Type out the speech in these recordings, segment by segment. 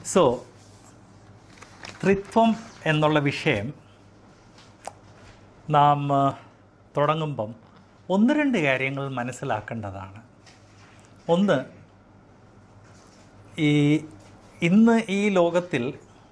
so ത്രിത്വം എന്നുള്ള വിഷയം നാം ആ, തുടങ്ങുമ്പം ഒന്ന് രണ്ട് കാര്യങ്ങൾ മനസ്സിലാക്കേണ്ടതാണ് ഒന്ന് ഈ ഇന്ന് ഈ ലോകത്തിൽ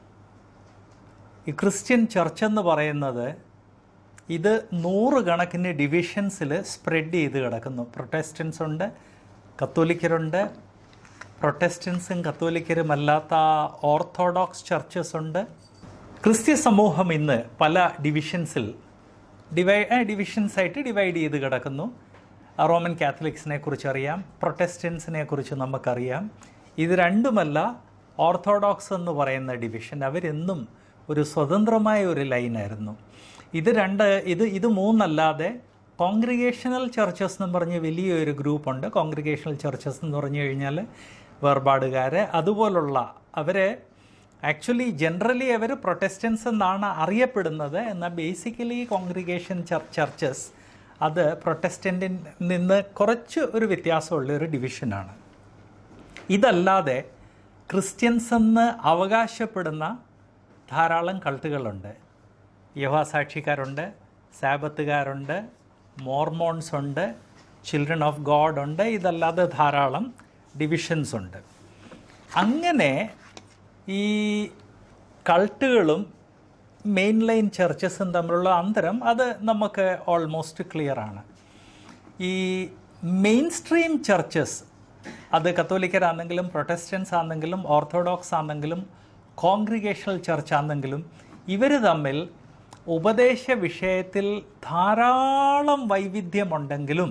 ഈ ക്രിസ്ത്യൻ ചർച്ച് എന്ന് പറയുന്നത് ഇത് നൂറുകണക്കിന് ഡിവിഷൻസിൽ സ്പ്രെഡ് ചെയ്ത് കിടക്കുന്നു പ്രൊട്ടസ്റ്റൻസ് ഉണ്ട് കത്തോലിക്കരുണ്ട് പ്രൊട്ടസ്റ്റൻസും കത്തോലിക്കരും അല്ലാത്ത ഓർത്തഡോക്സ് ചർച്ചസ് ഉണ്ട് ക്രിസ്ത്യ സമൂഹം ഇന്ന് പല ഡിവിഷൻസിൽ ഡിവൈ ഡിവിഷൻസ് ആയിട്ട് ഡിവൈഡ് ചെയ്ത് കിടക്കുന്നു റോമൻ കാത്തലിക്സിനെ കുറിച്ച് അറിയാം പ്രൊട്ടസ്റ്റൻസിനെ കുറിച്ച് നമുക്കറിയാം ഇത് രണ്ടുമല്ല ഓർത്തഡോക്സ് എന്ന് പറയുന്ന ഡിവിഷൻ അവരെന്നും ഒരു സ്വതന്ത്രമായ ഒരു ലൈനായിരുന്നു ഇത് രണ്ട് ഇത് ഇത് മൂന്നല്ലാതെ കോൺഗ്രിഗേഷണൽ ചർച്ചസ് എന്ന് പറഞ്ഞ് വലിയൊരു ഗ്രൂപ്പുണ്ട് കോൺഗ്രിഗേഷണൽ ചർച്ചസ് എന്ന് പറഞ്ഞു കഴിഞ്ഞാൽ വേർപാടുകാർ അതുപോലുള്ള അവരെ ആക്ച്വലി ജനറലി അവർ പ്രൊട്ടസ്റ്റൻസ് എന്നാണ് അറിയപ്പെടുന്നത് എന്നാൽ ബേസിക്കലി കോൺഗ്രിഗേഷൻ ചർച്ചസ് അത് പ്രൊട്ടസ്റ്റൻറ്റിൽ നിന്ന് കുറച്ച് ഒരു വ്യത്യാസമുള്ള ഒരു ഡിവിഷനാണ് ഇതല്ലാതെ ക്രിസ്ത്യൻസ് എന്ന് അവകാശപ്പെടുന്ന ധാരാളം കൾട്ടുകളുണ്ട് യഹോസാക്ഷിക്കാരുണ്ട് സാബത്തുകാരുണ്ട് മോർമോൺസ് ഉണ്ട് ചിൽഡ്രൻ ഓഫ് ഗോഡ് ഉണ്ട് ഇതല്ലാതെ ധാരാളം ഡിവിഷൻസ് ഉണ്ട് അങ്ങനെ ഈ കൾട്ടുകളും മെയിൻ ലൈൻ ചർച്ചസും തമ്മിലുള്ള അന്തരം അത് നമുക്ക് ഓൾമോസ്റ്റ് ക്ലിയർ ആണ് ഈ മെയിൻ സ്ട്രീം ചർച്ചസ് അത് കത്തോലിക്കരാണെങ്കിലും പ്രൊട്ടസ്റ്റൻസ് ആണെങ്കിലും ഓർത്തഡോക്സ് ആണെങ്കിലും കോൺഗ്രിഗേഷണൽ ചർച്ച് ആണെങ്കിലും ഇവർ തമ്മിൽ ഉപദേശ വിഷയത്തിൽ ധാരാളം വൈവിധ്യമുണ്ടെങ്കിലും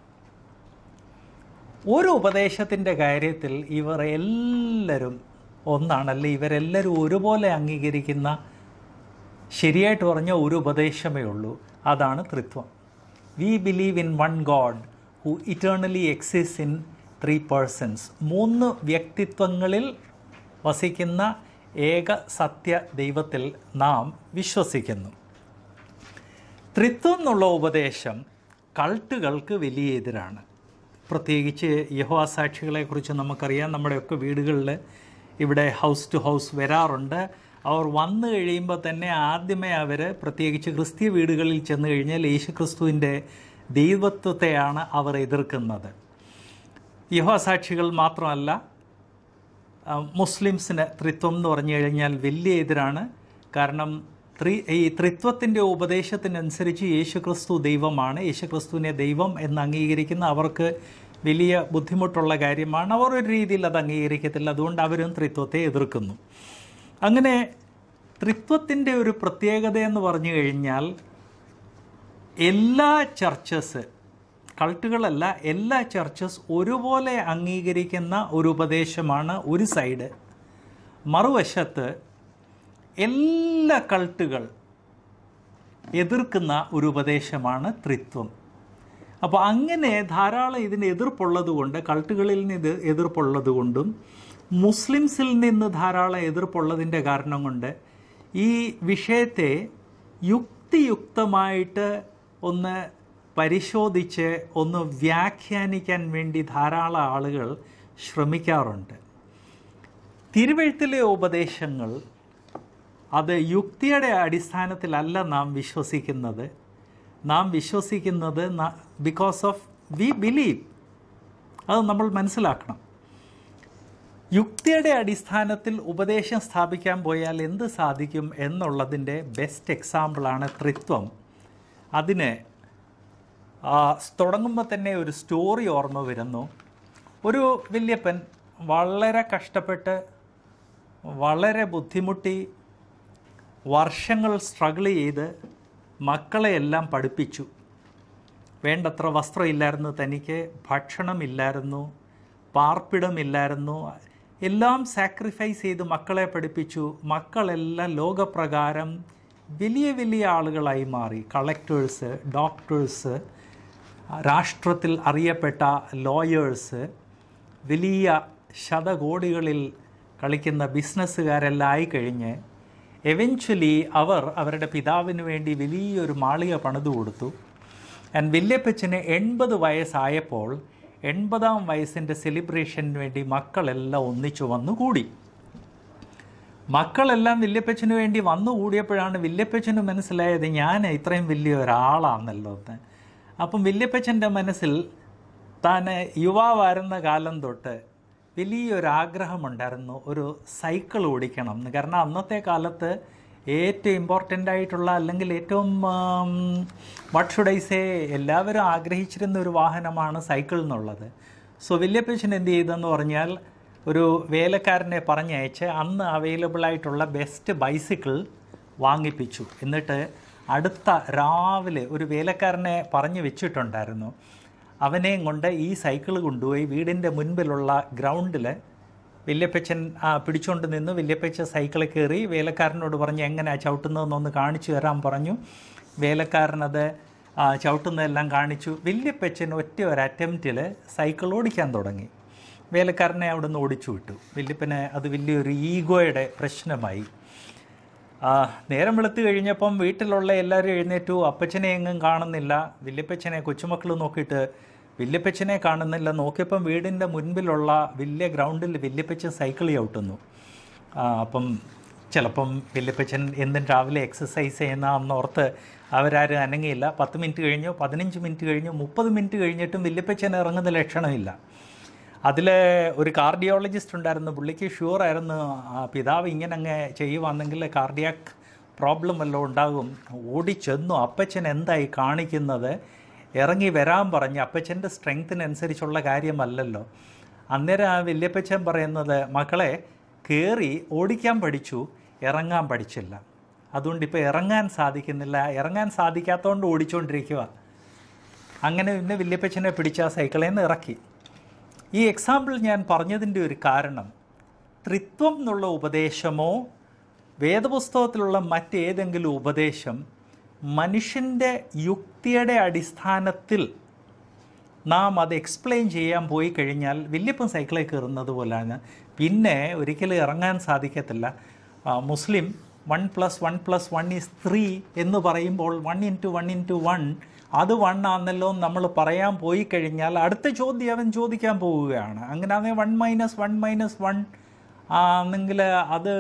ഒരു ഉപദേശത്തിൻ്റെ കാര്യത്തിൽ ഇവർ എല്ലാവരും ഒന്നാണല്ലേ ഇവരെല്ലാവരും ഒരുപോലെ അംഗീകരിക്കുന്ന ശരിയായിട്ട് പറഞ്ഞ ഒരു ഉപദേശമേ ഉള്ളൂ അതാണ് ത്രിത്വം we believe in one God who eternally exists in three persons മൂന്ന് വ്യക്തിത്വങ്ങളിൽ വസിക്കുന്ന ഏക സത്യ ദൈവത്തിൽ നാം വിശ്വസിക്കുന്നു ത്രിത്വം എന്നുള്ള ഉപദേശം കൾട്ടുകൾക്ക് വലിയ എതിരാണ് പ്രത്യേകിച്ച് യഹോവ സാക്ഷികളെക്കുറിച്ച് നമുക്കറിയാം നമ്മുടെയൊക്കെ വീടുകളിൽ ഇവിടെ ഹൗസ് ടു ഹൗസ് വരാറുണ്ട് അവർ വന്നു കഴിയുമ്പോൾ തന്നെ ആദ്യമേ അവർ പ്രത്യേകിച്ച് ക്രിസ്തീയ വീടുകളിൽ ചെന്ന് കഴിഞ്ഞാൽ യേശു ക്രിസ്തുവിൻ്റെ ദൈവത്വത്തെയാണ് അവർ എതിർക്കുന്നത് യഹോവ സാക്ഷികൾ മാത്രമല്ല ആ, മുസ്ലിംസിന് ത്രിത്വം എന്ന് പറഞ്ഞു കഴിഞ്ഞാൽ വലിയ എതിരാണ് കാരണം ത്രി ഈ ത്രിത്വത്തിൻ്റെ ഉപദേശത്തിനനുസരിച്ച് യേശുക്രിസ്തു ദൈവമാണ് യേശുക്രിസ്തുവിനെ ദൈവം എന്ന് അംഗീകരിക്കുന്ന അവർക്ക് വലിയ ബുദ്ധിമുട്ടുള്ള കാര്യമാണ് അവർ ഒരു രീതിയിൽ അത് അംഗീകരിക്കത്തില്ല അതുകൊണ്ട് അവരും ത്രിത്വത്തെ എതിർക്കുന്നു അങ്ങനെ ത്രിത്വത്തിൻ്റെ ഒരു പ്രത്യേകത എന്ന് പറഞ്ഞു കഴിഞ്ഞാൽ എല്ലാ ചർച്ചസ് കൾട്ടുകളല്ല എല്ലാ ചർച്ചസ് ഒരുപോലെ അംഗീകരിക്കുന്ന ഒരു ഉപദേശമാണ് ഒരു സൈഡ് മറുവശത്ത് എല്ലാ കൾട്ടുകൾ എതിർക്കുന്ന ഒരു ഉപദേശമാണ് ത്രിത്വം അപ്പോൾ അങ്ങനെ ധാരാളം ഇതിന് എതിർപ്പുള്ളത് കൊണ്ട് കൾട്ടുകളിൽ നിന്ന് ഇത് എതിർപ്പുള്ളത് കൊണ്ടും മുസ്ലിംസിൽ നിന്ന് ധാരാളം എതിർപ്പുള്ളതിൻ്റെ കാരണം കൊണ്ട് ഈ വിഷയത്തെ യുക്തിയുക്തമായിട്ട് ഒന്ന് പരിശോധിച്ച് ഒന്ന് വ്യാഖ്യാനിക്കാൻ വേണ്ടി ധാരാളം ആളുകൾ ശ്രമിക്കാറുണ്ട് തിരുവഴുത്തിലെ ഉപദേശങ്ങൾ അത് യുക്തിയുടെ അടിസ്ഥാനത്തിലല്ല നാം വിശ്വസിക്കുന്നത് നാം വിശ്വസിക്കുന്നത് ബിക്കോസ് ഓഫ് വി ബിലീവ് അത് നമ്മൾ മനസ്സിലാക്കണം യുക്തിയുടെ അടിസ്ഥാനത്തിൽ ഉപദേശം സ്ഥാപിക്കാൻ പോയാൽ എന്ത് സാധിക്കും എന്നുള്ളതിൻ്റെ ബെസ്റ്റ് എക്സാമ്പിളാണ് ത്രിത്വം അതിന് ആ, തുടങ്ങുമ്പോൾ തന്നെ ഒരു സ്റ്റോറി ഓർമ്മ വരുന്നു ഒരു വല്യപ്പൻ വളരെ കഷ്ടപ്പെട്ട് വളരെ ബുദ്ധിമുട്ടി വർഷങ്ങൾ സ്ട്രഗിൾ ചെയ്ത് മക്കളെയെല്ലാം പഠിപ്പിച്ചു വേണ്ടത്ര വസ്ത്രമില്ലായിരുന്നു തനിക്ക് ഭക്ഷണമില്ലായിരുന്നു പാർപ്പിടമില്ലായിരുന്നു എല്ലാം സാക്രിഫൈസ് ചെയ്ത് മക്കളെ പഠിപ്പിച്ചു മക്കളെല്ലാം ലോകപ്രകാരം വലിയ വലിയ ആളുകളായി മാറി കളക്ടേഴ്സ് ഡോക്ടേഴ്സ് രാഷ്ട്രത്തിൽ അറിയപ്പെട്ട ലോയേഴ്സ് വലിയ ശതകോടികളിൽ കളിക്കുന്ന ബിസിനസ്സുകാരെല്ലാം ആയിക്കഴിഞ്ഞ് എവൻച്വലി അവർ അവരുടെ പിതാവിന് വേണ്ടി വലിയൊരു മാളിക പണിതു കൊടുത്തു ആൻഡ് വല്യപ്പച്ചന് എൺപത് വയസ്സായപ്പോൾ എൺപതാം വയസ്സിൻ്റെ സെലിബ്രേഷന് വേണ്ടി മക്കളെല്ലാം ഒന്നിച്ചു വന്നു കൂടി മക്കളെല്ലാം വല്യപ്പച്ചന് വേണ്ടി വന്നു കൂടിയപ്പോഴാണ് വല്യപ്പച്ചന് മനസ്സിലായത് ഞാൻ ഇത്രയും വലിയ ഒരാളാണല്ലോ എന്ന് അപ്പം വല്യപ്പച്ചൻ്റെ മനസ്സിൽ താൻ യുവാവായിരുന്ന കാലം തൊട്ട് വലിയൊരാഗ്രഹമുണ്ടായിരുന്നു ഒരു സൈക്കിൾ ഓടിക്കണം എന്ന് കാരണം അന്നത്തെ കാലത്ത് ഏറ്റവും ഇമ്പോർട്ടൻ്റ് ആയിട്ടുള്ള അല്ലെങ്കിൽ ഏറ്റവും വാട്ട് ഷുഡ് ഐ സേ എല്ലാവരും ആഗ്രഹിച്ചിരുന്ന ഒരു വാഹനമാണ് സൈക്കിൾ എന്നുള്ളത് സോ വല്യപ്പച്ചൻ എന്ത് ചെയ്തെന്ന് പറഞ്ഞാൽ ഒരു വേലക്കാരനെ പറഞ്ഞയച്ച് അന്ന് അവൈലബിൾ ആയിട്ടുള്ള ബെസ്റ്റ് ബൈസിക്കിൾ വാങ്ങിപ്പിച്ചു എന്നിട്ട് അടുത്ത രാവിലെ ഒരു വേലക്കാരനെ പറഞ്ഞു വെച്ചിട്ടുണ്ടായിരുന്നു അവനെയും കൊണ്ട് ഈ സൈക്കിൾ കൊണ്ടുപോയി വീടിൻ്റെ മുൻപിലുള്ള ഗ്രൗണ്ടിൽ വല്യപ്പച്ചൻ ആ, പിടിച്ചുകൊണ്ട് നിന്ന് വല്യപ്പച്ച സൈക്കിളിൽ കയറി വേലക്കാരനോട് പറഞ്ഞ് എങ്ങനെയാ ചവിട്ടുന്നതെന്നൊന്ന് കാണിച്ചു തരാൻ പറഞ്ഞു വേലക്കാരനത് ആ, ചവിട്ടുന്നതെല്ലാം കാണിച്ചു വല്യപ്പച്ചൻ ഒറ്റ ഒരു അറ്റംപ്റ്റിൽ സൈക്കിൾ ഓടിക്കാൻ തുടങ്ങി വേലക്കാരനെ അവിടെ നിന്ന് ഓടിച്ചു വിട്ടു വല്യപ്പന് അത് വലിയൊരു ഈഗോയുടെ പ്രശ്നമായി ആ, നേരം വെളുത്ത് കഴിഞ്ഞപ്പം വീട്ടിലുള്ള എല്ലാവരും എഴുന്നേറ്റു അപ്പച്ചനെ എങ്ങും കാണുന്നില്ല വല്യപ്പച്ചനെ കൊച്ചുമക്കൾ നോക്കിയിട്ട് വല്യപ്പച്ചനെ കാണുന്നില്ല നോക്കിയപ്പം വീടിൻ്റെ മുൻപിലുള്ള വലിയ ഗ്രൗണ്ടിൽ വല്യപ്പച്ചൻ സൈക്കിൾ ചവിട്ടുന്നു ആ, അപ്പം ചിലപ്പം വല്യപ്പച്ചൻ എന്നും രാവിലെ എക്സസൈസ് ചെയ്യുന്ന അന്നോർത്ത് അവരാരും അനങ്ങിയില്ല പത്ത് മിനിറ്റ് കഴിഞ്ഞു പതിനഞ്ച് മിനിറ്റ് കഴിഞ്ഞു മുപ്പത് മിനിറ്റ് കഴിഞ്ഞിട്ടും വല്യപ്പച്ചൻ ഇറങ്ങുന്ന ലക്ഷണമില്ല അതിൽ ഒരു കാർഡിയോളജിസ്റ്റ് ഉണ്ടായിരുന്നു പുള്ളിക്ക് ഷുവർ ആയിരുന്നു ആ പിതാവ് ഇങ്ങനെ അങ്ങ് ചെയ്യുവാണെങ്കിൽ കാർഡിയാക് പ്രോബ്ലം വല്ലതും ഉണ്ടാകും ഓടിച്ചെന്നു അപ്പച്ചൻ എന്തായി കാണിക്കുന്നത് ഇറങ്ങി വരാൻ പറഞ്ഞ് അപ്പച്ചൻ്റെ സ്ട്രെങ്ത്തിനനുസരിച്ചുള്ള കാര്യമല്ലല്ലോ അന്നേരം ആ വല്യപ്പച്ചൻ പറയുന്നത് മക്കളെ കയറി ഓടിക്കാൻ പഠിച്ചു ഇറങ്ങാൻ പഠിച്ചില്ല അതുകൊണ്ട് ഇപ്പോൾ ഇറങ്ങാൻ സാധിക്കുന്നില്ല ഇറങ്ങാൻ സാധിക്കാത്തതുകൊണ്ട് ഓടിച്ചുകൊണ്ടിരിക്കുക അങ്ങനെ പിന്നെ വല്യപ്പച്ചനെ പിടിച്ച് ആ സൈക്കിളിൽ നിന്ന് ഇറക്കി ഈ എക്സാമ്പിൾ ഞാൻ പറഞ്ഞതിൻ്റെ ഒരു കാരണം ത്രിത്വം എന്നുള്ള ഉപദേശമോ വേദപുസ്തകത്തിലുള്ള മറ്റേതെങ്കിലും ഉപദേശം മനുഷ്യൻ്റെ യുക്തിയുടെ അടിസ്ഥാനത്തിൽ നാം അത് എക്സ്പ്ലെയിൻ ചെയ്യാൻ പോയി കഴിഞ്ഞാൽ വല്യപ്പൻ സൈക്കിളിൽ കയറുന്നത് പോലെയാണ് പിന്നെ ഒരിക്കലും ഇറങ്ങാൻ സാധിക്കത്തില്ല ആ, Muslim one plus one plus one is three എന്ന് പറയുമ്പോൾ one into one into one അത് വൺ ആണെന്നല്ലോ നമ്മൾ പറയാൻ പോയി കഴിഞ്ഞാൽ അടുത്ത ചോദ്യം അവൻ ചോദിക്കാൻ പോവുകയാണ് അങ്ങനെയാണെങ്കിൽ one minus one minus one ആണെങ്കിൽ അത്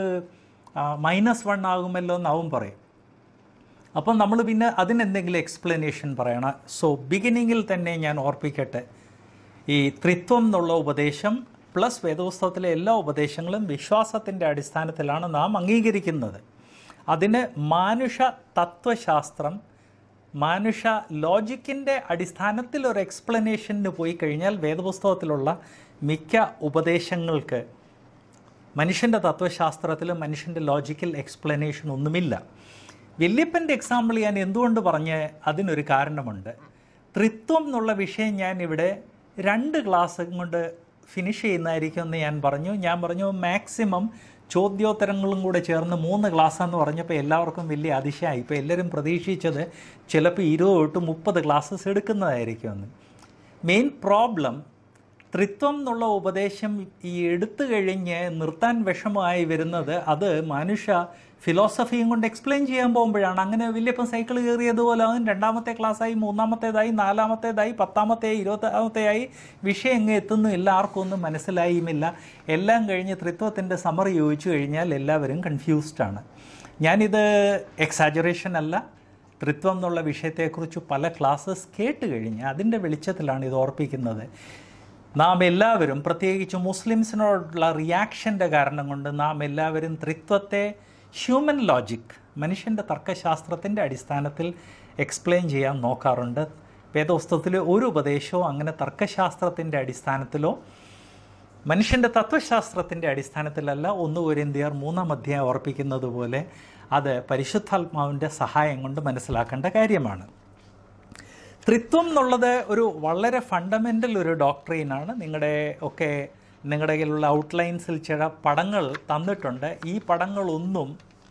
മൈനസ് വൺ ആകുമല്ലോ എന്ന് അവൻ പറയും അപ്പം നമ്മൾ പിന്നെ അതിനെന്തെങ്കിലും എക്സ്പ്ലനേഷൻ പറയണം സോ ബിഗിനിങ്ങിൽ തന്നെ ഞാൻ ഓർപ്പിക്കട്ടെ ഈ ത്രിത്വം എന്നുള്ള ഉപദേശം പ്ലസ് വേദപുസ്തകത്തിലെ എല്ലാ ഉപദേശങ്ങളും വിശ്വാസത്തിൻ്റെ അടിസ്ഥാനത്തിലാണ് നാം അംഗീകരിക്കുന്നത് അതിന് മാനുഷ തത്വശാസ്ത്രം മാനുഷ ലോജിക്കിൻ്റെ അടിസ്ഥാനത്തിൽ ഒരു എക്സ്പ്ലനേഷന് പോയി കഴിഞ്ഞാൽ വേദപുസ്തകത്തിലുള്ള മിക്ക ഉപദേശങ്ങൾക്ക് മനുഷ്യൻ്റെ തത്വശാസ്ത്രത്തിൽ മനുഷ്യൻ്റെ ലോജിക്കൽ എക്സ്പ്ലനേഷൻ ഒന്നുമില്ല വല്യപ്പൻ്റെ എക്സാമ്പിൾ ഞാൻ എന്തുകൊണ്ട് പറഞ്ഞ് അതിനൊരു കാരണമുണ്ട് ത്രിത്വം എന്നുള്ള വിഷയം ഞാൻ ഇവിടെ രണ്ട് ക്ലാസ് കൊണ്ട് ഫിനിഷ് ചെയ്യുന്നതായിരിക്കും എന്ന് ഞാൻ പറഞ്ഞു ഞാൻ പറഞ്ഞു മാക്സിമം ചോദ്യോത്തരങ്ങളും കൂടെ ചേർന്ന് മൂന്ന് ക്ലാസ് എന്ന് പറഞ്ഞപ്പോൾ എല്ലാവർക്കും വലിയ അതിശയമായി ഇപ്പോൾ എല്ലാവരും പ്രതീക്ഷിച്ചത് ചിലപ്പോൾ ഇരുപത് തൊട്ട് മുപ്പത് ക്ലാസ്സസ് എടുക്കുന്നതായിരിക്കുമെന്ന് മെയിൻ പ്രോബ്ലം ത്രിത്വം എന്നുള്ള ഉപദേശം ഈ എടുത്തു കഴിഞ്ഞ് നിർത്താൻ വിഷമമായി വരുന്നത് അത് മനുഷ്യ ഫിലോസഫിയും കൊണ്ട് എക്സ്പ്ലെയിൻ ചെയ്യാൻ പോകുമ്പോഴാണ് അങ്ങനെ വലിയപ്പം സൈക്കിൾ കയറിയതുപോലെ അവൻ രണ്ടാമത്തെ ക്ലാസ്സായി മൂന്നാമത്തേതായി നാലാമത്തേതായി പത്താമത്തെ ഇരുപത്താമത്തെയായി വിഷയം എങ്ങ് എത്തുന്നില്ല ആർക്കും ഒന്നും മനസ്സിലായുമില്ല എല്ലാം കഴിഞ്ഞ് ത്രിത്വത്തിൻ്റെ സമറി ചോദിച്ചു കഴിഞ്ഞാൽ എല്ലാവരും കൺഫ്യൂസ്ഡ് ആണ് ഞാനിത് എക്സാജറേഷൻ അല്ല ത്രിത്വം എന്നുള്ള വിഷയത്തെക്കുറിച്ച് പല ക്ലാസ്സസ് കേട്ട് കഴിഞ്ഞ് അതിൻ്റെ വെളിച്ചത്തിലാണ് ഇത് ഓർപ്പിക്കുന്നത് നാം എല്ലാവരും പ്രത്യേകിച്ച് മുസ്ലിംസിനോടുള്ള റിയാക്ഷൻ്റെ കാരണം കൊണ്ട് നാം എല്ലാവരും ത്രിത്വത്തെ ഹ്യൂമൻ ലോജിക് മനുഷ്യൻ്റെ തർക്കശാസ്ത്രത്തിൻ്റെ അടിസ്ഥാനത്തിൽ എക്സ്പ്ലെയിൻ ചെയ്യാൻ നോക്കാറുണ്ട് വേദപുസ്തകത്തിലെ ഒരു ഉപദേശവും അങ്ങനെ തർക്കശാസ്ത്രത്തിൻ്റെ അടിസ്ഥാനത്തിലോ മനുഷ്യൻ്റെ തത്വശാസ്ത്രത്തിൻ്റെ അടിസ്ഥാനത്തിലല്ല ഒന്ന് കൊരിന്തിയർ മൂന്നാം അധ്യായം ഓർപ്പിക്കുന്നത് പോലെ അത് പരിശുദ്ധാത്മാവിൻ്റെ സഹായം കൊണ്ട് മനസ്സിലാക്കേണ്ട കാര്യമാണ് ത്രിത്വം എന്നുള്ളത് ഒരു വളരെ ഫണ്ടമെൻ്റൽ ഒരു ഡോക്ട്രീനാണ് നിങ്ങളുടെ ഒക്കെ നിങ്ങളുടെ കയ്യിലുള്ള ഔട്ട്ലൈൻസിൽ ചില പടങ്ങൾ തന്നിട്ടുണ്ട് ഈ പടങ്ങളൊന്നും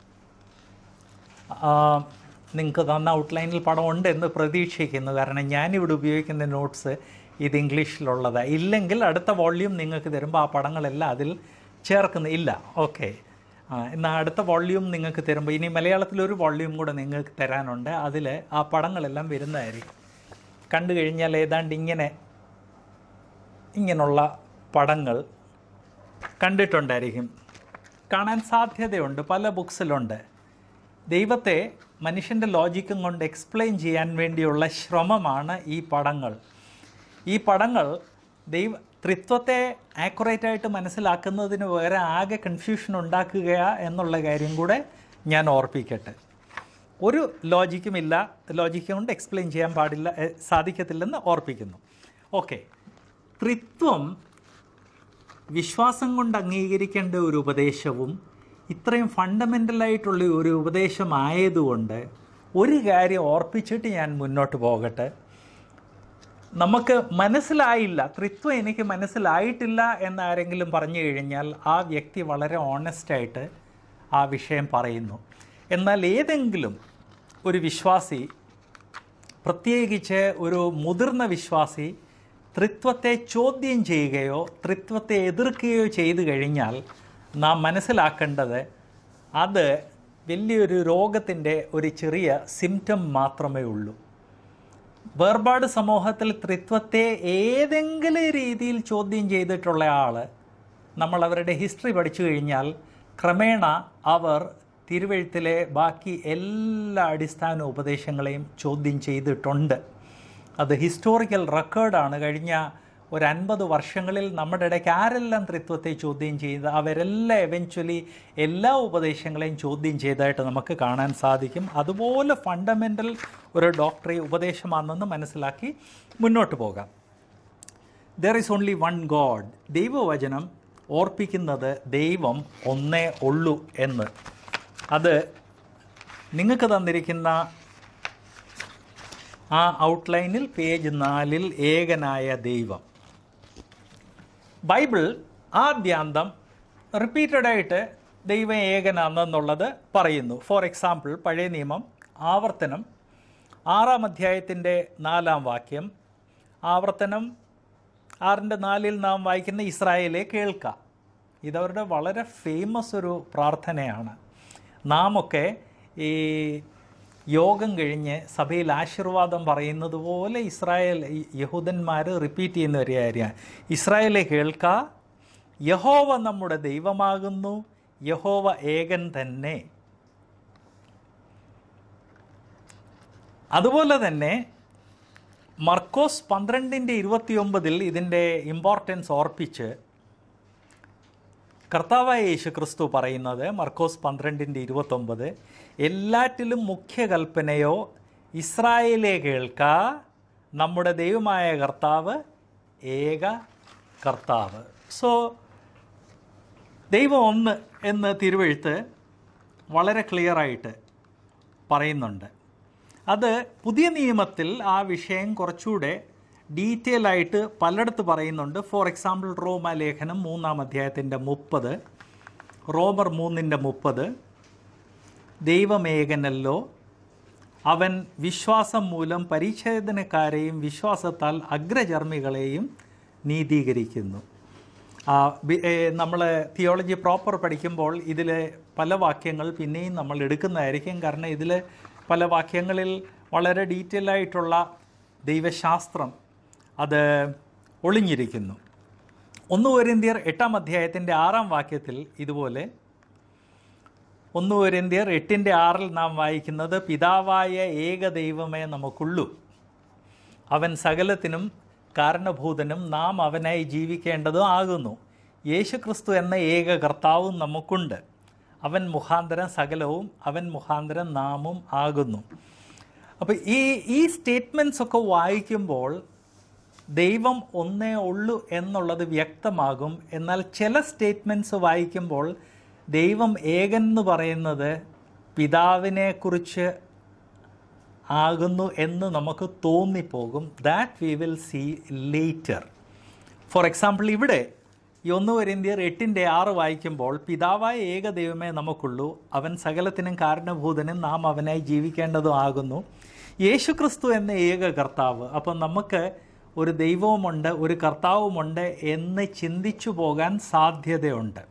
നിങ്ങൾക്ക് തന്ന ഔട്ട്ലൈനിൽ പടം ഉണ്ട് എന്ന് പ്രതീക്ഷിക്കുന്നു കാരണം ഞാനിവിടെ ഉപയോഗിക്കുന്ന നോട്ട്സ് ഇത് ഇംഗ്ലീഷിലുള്ളത് ഇല്ലെങ്കിൽ അടുത്ത വോള്യൂം നിങ്ങൾക്ക് തരുമ്പോൾ ആ പടങ്ങളെല്ലാം അതിൽ ചേർക്കുന്ന ഇല്ല ഓക്കെ എന്നാൽ അടുത്ത വോള്യൂം നിങ്ങൾക്ക് തരുമ്പോൾ ഇനി മലയാളത്തിലൊരു വോള്യൂം കൂടെ നിങ്ങൾക്ക് തരാനുണ്ട് അതിൽ ആ പടങ്ങളെല്ലാം വരുന്നതായിരിക്കും കണ്ടു കഴിഞ്ഞാൽ ഏതാണ്ട് ഇങ്ങനെ ഇങ്ങനെയുള്ള പടങ്ങൾ കണ്ടിട്ടുണ്ടായിരിക്കും കാണാൻ സാധ്യതയുണ്ട് പല ബുക്സിലുണ്ട് ദൈവത്തെ മനുഷ്യൻ്റെ ലോജിക്കും കൊണ്ട് എക്സ്പ്ലെയിൻ ചെയ്യാൻ വേണ്ടിയുള്ള ശ്രമമാണ് ഈ പടങ്ങൾ ഈ പടങ്ങൾ ദൈവ ത്രിത്വത്തെ ആക്യുറേറ്റായിട്ട് മനസ്സിലാക്കുന്നതിന് പകരം ആകെ കൺഫ്യൂഷൻ ഉണ്ടാക്കുക എന്നുള്ള കാര്യം കൂടെ ഞാൻ ഓർപ്പിക്കട്ടെ ഒരു ലോജിക്കുമില്ല ലോജിക്ക് കൊണ്ട് എക്സ്പ്ലെയിൻ ചെയ്യാൻ പാടില്ല എ, സാധിക്കത്തില്ലെന്ന് ഓർപ്പിക്കുന്നു ഓക്കെ ത്രിത്വം വിശ്വാസം കൊണ്ട് അംഗീകരിക്കേണ്ട ഒരു ഉപദേശവും ഇത്രയും ഫണ്ടമെൻ്റലായിട്ടുള്ള ഒരു ഉപദേശമായതുകൊണ്ട് ഒരു കാര്യം ഓർപ്പിച്ചിട്ട് ഞാൻ മുന്നോട്ട് പോകട്ടെ നമുക്ക് മനസ്സിലായില്ല ത്രിത്വം എനിക്ക് മനസ്സിലായിട്ടില്ല എന്നാരെങ്കിലും പറഞ്ഞു കഴിഞ്ഞാൽ ആ വ്യക്തി വളരെ ഓണസ്റ്റായിട്ട് ആ വിഷയം പറയുന്നു എന്നാൽ ഏതെങ്കിലും ഒരു വിശ്വാസി പ്രത്യേകിച്ച് ഒരു മുതിർന്ന വിശ്വാസി ത്രിത്വത്തെ ചോദ്യം ചെയ്യുകയോ ത്രിത്വത്തെ എതിർക്കുകയോ ചെയ്തു കഴിഞ്ഞാൽ നാം മനസ്സിലാക്കേണ്ടത് അത് വലിയൊരു രോഗത്തിൻ്റെ ഒരു ചെറിയ സിംറ്റം മാത്രമേ ഉള്ളൂ വേർപാട് സമൂഹത്തിൽ ത്രിത്വത്തെ ഏതെങ്കിലും രീതിയിൽ ചോദ്യം ചെയ്തിട്ടുള്ള ആൾ നമ്മൾ അവരുടെ ഹിസ്റ്ററി പഠിച്ചു കഴിഞ്ഞാൽ ക്രമേണ അവർ തിരുവഴുത്തിലെ ബാക്കി എല്ലാ അടിസ്ഥാന ഉപദേശങ്ങളെയും ചോദ്യം ചെയ്തിട്ടുണ്ട് അത് ഹിസ്റ്റോറിക്കൽ റെക്കോർഡാണ് കഴിഞ്ഞ ഒരു അൻപത് വർഷങ്ങളിൽ നമ്മുടെ ഇടയ്ക്ക് ആരെല്ലാം ത്രിത്വത്തെ ചോദ്യം ചെയ്ത് അവരെല്ലാം എവൻച്വലി എല്ലാ ഉപദേശങ്ങളെയും ചോദ്യം ചെയ്തതായിട്ട് നമുക്ക് കാണാൻ സാധിക്കും അതുപോലെ ഫണ്ടമെൻ്റൽ ഒരു ഡോക്ടറെ ഉപദേശമാണെന്ന് മനസ്സിലാക്കി മുന്നോട്ട് പോകാം there is only one God ദൈവവചനം ഓർപ്പിക്കുന്നത് ദൈവം ഒന്നേ ഉള്ളൂ എന്ന് അത് നിങ്ങൾക്ക് തന്നിരിക്കുന്ന ആ ഔട്ട്ലൈനിൽ പേജ് നാലിൽ ഏകനായ ദൈവം ബൈബിൾ ആദ്യാന്തം റിപ്പീറ്റഡായിട്ട് ദൈവം ഏകനാണെന്നുള്ളത് പറയുന്നു ഫോർ എക്സാമ്പിൾ പഴയ നിയമം ആവർത്തനം ആറാം അധ്യായത്തിൻ്റെ നാലാം വാക്യം ആവർത്തനം ആറിൻ്റെ നാലിൽ നാം വായിക്കുന്ന ഇസ്രായേലെ കേൾക്കാം ഇതവരുടെ വളരെ ഫേമസ് ഒരു പ്രാർത്ഥനയാണ് നാമൊക്കെ ഈ യോഗം കഴിഞ്ഞ് സഭയിൽ ആശീർവാദം പറയുന്നത് പോലെ ഇസ്രായേൽ ഈ യഹൂദന്മാർ റിപ്പീറ്റ് ചെയ്യുന്ന ഒരു കാര്യമാണ് ഇസ്രായേലെ കേൾക്ക യഹോവ നമ്മുടെ ദൈവമാകുന്നു യഹോവ ഏകൻ തന്നെ അതുപോലെ തന്നെ മർക്കോസ് പന്ത്രണ്ടിൻ്റെ ഇരുപത്തിയൊമ്പതിൽ ഇതിൻ്റെ ഇമ്പോർട്ടൻസ് ഓർപ്പിച്ച് കർത്താവായ യേശു ക്രിസ്തു പറയുന്നത് മർക്കോസ് പന്ത്രണ്ടിൻ്റെ ഇരുപത്തൊമ്പത് എല്ലാറ്റിലും മുഖ്യ കൽപ്പനയോ ഇസ്രായേലെ കേൾക്ക നമ്മുടെ ദൈവമായ കർത്താവ് ഏക കർത്താവ് സോ ദൈവം ഒന്ന് എന്ന് തിരുവഴുത്ത് വളരെ ക്ലിയറായിട്ട് പറയുന്നുണ്ട് അത് പുതിയ നിയമത്തിൽ ആ വിഷയം കുറച്ചുകൂടെ ഡീറ്റെയിൽ ആയിട്ട് പലയിടത്ത് പറയുന്നുണ്ട് ഫോർ എക്സാമ്പിൾ റോമ ലേഖനം മൂന്നാം അധ്യായത്തിൻ്റെ മുപ്പത് റോമർ മൂന്നിൻ്റെ മുപ്പത് ദൈവമേകനല്ലോ അവൻ വിശ്വാസം മൂലം പരിച്ഛേദനക്കാരെയും വിശ്വാസത്താൽ അഗ്രചർമ്മികളെയും നീതീകരിക്കുന്നു നമ്മൾ തിയോളജി പ്രോപ്പർ പഠിക്കുമ്പോൾ ഇതിൽ പല വാക്യങ്ങൾ പിന്നെയും നമ്മൾ എടുക്കുന്നതായിരിക്കും കാരണം ഇതിൽ പല വാക്യങ്ങളിൽ വളരെ ഡീറ്റെയിൽ ആയിട്ടുള്ള ദൈവശാസ്ത്രം അത് ഒളിഞ്ഞിരിക്കുന്നു ഒന്ന് കൊരിന്ത്യർ എട്ടാം അധ്യായത്തിൻ്റെ ആറാം വാക്യത്തിൽ ഇതുപോലെ ഒന്ന് കൊരിന്ത്യർ എട്ടിൻ്റെ ആറിൽ നാം വായിക്കുന്നത് പിതാവായ ഏക ദൈവമേ നമുക്കുള്ളൂ അവൻ സകലത്തിനും കാരണഭൂതനും നാം അവനായി ജീവിക്കേണ്ടതും ആകുന്നു യേശുക്രിസ്തു എന്ന ഏക കർത്താവും നമുക്കുണ്ട് അവൻ മുഖാന്തരം സകലവും അവൻ മുഖാന്തരം നാമും ആകുന്നു അപ്പോൾ ഈ ഈ സ്റ്റേറ്റ്മെൻറ്റ്സ് ഒക്കെ വായിക്കുമ്പോൾ ദൈവം ഒന്നേ ഉള്ളൂ എന്നുള്ളത് വ്യക്തമാകും എന്നാൽ ചില സ്റ്റേറ്റ്മെൻറ്റ്സ് വായിക്കുമ്പോൾ ദൈവം ഏകൻ എന്ന് പറയുന്നത് പിതാവിനെക്കുറിച്ച് ആകുന്നു എന്ന് നമുക്ക് തോന്നിപ്പോകും that we will see later for example ഇവിടെ ഈ ഒന്ന് വരിന്ത്യർ എട്ടിൻ്റെ ആറ് വായിക്കുമ്പോൾ പിതാവായ ഏക ദൈവമേ നമുക്കുള്ളൂ അവൻ സകലത്തിനും കാരണഭൂതനും നാം അവനായി ജീവിക്കേണ്ടതും ആകുന്നു യേശുക്രിസ്തു എന്ന ഏക കർത്താവ് അപ്പം നമുക്ക് ഒരു ദൈവവുമുണ്ട് ഒരു കർത്താവുമുണ്ട് എന്ന് ചിന്തിച്ചു പോകാൻ സാധ്യതയുണ്ട്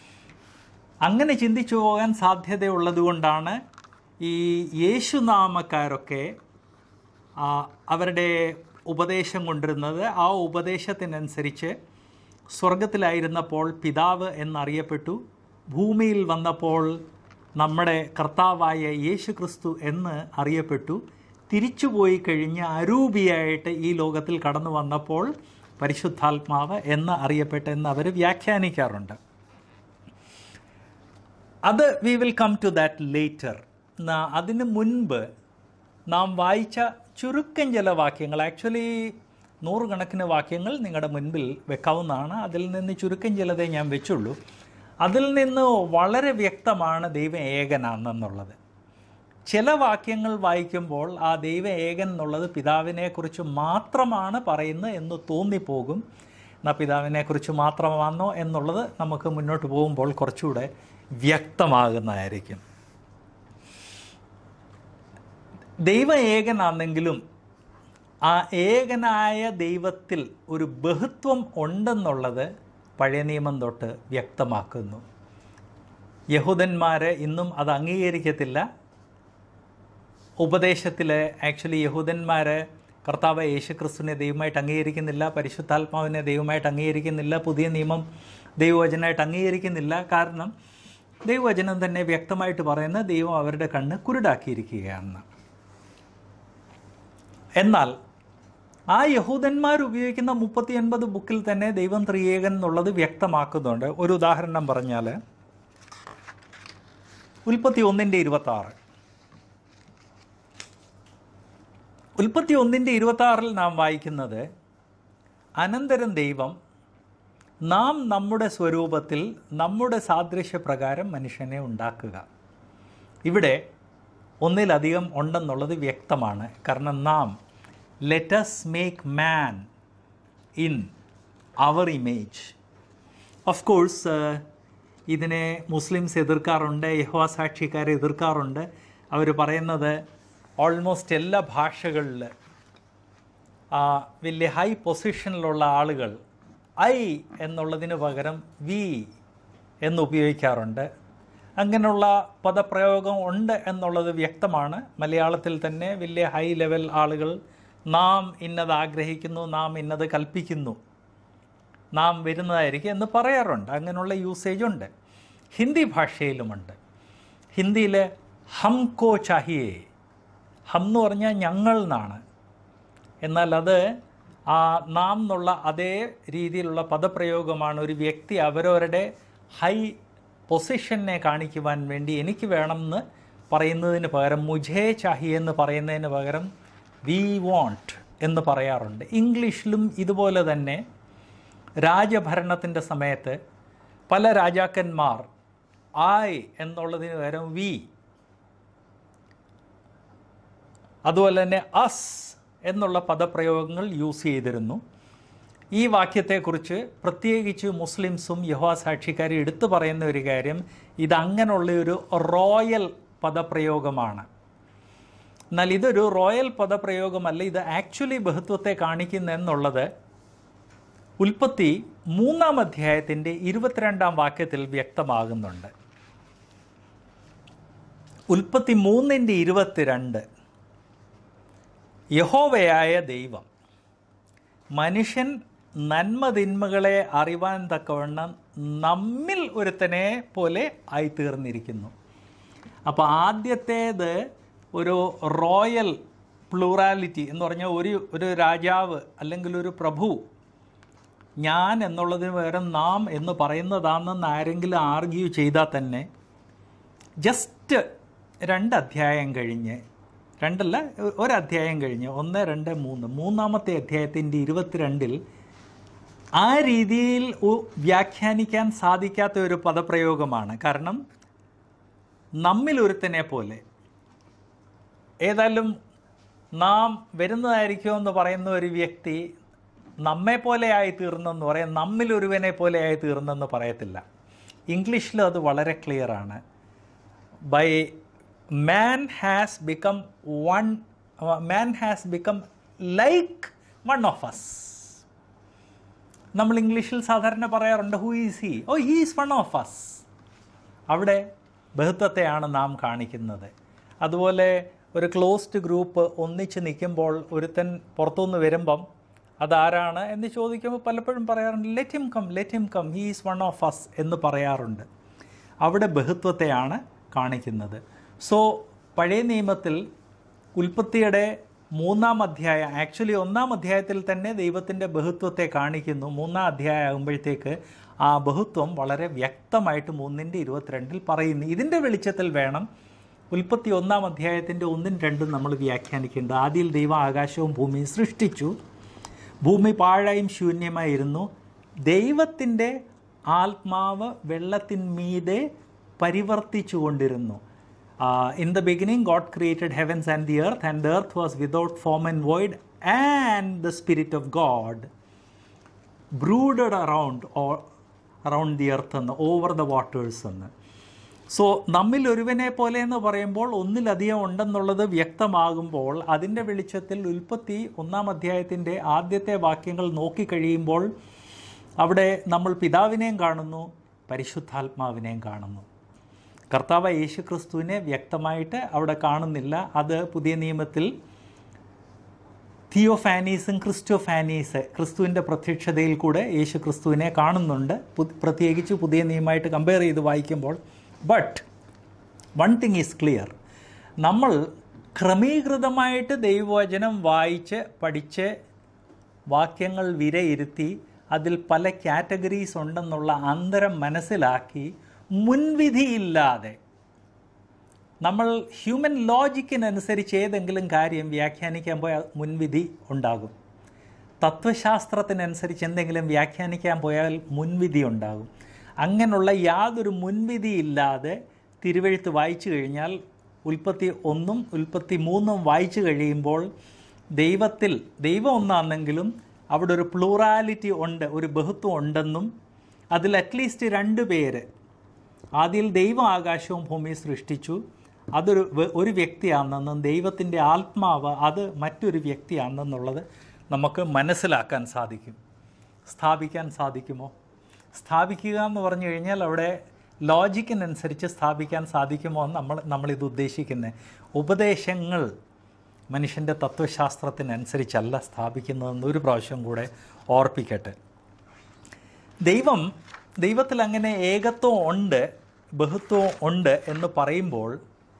അങ്ങനെ ചിന്തിച്ചു പോകാൻ സാധ്യതയുള്ളത് കൊണ്ടാണ് ഈ യേശുനാമക്കാരൊക്കെ ആ, അവരുടെ ഉപദേശം കൊണ്ടിരുന്നത് ആ ഉപദേശത്തിനനുസരിച്ച് സ്വർഗത്തിലായിരുന്നപ്പോൾ പിതാവ് എന്നറിയപ്പെട്ടു ഭൂമിയിൽ വന്നപ്പോൾ നമ്മുടെ കർത്താവായ യേശു ക്രിസ്തു എന്ന് അറിയപ്പെട്ടു തിരിച്ചുപോയി കഴിഞ്ഞ് അരൂപിയായിട്ട് ഈ ലോകത്തിൽ കടന്നു വന്നപ്പോൾ പരിശുദ്ധാത്മാവ് എന്ന് അറിയപ്പെട്ട എന്ന് അവർ വ്യാഖ്യാനിക്കാറുണ്ട് അത് we will come to that later അതിന് മുൻപ് നാം വായിച്ച ചുരുക്കം ചില വാക്യങ്ങൾ ആക്ച്വലി നൂറുകണക്കിന് വാക്യങ്ങൾ നിങ്ങളുടെ മുൻപിൽ വെക്കാവുന്നതാണ് അതിൽ നിന്ന് ചുരുക്കം ചിലതേ ഞാൻ വെച്ചുള്ളൂ അതിൽ നിന്ന് വളരെ വ്യക്തമാണ് ദൈവം ഏകനാണെന്നുള്ളത് ചില വാക്യങ്ങൾ വായിക്കുമ്പോൾ ആ ദൈവ ഏകൻ എന്നുള്ളത് പിതാവിനെക്കുറിച്ച് മാത്രമാണ് പറയുന്നത് എന്ന് തോന്നിപ്പോകും എന്നാൽ പിതാവിനെക്കുറിച്ച് മാത്രമാണോ എന്നുള്ളത് നമുക്ക് മുന്നോട്ട് പോകുമ്പോൾ കുറച്ചുകൂടെ വ്യക്തമാകുന്നതായിരിക്കും ദൈവ ഏകനാണെങ്കിലും ആ ഏകനായ ദൈവത്തിൽ ഒരു ബഹുത്വം ഉണ്ടെന്നുള്ളത് പഴയ നിയമം തൊട്ട് വ്യക്തമാക്കുന്നു യഹൂദന്മാർ ഇന്നും അത് അംഗീകരിക്കത്തില്ല ഉപദേശത്തിൽ ആക്ച്വലി യഹൂദന്മാർ കർത്താവ് യേശുക്രിസ്തുവിനെ ദൈവമായിട്ട് അംഗീകരിക്കുന്നില്ല പരിശുദ്ധാത്മാവിനെ ദൈവമായിട്ട് അംഗീകരിക്കുന്നില്ല പുതിയ നിയമം ദൈവവചനമായിട്ട് അംഗീകരിക്കുന്നില്ല കാരണം ദൈവവചനം തന്നെ വ്യക്തമായിട്ട് പറയുന്ന ദൈവം അവരുടെ കണ്ണ് കുരുടാക്കിയിരിക്കുകയാണ് എന്നാൽ ആ യഹൂദന്മാർ ഉപയോഗിക്കുന്ന മുപ്പത്തി ഒൻപത് ബുക്കിൽ തന്നെ ദൈവം ത്രിയേകൻ എന്നുള്ളത് വ്യക്തമാക്കുന്നുണ്ട് ഒരു ഉദാഹരണം പറഞ്ഞാൽ ഉൽപ്പത്തി ഒന്നിൻ്റെ ഇരുപത്തി ആറ് ഉൽപ്പത്തി ഒന്നിൻ്റെ ഇരുപത്തി ആറിൽ നാം വായിക്കുന്നത് അനന്തരം ദൈവം നാം നമ്മുടെ സ്വരൂപത്തിൽ നമ്മുടെ സാദൃശ്യപ്രകാരം മനുഷ്യനെ ഉണ്ടാക്കുക ഇവിടെ ഒന്നിലധികം ഉണ്ടെന്നുള്ളത് വ്യക്തമാണ് കാരണം നാം let's make man in our image of course ഇതിനെ മുസ്ലിംസ് എതിർക്കാറുണ്ട് യഹോവ സാക്ഷിക്കാരെ എതിർക്കാറുണ്ട് അവർ പറയുന്നത് ഓൾമോസ്റ്റ് എല്ലാ ഭാഷകളിൽ വലിയ ഹൈ പൊസിഷനിലുള്ള ആളുകൾ ഐ എന്നുള്ളതിന് പകരം വി എന്ന് ഉപയോഗിക്കാറുണ്ട് അങ്ങനെയുള്ള പദപ്രയോഗം ഉണ്ട് എന്നുള്ളത് വ്യക്തമാണ് മലയാളത്തിൽ തന്നെ വലിയ ഹൈ ലെവൽ ആളുകൾ നാം ഇന്നത് ആഗ്രഹിക്കുന്നു നാം ഇന്നത് കൽപ്പിക്കുന്നു നാം വരുന്നതായിരിക്കും എന്ന് പറയാറുണ്ട് അങ്ങനെയുള്ള യൂസേജ് ഉണ്ട് ഹിന്ദി ഭാഷയിലുമുണ്ട് ഹിന്ദിയിൽ ഹംകോ ചാഹിയേ ഹം എന്ന് പറഞ്ഞാൽ ഞങ്ങൾ എന്നാണ് എന്നാൽ അത് ആ നാം എന്നുള്ള അതേ രീതിയിലുള്ള പദപ്രയോഗമാണ് ഒരു വ്യക്തി അവരവരുടെ ഹൈ പൊസിഷനെ കാണിക്കുവാൻ വേണ്ടി എനിക്ക് വേണമെന്ന് പറയുന്നതിന് പകരം മുझे ചാഹിയെ എന്ന് പറയുന്നതിന് പകരം വി വോണ്ട് എന്ന് പറയാറുണ്ട് ഇംഗ്ലീഷിലും ഇതുപോലെ തന്നെ രാജഭരണത്തിൻ്റെ സമയത്ത് പല രാജാക്കന്മാർ ആയ് എന്നുള്ളതിന് പകരം വി അതുപോലെ തന്നെ അസ് എന്നുള്ള പദപ്രയോഗങ്ങൾ യൂസ് ചെയ്തിരുന്നു ഈ വാക്യത്തെക്കുറിച്ച് പ്രത്യേകിച്ച് മുസ്ലിംസും യഹോവ സാക്ഷിക്കാരും എടുത്തു പറയുന്ന ഒരു കാര്യം ഇത് അങ്ങനെയുള്ള ഒരു റോയൽ പദപ്രയോഗമാണ് എന്നാൽ ഇതൊരു റോയൽ പദപ്രയോഗമല്ല ഇത് ആക്ച്വലി ബഹുത്വത്തെ കാണിക്കുന്ന എന്നുള്ളത് ഉൽപ്പത്തി മൂന്നാം അധ്യായത്തിൻ്റെ ഇരുപത്തിരണ്ടാം വാക്യത്തിൽ വ്യക്തമാകുന്നുണ്ട് ഉൽപ്പത്തി മൂന്നിൻ്റെ ഇരുപത്തിരണ്ട് യഹോവയായ ദൈവം മനുഷ്യൻ നന്മതിന്മകളെ അറിവാൻ തക്കവണ്ണം നമ്മിൽ ഒരുത്തനെ പോലെ ആയിത്തീർന്നിരിക്കുന്നു അപ്പോൾ ആദ്യത്തേത് ഒരു റോയൽ പ്ലൂറാലിറ്റി എന്ന് പറഞ്ഞാൽ ഒരു ഒരു രാജാവ് അല്ലെങ്കിൽ ഒരു പ്രഭു ഞാൻ എന്നുള്ളതിന് പകരം നാം എന്ന് പറയുന്നതാണെന്ന് ആരെങ്കിലും ആർഗ്യൂ ചെയ്താൽ തന്നെ ജസ്റ്റ് രണ്ട് അധ്യായം കഴിഞ്ഞ് രണ്ടല്ല ഒരധ്യായം കഴിഞ്ഞ് ഒന്ന് രണ്ട് മൂന്ന് മൂന്നാമത്തെ അധ്യായത്തിൻ്റെ ഇരുപത്തിരണ്ടിൽ ആ രീതിയിൽ ഉ- വ്യാഖ്യാനിക്കാൻ സാധിക്കാത്ത ഒരു പദപ്രയോഗമാണ് കാരണം നമ്മിൽ ഒരുത്തനെ പോലെ ഏതായാലും നാം വരുന്നതായിരിക്കുമോ എന്ന് പറയുന്ന ഒരു വ്യക്തി നമ്മെ പോലെ ആയി തീർന്നെന്ന് പറയാം നമ്മിൽ ഒരുവനെ പോലെ ആയി തീർന്നെന്ന് പറയത്തില്ല ഇംഗ്ലീഷിൽ അത് വളരെ ക്ലിയറാണ് by man has become one man has become like one of us നമ്മൾ ഇംഗ്ലീഷിൽ സാധാരണ പറയാറുണ്ട് who is he oh he is one of us അവിടെ ബഹുത്വത്തെയാണ് നാം കാണിക്കുന്നത് അതുപോലെ ഒരു ക്ലോസ്ഡ് ഗ്രൂപ്പ് ഒന്നിച്ച് നിൽക്കുമ്പോൾ ഒരുത്തൻ പുറത്തുനിന്ന് വരുമ്പം അതാരാണ് എന്ന് ചോദിക്കുമ്പോൾ പലപ്പോഴും പറയാറുണ്ട് let him come let him come he is one of us എന്ന് പറയാറുണ്ട് അവിടെ ബഹുത്വത്തെയാണ് കാണിക്കുന്നത് സോ പഴയ നിയമത്തിൽ ഉൽപ്പത്തിയുടെ മൂന്നാം അധ്യായം ആക്ച്വലി ഒന്നാം അധ്യായത്തിൽ തന്നെ ദൈവത്തിൻ്റെ ബഹുത്വത്തെ കാണിക്കുന്നു മൂന്നാം അധ്യായം ആകുമ്പോഴത്തേക്ക് ആ ബഹുത്വം വളരെ വ്യക്തമായിട്ട് മൂന്നിൻ്റെ ഇരുപത്തിരണ്ടിൽ പറയുന്നു ഇതിൻ്റെ വെളിച്ചത്തിൽ വേണം ഉൽപ്പത്തി ഒന്നാം അധ്യായത്തിൻ്റെ ഒന്നും രണ്ടും നമ്മൾ വ്യാഖ്യാനിക്കേണ്ടത് ആദ്യം ദൈവം ആകാശവും ഭൂമിയും സൃഷ്ടിച്ചു ഭൂമി പാഴായും ശൂന്യമായിരുന്നു ദൈവത്തിൻ്റെ ആത്മാവ് വെള്ളത്തിന്മീതെ പരിവർത്തിച്ചു കൊണ്ടിരുന്നു in the beginning God created heavens and the earth and the earth was without form and void and the spirit of God brooded around around the earth എന്ന് ഓവർ ദ വാട്ടേഴ്സ് എന്ന് സോ നമ്മിൽ ഒരുവനെ പോലെ എന്ന് പറയുമ്പോൾ ഒന്നിലധികം ഉണ്ടെന്നുള്ളത് വ്യക്തമാകുമ്പോൾ അതിൻ്റെ വെളിച്ചത്തിൽ ഉൽപ്പത്തി ഒന്നാം അധ്യായത്തിൻ്റെ ആദ്യത്തെ വാക്യങ്ങൾ നോക്കിക്കഴിയുമ്പോൾ അവിടെ നമ്മൾ പിതാവിനെയും കാണുന്നു പരിശുദ്ധാത്മാവിനെയും കാണുന്നു കർത്താവ് യേശു ക്രിസ്തുവിനെ വ്യക്തമായിട്ട് അവിടെ കാണുന്നില്ല അത് പുതിയ നിയമത്തിൽ തിയോഫാനീസും ക്രിസ്റ്റോഫാനീസ് ക്രിസ്തുവിൻ്റെ പ്രത്യക്ഷതയിൽ കൂടെ യേശു ക്രിസ്തുവിനെ കാണുന്നുണ്ട് പു- പ്രത്യേകിച്ച് പുതിയ നിയമമായിട്ട് കമ്പയർ ചെയ്ത് വായിക്കുമ്പോൾ but one thing is clear നമ്മൾ ക്രമീകൃതമായിട്ട് ദൈവവചനം വായിച്ച് പഠിച്ച് വാക്യങ്ങൾ വിലയിരുത്തി അതിൽ പല കാറ്റഗറീസ് ഉണ്ടെന്നുള്ള അന്തരം മനസ്സിലാക്കി മുൻവിധിയില്ലാതെ നമ്മൾ ഹ്യൂമൻ ലോജിക്കിനനുസരിച്ച് ഏതെങ്കിലും കാര്യം വ്യാഖ്യാനിക്കാൻ പോയാൽ മുൻവിധി ഉണ്ടാകും തത്വശാസ്ത്രത്തിനനുസരിച്ച് എന്തെങ്കിലും വ്യാഖ്യാനിക്കാൻ പോയാൽ മുൻവിധി ഉണ്ടാകും അങ്ങനെയുള്ള യാതൊരു മുൻവിധിയില്ലാതെ തിരുവഴുത്ത് വായിച്ചു കഴിഞ്ഞാൽ ഉൽപ്പത്തി ഒന്നും ഉൽപ്പത്തി മൂന്നും വായിച്ചു കഴിയുമ്പോൾ ദൈവത്തിൽ ദൈവം ഒന്നാണെങ്കിലും അവിടെ ഒരു പ്ലൂറാലിറ്റി ഉണ്ട് ഒരു ബഹുത്വം ഉണ്ടെന്നും അതിൽ അറ്റ്ലീസ്റ്റ് രണ്ട് പേര് ആദ്യം ദൈവം ആകാശവും ഭൂമിയും സൃഷ്ടിച്ചു അതൊരു വെ- ഒരു വ്യക്തിയാണെന്നും ദൈവത്തിൻ്റെ ആത്മാവ് അത് മറ്റൊരു വ്യക്തിയാണെന്നുള്ളത് നമുക്ക് മനസ്സിലാക്കാൻ സാധിക്കും സ്ഥാപിക്കാൻ സാധിക്കുമോ സ്ഥാപിക്കുക എന്ന് പറഞ്ഞു കഴിഞ്ഞാൽ അവിടെ ലോജിക്കിനനുസരിച്ച് സ്ഥാപിക്കാൻ സാധിക്കുമോ എന്ന് നമ്മൾ നമ്മളിത് ഉദ്ദേശിക്കുന്നത് ഉപദേശങ്ങൾ മനുഷ്യൻ്റെ തത്വശാസ്ത്രത്തിനനുസരിച്ചല്ല സ്ഥാപിക്കുന്നതെന്ന് ഒരു പ്രാവശ്യം കൂടെ ഓർപ്പിക്കട്ടെ ദൈവം ദൈവത്തിൽ അങ്ങനെ ഏകത്വം ഉണ്ട് ബഹുത്വം ഉണ്ട് എന്ന് പറയുമ്പോൾ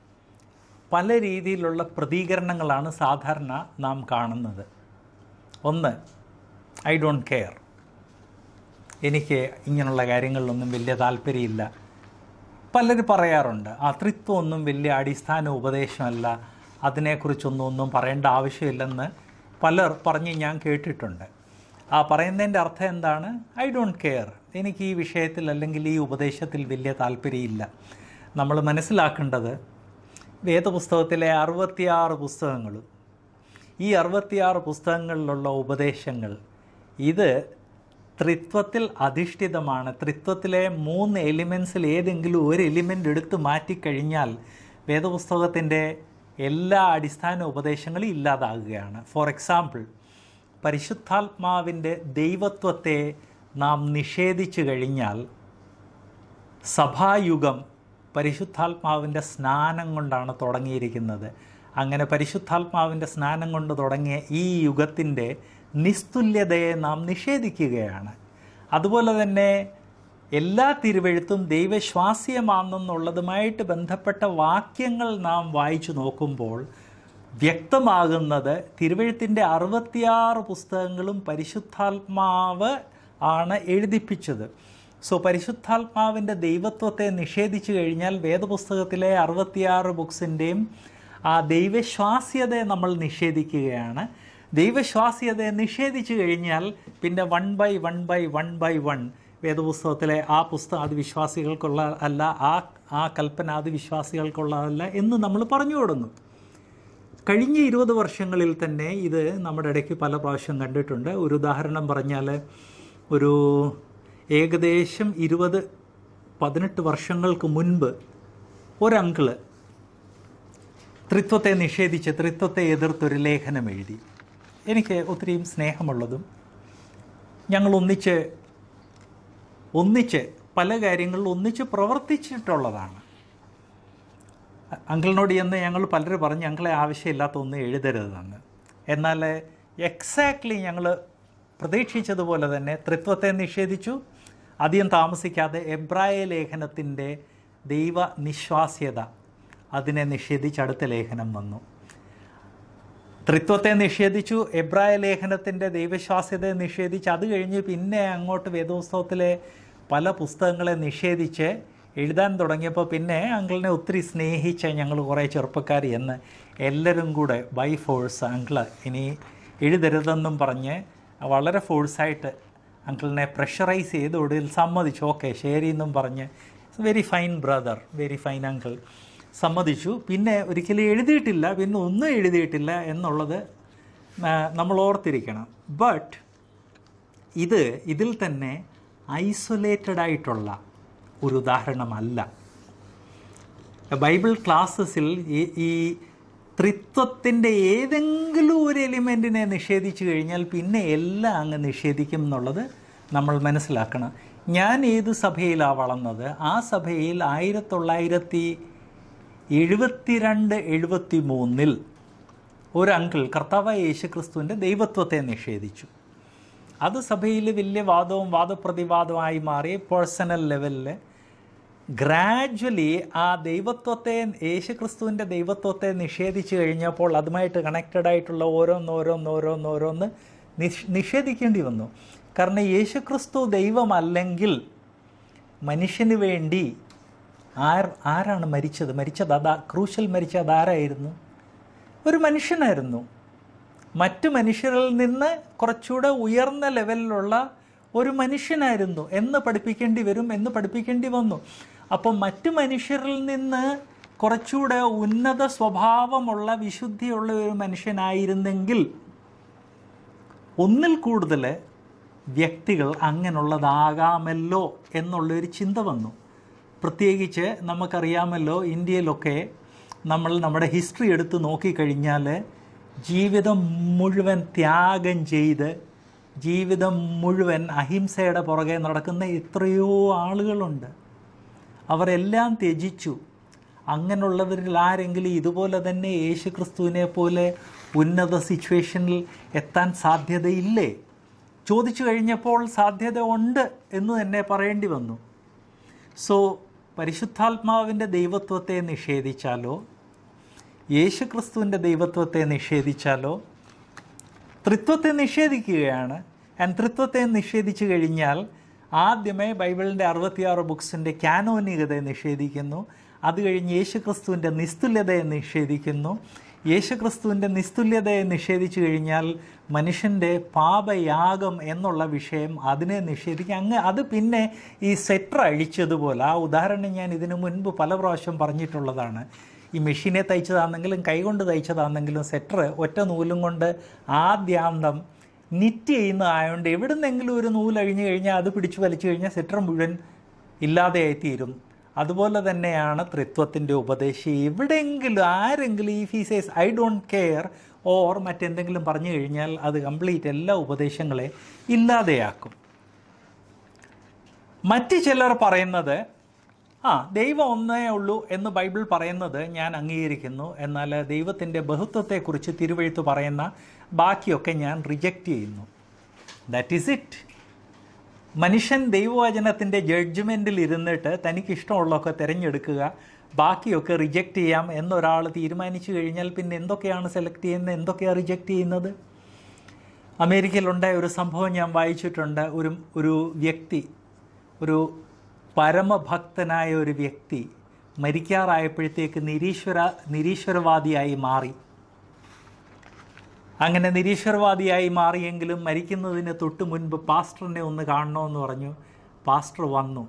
പല രീതിയിലുള്ള പ്രതികരണങ്ങളാണ് സാധാരണ നാം കാണുന്നത് ഒന്ന് ഐ ഡോണ്ട് കെയർ എനിക്ക് ഇങ്ങനെയുള്ള കാര്യങ്ങളിലൊന്നും വലിയ താല്പര്യമില്ല പലരും പറയാറുണ്ട് ആ ത്രിത്വമൊന്നും വലിയ അടിസ്ഥാന ഉപദേശമല്ല അതിനെക്കുറിച്ചൊന്നും ഒന്നും പറയേണ്ട ആവശ്യമില്ലെന്ന് പലർ പറഞ്ഞ് ഞാൻ കേട്ടിട്ടുണ്ട് ആ പറയുന്നതിൻ്റെ അർത്ഥം എന്താണ് ഐ ഡോണ്ട് കെയർ എനിക്ക് ഈ വിഷയത്തിൽ അല്ലെങ്കിൽ ഈ ഉപദേശത്തിൽ വലിയ താല്പര്യമില്ല നമ്മൾ മനസ്സിലാക്കേണ്ടത് വേദപുസ്തകത്തിലെ അറുപത്തിയാറ് പുസ്തകങ്ങളും ഈ അറുപത്തിയാറ് പുസ്തകങ്ങളിലുള്ള ഉപദേശങ്ങൾ ഇത് ത്രിത്വത്തിൽ അധിഷ്ഠിതമാണ് ത്രിത്വത്തിലെ മൂന്ന് എലിമെൻസിൽ ഏതെങ്കിലും ഒരു എലിമെൻ്റ് എടുത്ത് മാറ്റിക്കഴിഞ്ഞാൽ വേദപുസ്തകത്തിൻ്റെ എല്ലാ അടിസ്ഥാന ഉപദേശങ്ങളും ഇല്ലാതാകുകയാണ് ഫോർ എക്സാമ്പിൾ പരിശുദ്ധാത്മാവിൻ്റെ ദൈവത്വത്തെ നാം നിഷേധിച്ചു കഴിഞ്ഞാൽ സഭായുഗം പരിശുദ്ധാത്മാവിൻ്റെ സ്നാനം കൊണ്ടാണ് തുടങ്ങിയിരിക്കുന്നത് അങ്ങനെ പരിശുദ്ധാത്മാവിൻ്റെ സ്നാനം കൊണ്ട് തുടങ്ങിയ ഈ യുഗത്തിൻ്റെ നിസ്തുല്യതയെ നാം നിഷേധിക്കുകയാണ് അതുപോലെ തന്നെ എല്ലാ തിരുവെഴുത്തും ദൈവശ്വാസ്യമാണെന്നുള്ളതുമായിട്ട് ബന്ധപ്പെട്ട വാക്യങ്ങൾ നാം വായിച്ചു നോക്കുമ്പോൾ വ്യക്തമാകുന്നത് തിരുവഴുത്തിൻ്റെ അറുപത്തിയാറ് പുസ്തകങ്ങളും പരിശുദ്ധാത്മാവ് ആണ് എഴുതിപ്പിച്ചത് സോ പരിശുദ്ധാത്മാവിൻ്റെ ദൈവത്വത്തെ നിഷേധിച്ചു കഴിഞ്ഞാൽ വേദപുസ്തകത്തിലെ അറുപത്തിയാറ് ബുക്സിൻ്റെയും ആ ദൈവശ്വാസ്യതയെ നമ്മൾ നിഷേധിക്കുകയാണ് ദൈവശ്വാസ്യതയെ നിഷേധിച്ചു കഴിഞ്ഞാൽ പിന്നെ one by one by one by one വേദപുസ്തകത്തിലെ ആ പുസ്തകം അത് വിശ്വാസികൾക്കുള്ള അല്ല ആ ആ കൽപ്പന അത് വിശ്വാസികൾക്കുള്ളതല്ല എന്ന് നമ്മൾ പറഞ്ഞു തുടങ്ങും കഴിഞ്ഞ ഇരുപത് വർഷങ്ങളിൽ തന്നെ ഇത് നമ്മുടെ ഇടയ്ക്ക് പല പ്രാവശ്യം കണ്ടിട്ടുണ്ട് ഒരു ഉദാഹരണം പറഞ്ഞാൽ ഒരു ഏകദേശം ഇരുപത് പതിനെട്ട് വർഷങ്ങൾക്ക് മുൻപ് ഒരങ്കിള് ത്രിത്വത്തെ നിഷേധിച്ച് ത്രിത്വത്തെ എതിർത്തൊരു ലേഖനം എഴുതി എനിക്ക് ഒത്തിരിയും സ്നേഹമുള്ളതും ഞങ്ങൾ ഒന്നിച്ച് ഒന്നിച്ച് പല കാര്യങ്ങളിലും ഒന്നിച്ച് പ്രവർത്തിച്ചിട്ടുള്ളതാണ് അങ്കിളിനോട് ചെന്ന് ഞങ്ങൾ പലരും പറഞ്ഞ് ഞങ്ങളെ ആവശ്യമില്ലാത്ത ഒന്നും എഴുതരുതെന്ന് എന്നാൽ എക്സാക്ട്ലി ഞങ്ങൾ പ്രതീക്ഷിച്ചതുപോലെ തന്നെ ത്രിത്വത്തെ നിഷേധിച്ചു അധികം താമസിക്കാതെ എബ്രായ ലേഖനത്തിൻ്റെ ദൈവ നിശ്വാസ്യത അതിനെ നിഷേധിച്ച് അടുത്ത ലേഖനം വന്നു ത്രിത്വത്തെ നിഷേധിച്ചു എബ്രായ ലേഖനത്തിൻ്റെ ദൈവശ്വാസ്യതയെ നിഷേധിച്ച് അത് കഴിഞ്ഞ് പിന്നെ അങ്ങോട്ട് വേദോത്സവത്തിലെ പല പുസ്തകങ്ങളെ നിഷേധിച്ച് എഴുതാൻ തുടങ്ങിയപ്പോൾ പിന്നെ അങ്കിളിനെ ഒത്തിരി സ്നേഹിച്ച ഞങ്ങൾ കുറേ ചെറുപ്പക്കാർ എന്ന് എല്ലാവരും കൂടെ ബൈ ഫോഴ്സ് അങ്കിള് ഇനി എഴുതരുതെന്നും പറഞ്ഞ് വളരെ ഫോഴ്സായിട്ട് അങ്കിളിനെ പ്രഷറൈസ് ചെയ്ത് ഒടുവിൽ സമ്മതിച്ചു ഓക്കെ ശരി എന്നും പറഞ്ഞ് very fine brother very fine uncle സമ്മതിച്ചു പിന്നെ ഒരിക്കലും എഴുതിയിട്ടില്ല പിന്നെ ഒന്നും എഴുതിയിട്ടില്ല എന്നുള്ളത് ആ, നമ്മൾ ഓർത്തിരിക്കണം ബട്ട് ഇത് ഇതിൽ തന്നെ ഐസൊലേറ്റഡ് ആയിട്ടുള്ള ഒരു ഉദാഹരണമല്ല ബൈബിൾ ക്ലാസ്സസിൽ ഈ ഈ ത്രിത്വത്തിൻ്റെ ഏതെങ്കിലും ഒരു എലിമെൻറ്റിനെ നിഷേധിച്ചു കഴിഞ്ഞാൽ പിന്നെ എല്ലാം അങ്ങ് നിഷേധിക്കും എന്നുള്ളത് നമ്മൾ മനസ്സിലാക്കണം ഞാൻ ഏത് സഭയിലാണ് വളർന്നത് ആ സഭയിൽ ആയിരത്തി തൊള്ളായിരത്തി എഴുപത്തിരണ്ട് എഴുപത്തി മൂന്നിൽ ഒരു അങ്കിൾ കർത്താവായ യേശുക്രിസ്തുവിൻ്റെ ദൈവത്വത്തെ നിഷേധിച്ചു അത് സഭയിൽ വലിയ വാദവും വാദപ്രതിവാദമായി മാറി പേഴ്സണൽ ലെവലിൽ ഗ്രാജ്വലി ആ ദൈവത്വത്തെ യേശുക്രിസ്തുവിൻ്റെ ദൈവത്വത്തെ നിഷേധിച്ചു കഴിഞ്ഞപ്പോൾ അതുമായിട്ട് കണക്റ്റഡ് ആയിട്ടുള്ള ഓരോന്നോരോന്നോരോന്നോരോന്ന് നിഷ് നിഷേധിക്കേണ്ടി വന്നു കാരണം യേശുക്രിസ്തു ദൈവമല്ലെങ്കിൽ മനുഷ്യന് വേണ്ടി ആർ ആരാണ് മരിച്ചത് മരിച്ചത് അതാ ക്രൂശൽ മരിച്ചത് ആരായിരുന്നു ഒരു മനുഷ്യനായിരുന്നു മറ്റു മനുഷ്യരിൽ നിന്ന് കുറച്ചുകൂടെ ഉയർന്ന ലെവലിലുള്ള ഒരു മനുഷ്യനായിരുന്നു എന്ന് പഠിപ്പിക്കേണ്ടി വരും എന്ന് പഠിപ്പിക്കേണ്ടി വന്നു അപ്പോൾ മറ്റു മനുഷ്യരിൽ നിന്ന് കുറച്ചുകൂടെ ഉന്നത സ്വഭാവമുള്ള വിശുദ്ധിയുള്ള ഒരു മനുഷ്യനായിരുന്നെങ്കിൽ ഒന്നിൽ കൂടുതൽ വ്യക്തികൾ അങ്ങനെയുള്ളതാകാമല്ലോ എന്നുള്ളൊരു ചിന്ത വന്നു പ്രത്യേകിച്ച് നമുക്കറിയാമല്ലോ ഇന്ത്യയിലൊക്കെ നമ്മൾ നമ്മുടെ ഹിസ്റ്ററി എടുത്ത് നോക്കിക്കഴിഞ്ഞാൽ ജീവിതം മുഴുവൻ ത്യാഗം ചെയ്ത് ജീവിതം മുഴുവൻ അഹിംസയുടെ പുറകെ നടക്കുന്ന എത്രയോ ആളുകളുണ്ട് അവരെല്ലാം ത്യജിച്ചു അങ്ങനെയുള്ളവരിൽ ആരെങ്കിലും ഇതുപോലെ തന്നെ യേശു ക്രിസ്തുവിനെ പോലെ ഉന്നത സിറ്റുവേഷനിൽ എത്താൻ സാധ്യതയില്ലേ ചോദിച്ചു കഴിഞ്ഞപ്പോൾ സാധ്യത ഉണ്ട് എന്ന് തന്നെ പറയേണ്ടി വന്നു സോ പരിശുദ്ധാത്മാവിൻ്റെ ദൈവത്വത്തെ നിഷേധിച്ചാലോ യേശുക്രിസ്തുവിൻ്റെ ദൈവത്വത്തെ നിഷേധിച്ചാലോ ത്രിത്വത്തെ നിഷേധിക്കുകയാണ് ആൻഡ് ത്രിത്വത്തെ നിഷേധിച്ചു കഴിഞ്ഞാൽ ആദ്യമേ ബൈബിളിൻ്റെ അറുപത്തിയാറ് ബുക്സിൻ്റെ കാനോനികതയെ നിഷേധിക്കുന്നു അത് കഴിഞ്ഞ് യേശുക്രിസ്തുവിൻ്റെ നിസ്തുല്യതയെ നിഷേധിക്കുന്നു യേശുക്രിസ്തുവിൻ്റെ നിസ്തുല്യതയെ നിഷേധിച്ചു കഴിഞ്ഞാൽ മനുഷ്യൻ്റെ പാപയാഗം എന്നുള്ള വിഷയം അതിനെ നിഷേധിക്കുക അങ്ങ് അത് പിന്നെ ഈ സെറ്റർ അഴിച്ചതുപോലെ ആ ഉദാഹരണം ഞാൻ ഇതിനു മുൻപ് പല പ്രാവശ്യം പറഞ്ഞിട്ടുള്ളതാണ് ഈ മെഷീനെ തയ്ച്ചതാണെങ്കിലും കൈകൊണ്ട് തയ്ച്ചതാണെങ്കിലും സെറ്റർ ഒറ്റ നൂലും കൊണ്ട് ആദ്യാന്തം നിറ്റ് ചെയ്യുന്നതായതുകൊണ്ട് എവിടുന്നെങ്കിലും ഒരു നൂല് അഴിഞ്ഞു കഴിഞ്ഞാൽ അത് പിടിച്ചു വലിച്ചു കഴിഞ്ഞാൽ സെറ്റർ മുഴുവൻ ഇല്ലാതെയായിത്തീരും അതുപോലെ തന്നെയാണ് ത്രിത്വത്തിൻ്റെ ഉപദേശം എവിടെയെങ്കിലും ആരെങ്കിലും ഈ phrases I don't care or മറ്റെന്തെങ്കിലും പറഞ്ഞു കഴിഞ്ഞാൽ അത് കംപ്ലീറ്റ് എല്ലാ ഉപദേശങ്ങളെ ഇല്ലാതെയാക്കും മറ്റ് ചിലർ പറയുന്നത് ആ ദൈവം ഒന്നേ ഉള്ളൂ എന്ന് ബൈബിൾ പറയുന്നത് ഞാൻ അംഗീകരിക്കുന്നു എന്നാൽ ദൈവത്തിൻ്റെ ബഹുത്വത്തെക്കുറിച്ച് തിരുവഴുത്ത് പറയുന്ന ബാക്കിയൊക്കെ ഞാൻ റിജക്റ്റ് ചെയ്യുന്നു ദാറ്റ് ഈസ് ഇറ്റ് മനുഷ്യൻ ദൈവവചനത്തിൻ്റെ ജഡ്ജ്മെൻറ്റിൽ ഇരുന്നിട്ട് തനിക്ക് ഇഷ്ടമുള്ളതൊക്കെ തിരഞ്ഞെടുക്കുക ബാക്കിയൊക്കെ റിജക്റ്റ് ചെയ്യാം എന്നൊരാൾ തീരുമാനിച്ചു കഴിഞ്ഞാൽ പിന്നെ എന്തൊക്കെയാണ് സെലക്ട് ചെയ്യുന്നത് എന്തൊക്കെയാണ് റിജക്റ്റ് ചെയ്യുന്നത് അമേരിക്കയിലുണ്ടായ ഒരു സംഭവം ഞാൻ വായിച്ചിട്ടുണ്ട് ഒരു ഒരു വ്യക്തി ഒരു പരമഭക്തനായ ഒരു വ്യക്തി മരിക്കാറായപ്പോഴത്തേക്ക് നിരീശ്വര നിരീശ്വരവാദിയായി മാറി അങ്ങനെ നിരീശ്വരവാദിയായി മാറിയെങ്കിലും മരിക്കുന്നതിന് തൊട്ട് മുൻപ് പാസ്റ്ററിനെ ഒന്ന് കാണണമെന്ന് പറഞ്ഞു പാസ്റ്റർ വന്നു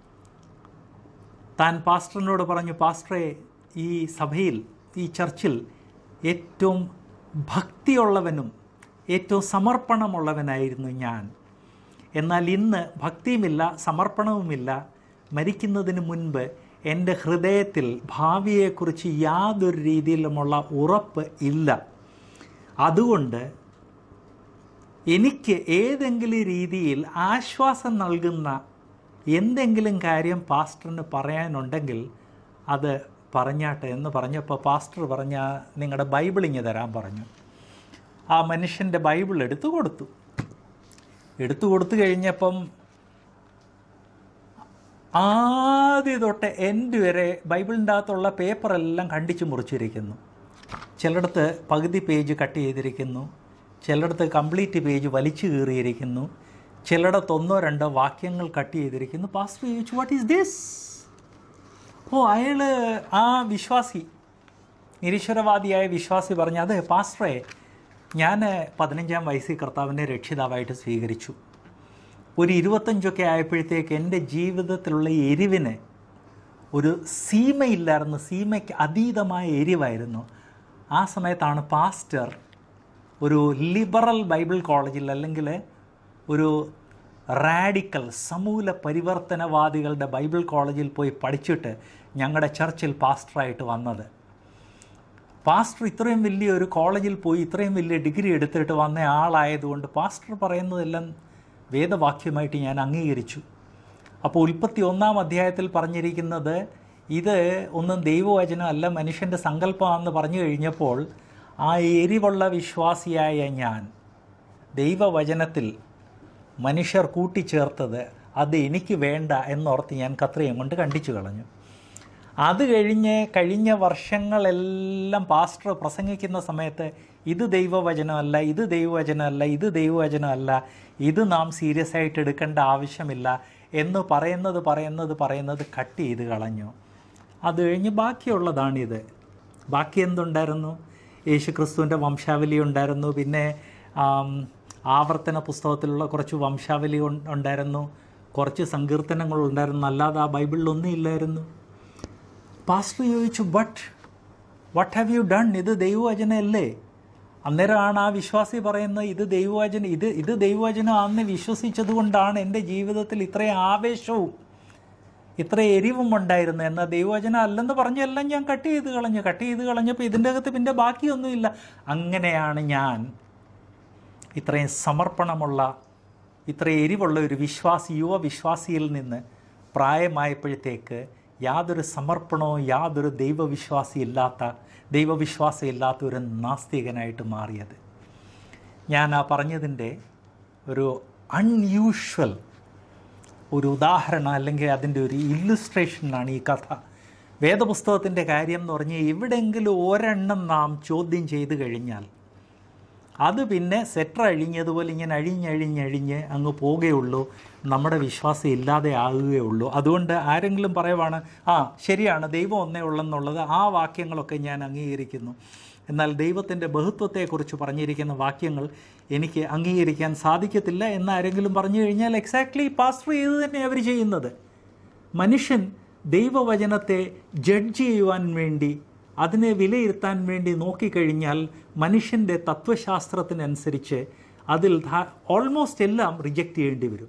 താൻ പാസ്റ്ററിനോട് പറഞ്ഞു പാസ്റ്ററെ ഈ സഭയിൽ ഈ ചർച്ചിൽ ഏറ്റവും ഭക്തിയുള്ളവനും ഏറ്റവും സമർപ്പണമുള്ളവനായിരുന്നു ഞാൻ എന്നാൽ ഇന്ന് ഭക്തിയുമില്ല സമർപ്പണവുമില്ല മരിക്കുന്നതിന് മുൻപ് എൻ്റെ ഹൃദയത്തിൽ ഭാവിയെക്കുറിച്ച് യാതൊരു രീതിയിലുമുള്ള ഉറപ്പ് ഇല്ല അതുകൊണ്ട് എനിക്ക് ഏതെങ്കിലും രീതിയിൽ ആശ്വാസം നൽകുന്ന എന്തെങ്കിലും കാര്യം പാസ്റ്ററിന് പറയാനുണ്ടെങ്കിൽ അത് പറഞ്ഞാട്ടെ എന്ന് പറഞ്ഞപ്പോൾ പാസ്റ്റർ പറഞ്ഞ നിങ്ങളുടെ ബൈബിൾ ഇങ്ങ് തരാൻ പറഞ്ഞു ആ മനുഷ്യൻ്റെ ബൈബിൾ എടുത്തു കൊടുത്തു എടുത്തു കൊടുത്തു കഴിഞ്ഞപ്പം ആദ്യം തൊട്ട് എൻഡ് വരെ ബൈബിളിൻ്റെ അകത്തുള്ള പേപ്പറെല്ലാം കണ്ടിച്ച് മുറിച്ചിരിക്കുന്നു ചിലയിടത്ത് പകുതി പേജ് കട്ട് ചെയ്തിരിക്കുന്നു ചിലയിടത്ത് കംപ്ലീറ്റ് പേജ് വലിച്ചു കീറിയിരിക്കുന്നു ചിലയിടത്ത് ഒന്നോ രണ്ടോ വാക്യങ്ങൾ കട്ട് ചെയ്തിരിക്കുന്നു പാസ്റ്റർ ചോദിച്ചു വാട്ട് ഈസ് ദിസ് ഓ അയാൾ ആ വിശ്വാസി നിരീശ്വരവാദിയായ വിശ്വാസി പറഞ്ഞു അതെ പാസ്റ്ററെ ഞാൻ പതിനഞ്ചാം വയസ്സിൽ കർത്താവിനെ രക്ഷിതാവായിട്ട് സ്വീകരിച്ചു ഒരു ഇരുപത്തഞ്ചൊക്കെ ആയപ്പോഴത്തേക്ക് എൻ്റെ ജീവിതത്തിലുള്ള എരിവിന് ഒരു സീമയില്ലായിരുന്നു സീമയ്ക്ക് അതീതമായ എരിവായിരുന്നു ആ സമയത്താണ് പാസ്റ്റർ ഒരു ലിബറൽ ബൈബിൾ കോളേജിൽ അല്ലെങ്കിൽ ഒരു റാഡിക്കൽ സമൂല പരിവർത്തനവാദികളുടെ ബൈബിൾ കോളേജിൽ പോയി പഠിച്ചിട്ട് ഞങ്ങളുടെ ചർച്ചിൽ പാസ്റ്ററായിട്ട് വന്നത് പാസ്റ്റർ ഇത്രയും വലിയ ഒരു കോളേജിൽ പോയി ഇത്രയും വലിയ ഡിഗ്രി എടുത്തിട്ട് വന്ന ആളായതുകൊണ്ട് പാസ്റ്റർ പറയുന്നതെല്ലാം വേദവാക്യമായിട്ട് ഞാൻ അംഗീകരിച്ചു അപ്പോൾ ഉൽപ്പത്തി ഒന്നാം അധ്യായത്തിൽ പറഞ്ഞിരിക്കുന്നത് ഇത് ഒന്നും ദൈവവചനം അല്ല മനുഷ്യൻ്റെ സങ്കല്പമാണെന്ന് പറഞ്ഞു കഴിഞ്ഞപ്പോൾ ആ എരിവുള്ള വിശ്വാസിയായ ഞാൻ ദൈവവചനത്തിൽ മനുഷ്യർ കൂട്ടിച്ചേർത്തത് അത് എനിക്ക് വേണ്ട എന്നോർത്ത് ഞാൻ കത്രയും കൊണ്ട് കണ്ടിച്ചു കളഞ്ഞു അത് കഴിഞ്ഞ് കഴിഞ്ഞ വർഷങ്ങളെല്ലാം പാസ്റ്റർ പ്രസംഗിക്കുന്ന സമയത്ത് ഇത് ദൈവവചനമല്ല ഇത് ദൈവവചനമല്ല ഇത് ദൈവവചനമല്ല ഇത് നാം സീരിയസ് ആയിട്ട് എടുക്കേണ്ട ആവശ്യമില്ല എന്ന് പറയുന്നത് പറയുന്നത് പറയുന്നത് കട്ട് ചെയ്ത് കളഞ്ഞു അത് കഴിഞ്ഞ് ബാക്കിയുള്ളതാണിത് ബാക്കി എന്തുണ്ടായിരുന്നു യേശു ക്രിസ്തുവിൻ്റെ വംശാവലി ഉണ്ടായിരുന്നു പിന്നെ ആം, ആവർത്തന പുസ്തകത്തിലുള്ള കുറച്ച് വംശാവലി ഉൺ- ഉണ്ടായിരുന്നു കുറച്ച് സങ്കീർത്തനങ്ങൾ ഉണ്ടായിരുന്നു അല്ലാതെ ആ ബൈബിളിലൊന്നും ഇല്ലായിരുന്നു പാസ്റ്റർ ചോദിച്ചു but what have you done ഇത് ദൈവവചനമല്ലേ അന്നേരമാണ് ആ വിശ്വാസി പറയുന്നത് ഇത് ദൈവവചനം ഇത് ഇത് ദൈവവചനം അന്ന് വിശ്വസിച്ചത് കൊണ്ടാണ് എൻ്റെ ജീവിതത്തിൽ ഇത്രയും ആവേശവും ഇത്ര എരിവും ഉണ്ടായിരുന്നു എന്നാൽ ദൈവവചനം അല്ലെന്ന് പറഞ്ഞെല്ലാം ഞാൻ കട്ട് ചെയ്ത് കളഞ്ഞു കട്ട് ചെയ്ത് കളഞ്ഞപ്പോൾ ഇതിൻ്റെ അകത്ത് പിന്നെ ബാക്കിയൊന്നുമില്ല അങ്ങനെയാണ് ഞാൻ ഇത്രയും സമർപ്പണമുള്ള ഇത്ര എരിവുള്ള ഒരു വിശ്വാസി യുവ വിശ്വാസിയിൽ നിന്ന് പ്രായമായപ്പോഴത്തേക്ക് യാതൊരു സമർപ്പണവും യാതൊരു ദൈവവിശ്വാസി ഇല്ലാത്ത ദൈവവിശ്വാസം ഇല്ലാത്ത ഒരു നാസ്തികനായിട്ട് മാറിയത് ഞാൻ ആ പറഞ്ഞതിൻ്റെ ഒരു അൺയൂഷ്വൽ ഒരു ഉദാഹരണം അല്ലെങ്കിൽ അതിൻ്റെ ഒരു ഇല്ലുസ്ട്രേഷനാണ് ഈ കഥ വേദപുസ്തകത്തിൻ്റെ കാര്യം എന്ന് പറഞ്ഞാൽ എവിടെയെങ്കിലും ഒരെണ്ണം നാം ചോദ്യം ചെയ്തു കഴിഞ്ഞാൽ അത് പിന്നെ സെറ്റർ അഴിഞ്ഞതുപോലെ ഇങ്ങനെ അഴിഞ്ഞഴിഞ്ഞഴിഞ്ഞ് അങ്ങ് പോവുകയുള്ളൂ നമ്മുടെ വിശ്വാസം ഇല്ലാതെ ആകുകയുള്ളൂ അതുകൊണ്ട് ആരെങ്കിലും പറയുവാണ് ആ ശരിയാണ് ദൈവം ഒന്നേ ഉള്ളെന്നുള്ളത് ആ വാക്യങ്ങളൊക്കെ ഞാൻ അംഗീകരിക്കുന്നു എന്നാൽ ദൈവത്തിൻ്റെ ബഹുത്വത്തെക്കുറിച്ച് പറഞ്ഞിരിക്കുന്ന വാക്യങ്ങൾ എനിക്ക് അംഗീകരിക്കാൻ സാധിക്കത്തില്ല എന്ന് ആരെങ്കിലും പറഞ്ഞു കഴിഞ്ഞാൽ എക്സാക്ട്ലി പാസ്റ്റർ ചെയ്ത് തന്നെ അവർ ചെയ്യുന്നത് മനുഷ്യൻ ദൈവവചനത്തെ ജഡ്ജ് ചെയ്യുവാൻ വേണ്ടി അതിനെ വിലയിരുത്താൻ വേണ്ടി നോക്കിക്കഴിഞ്ഞാൽ മനുഷ്യൻ്റെ തത്വശാസ്ത്രത്തിനനുസരിച്ച് അതിൽ ഓൾമോസ്റ്റ് എല്ലാം റിജക്റ്റ് ചെയ്യേണ്ടി വരും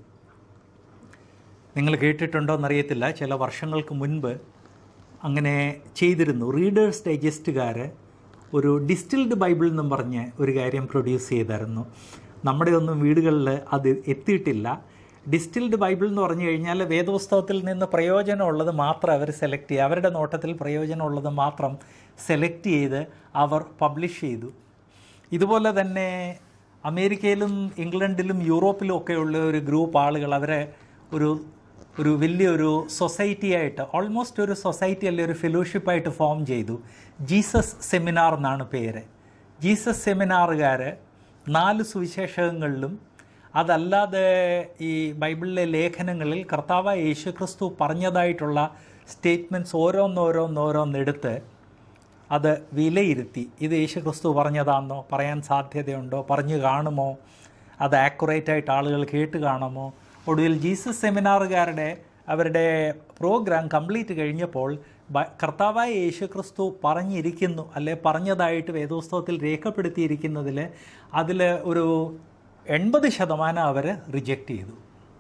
നിങ്ങൾ കേട്ടിട്ടുണ്ടോ എന്നറിയത്തില്ല ചില വർഷങ്ങൾക്ക് മുൻപ് അങ്ങനെ ചെയ്തിരുന്നു റീഡേഴ്സ് ഡൈജസ്റ്റുകാർ ഒരു ഡിസ്റ്റിൽഡ് ബൈബിൾ എന്നും പറഞ്ഞ് ഒരു കാര്യം പ്രൊഡ്യൂസ് ചെയ്തായിരുന്നു നമ്മുടെ ഒന്നും വീടുകളിൽ അത് എത്തിയിട്ടില്ല ഡിസ്റ്റിൽഡ് ബൈബിൾ എന്ന് പറഞ്ഞു കഴിഞ്ഞാൽ വേദപുസ്തകത്തിൽ നിന്ന് പ്രയോജനമുള്ളത് മാത്രം അവർ സെലക്ട് ചെയ്യുക അവരുടെ നോട്ടത്തിൽ പ്രയോജനമുള്ളത് മാത്രം സെലക്ട് ചെയ്ത് അവർ പബ്ലിഷ് ചെയ്തു ഇതുപോലെ തന്നെ അമേരിക്കയിലും ഇംഗ്ലണ്ടിലും യൂറോപ്പിലും ഒക്കെയുള്ള ഒരു ഗ്രൂപ്പ് ആളുകൾ അവരെ ഒരു ഒരു വലിയൊരു സൊസൈറ്റി ആയിട്ട് ഓൾമോസ്റ്റ് ഒരു സൊസൈറ്റി അല്ലെ ഒരു ഫെലോഷിപ്പായിട്ട് ഫോം ചെയ്തു ജീസസ് സെമിനാർ എന്നാണ് പേര് ജീസസ് സെമിനാറുകാർ നാല് സുവിശേഷകങ്ങളിലും അതല്ലാതെ ഈ ബൈബിളിലെ ലേഖനങ്ങളിൽ കർത്താവ് യേശു ക്രിസ്തു പറഞ്ഞതായിട്ടുള്ള സ്റ്റേറ്റ്മെൻറ്റ്സ് ഓരോന്നോരോന്നോരോന്നെടുത്ത് അത് വിലയിരുത്തി ഇത് യേശു ക്രിസ്തു പറഞ്ഞതാണെന്നോ പറയാൻ സാധ്യതയുണ്ടോ പറഞ്ഞു കാണുമോ അത് ആക്യുറേറ്റ് ആയിട്ട് ആളുകൾ കേട്ട് കാണുമോ ഒടുവിൽ ജീസസ് സെമിനാറുകാരുടെ അവരുടെ പ്രോഗ്രാം കംപ്ലീറ്റ് കഴിഞ്ഞപ്പോൾ ബ- കർത്താവായ യേശു ക്രിസ്തു പറഞ്ഞിരിക്കുന്നു അല്ലെ പറഞ്ഞതായിട്ട് വേദോസ്തവത്തിൽ രേഖപ്പെടുത്തിയിരിക്കുന്നതിൽ അതിൽ ഒരു എൺപത് ശതമാനം അവർ റിജക്റ്റ് ചെയ്തു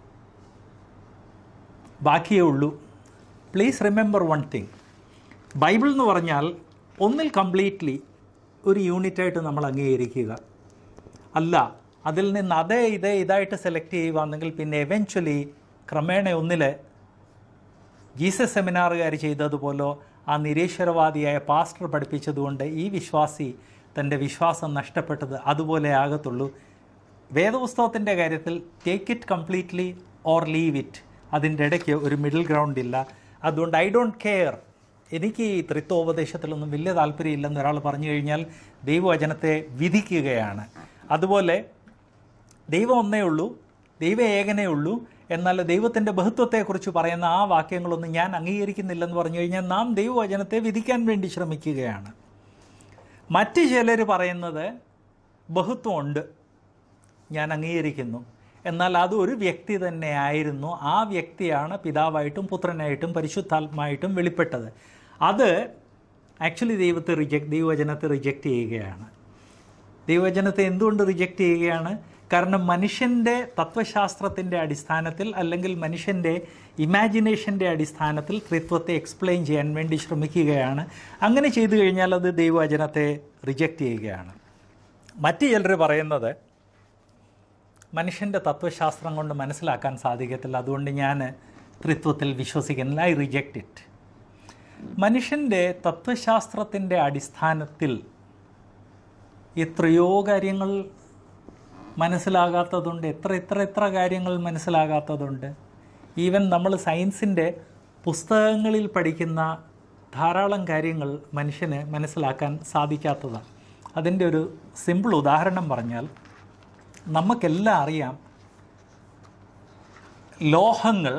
ബാക്കിയേ ഉള്ളൂ please remember one thing Bible എന്ന് പറഞ്ഞാൽ ഒന്നിൽ കംപ്ലീറ്റ്ലി ഒരു യൂണിറ്റായിട്ട് നമ്മൾ അംഗീകരിക്കുക അല്ല അതിൽ നിന്ന് അതേ ഇതേ ഇതായിട്ട് സെലക്ട് ചെയ്യുകയാണെങ്കിൽ പിന്നെ എവൻച്വലി ക്രമേണ ഒന്നിൽ ജീസസ് സെമിനാറുകാർ ചെയ്തതുപോലോ ആ നിരീശ്വരവാദിയായ പാസ്റ്റർ പഠിപ്പിച്ചതുകൊണ്ട് ഈ വിശ്വാസി തൻ്റെ വിശ്വാസം നഷ്ടപ്പെട്ടത് അതുപോലെ ആകത്തുള്ളൂ വേദപുസ്തകത്തിൻ്റെ കാര്യത്തിൽ take it completely or leave it അതിൻ്റെ ഇടയ്ക്ക് ഒരു മിഡിൽ ഗ്രൗണ്ട് ഇല്ല അതുകൊണ്ട് ഐ ഡോണ്ട് കെയർ എനിക്ക് ഈ ത്രിത്വോപദേശത്തിലൊന്നും വലിയ താല്പര്യമില്ലെന്ന് ഒരാൾ പറഞ്ഞു കഴിഞ്ഞാൽ ദൈവവചനത്തെ വിധിക്കുകയാണ് അതുപോലെ ദൈവം ഒന്നേ ഉള്ളൂ ദൈവ ഏകനേ ഉള്ളൂ എന്നാൽ ദൈവത്തിൻ്റെ ബഹുത്വത്തെക്കുറിച്ച് പറയുന്ന ആ വാക്യങ്ങളൊന്നും ഞാൻ അംഗീകരിക്കുന്നില്ലെന്ന് പറഞ്ഞു കഴിഞ്ഞാൽ നാം ദൈവവചനത്തെ വിധിക്കാൻ വേണ്ടി ശ്രമിക്കുകയാണ് മറ്റ് ചിലർ പറയുന്നത് ബഹുത്വമുണ്ട് ഞാൻ അംഗീകരിക്കുന്നു എന്നാൽ അത് ഒരു വ്യക്തി തന്നെ ആയിരുന്നു ആ വ്യക്തിയാണ് പിതാവായിട്ടും പുത്രനായിട്ടും പരിശുദ്ധാത്മായിട്ടും വെളിപ്പെട്ടത് അത് ആക്ച്വലി ദൈവത്തെ റിജക്ട് ദൈവവചനത്തെ റിജക്റ്റ് ചെയ്യുകയാണ് ദൈവവചനത്തെ എന്തുകൊണ്ട് റിജക്റ്റ് ചെയ്യുകയാണ് കാരണം മനുഷ്യൻ്റെ തത്വശാസ്ത്രത്തിൻ്റെ അടിസ്ഥാനത്തിൽ അല്ലെങ്കിൽ മനുഷ്യൻ്റെ ഇമാജിനേഷൻ്റെ അടിസ്ഥാനത്തിൽ ത്രിത്വത്തെ എക്സ്പ്ലെയിൻ ചെയ്യാൻ വേണ്ടി ശ്രമിക്കുകയാണ് അങ്ങനെ ചെയ്തു കഴിഞ്ഞാൽ അത് ദൈവവചനത്തെ റിജക്റ്റ് ചെയ്യുകയാണ് മറ്റു ചിലർ പറയുന്നത് മനുഷ്യൻ്റെ തത്വശാസ്ത്രം കൊണ്ട് മനസ്സിലാക്കാൻ സാധിക്കത്തില്ല അതുകൊണ്ട് ഞാൻ ത്രിത്വത്തിൽ വിശ്വസിക്കുന്നില്ല ഐ റിജക്റ്റ് ഇറ്റ് മനുഷ്യൻ്റെ തത്വശാസ്ത്രത്തിൻ്റെ അടിസ്ഥാനത്തിൽ എത്രയോ കാര്യങ്ങൾ മനസ്സിലാകാത്തതുണ്ട് എത്ര എത്ര എത്ര കാര്യങ്ങൾ മനസ്സിലാകാത്തതുണ്ട് ഈവൻ നമ്മൾ സയൻസിൻ്റെ പുസ്തകങ്ങളിൽ പഠിക്കുന്ന ധാരാളം കാര്യങ്ങൾ മനുഷ്യന് മനസ്സിലാക്കാൻ സാധിക്കാത്തതാണ് അതിൻ്റെ ഒരു സിമ്പിൾ ഉദാഹരണം പറഞ്ഞാൽ നമുക്കെല്ലാം അറിയാം ലോഹങ്ങൾ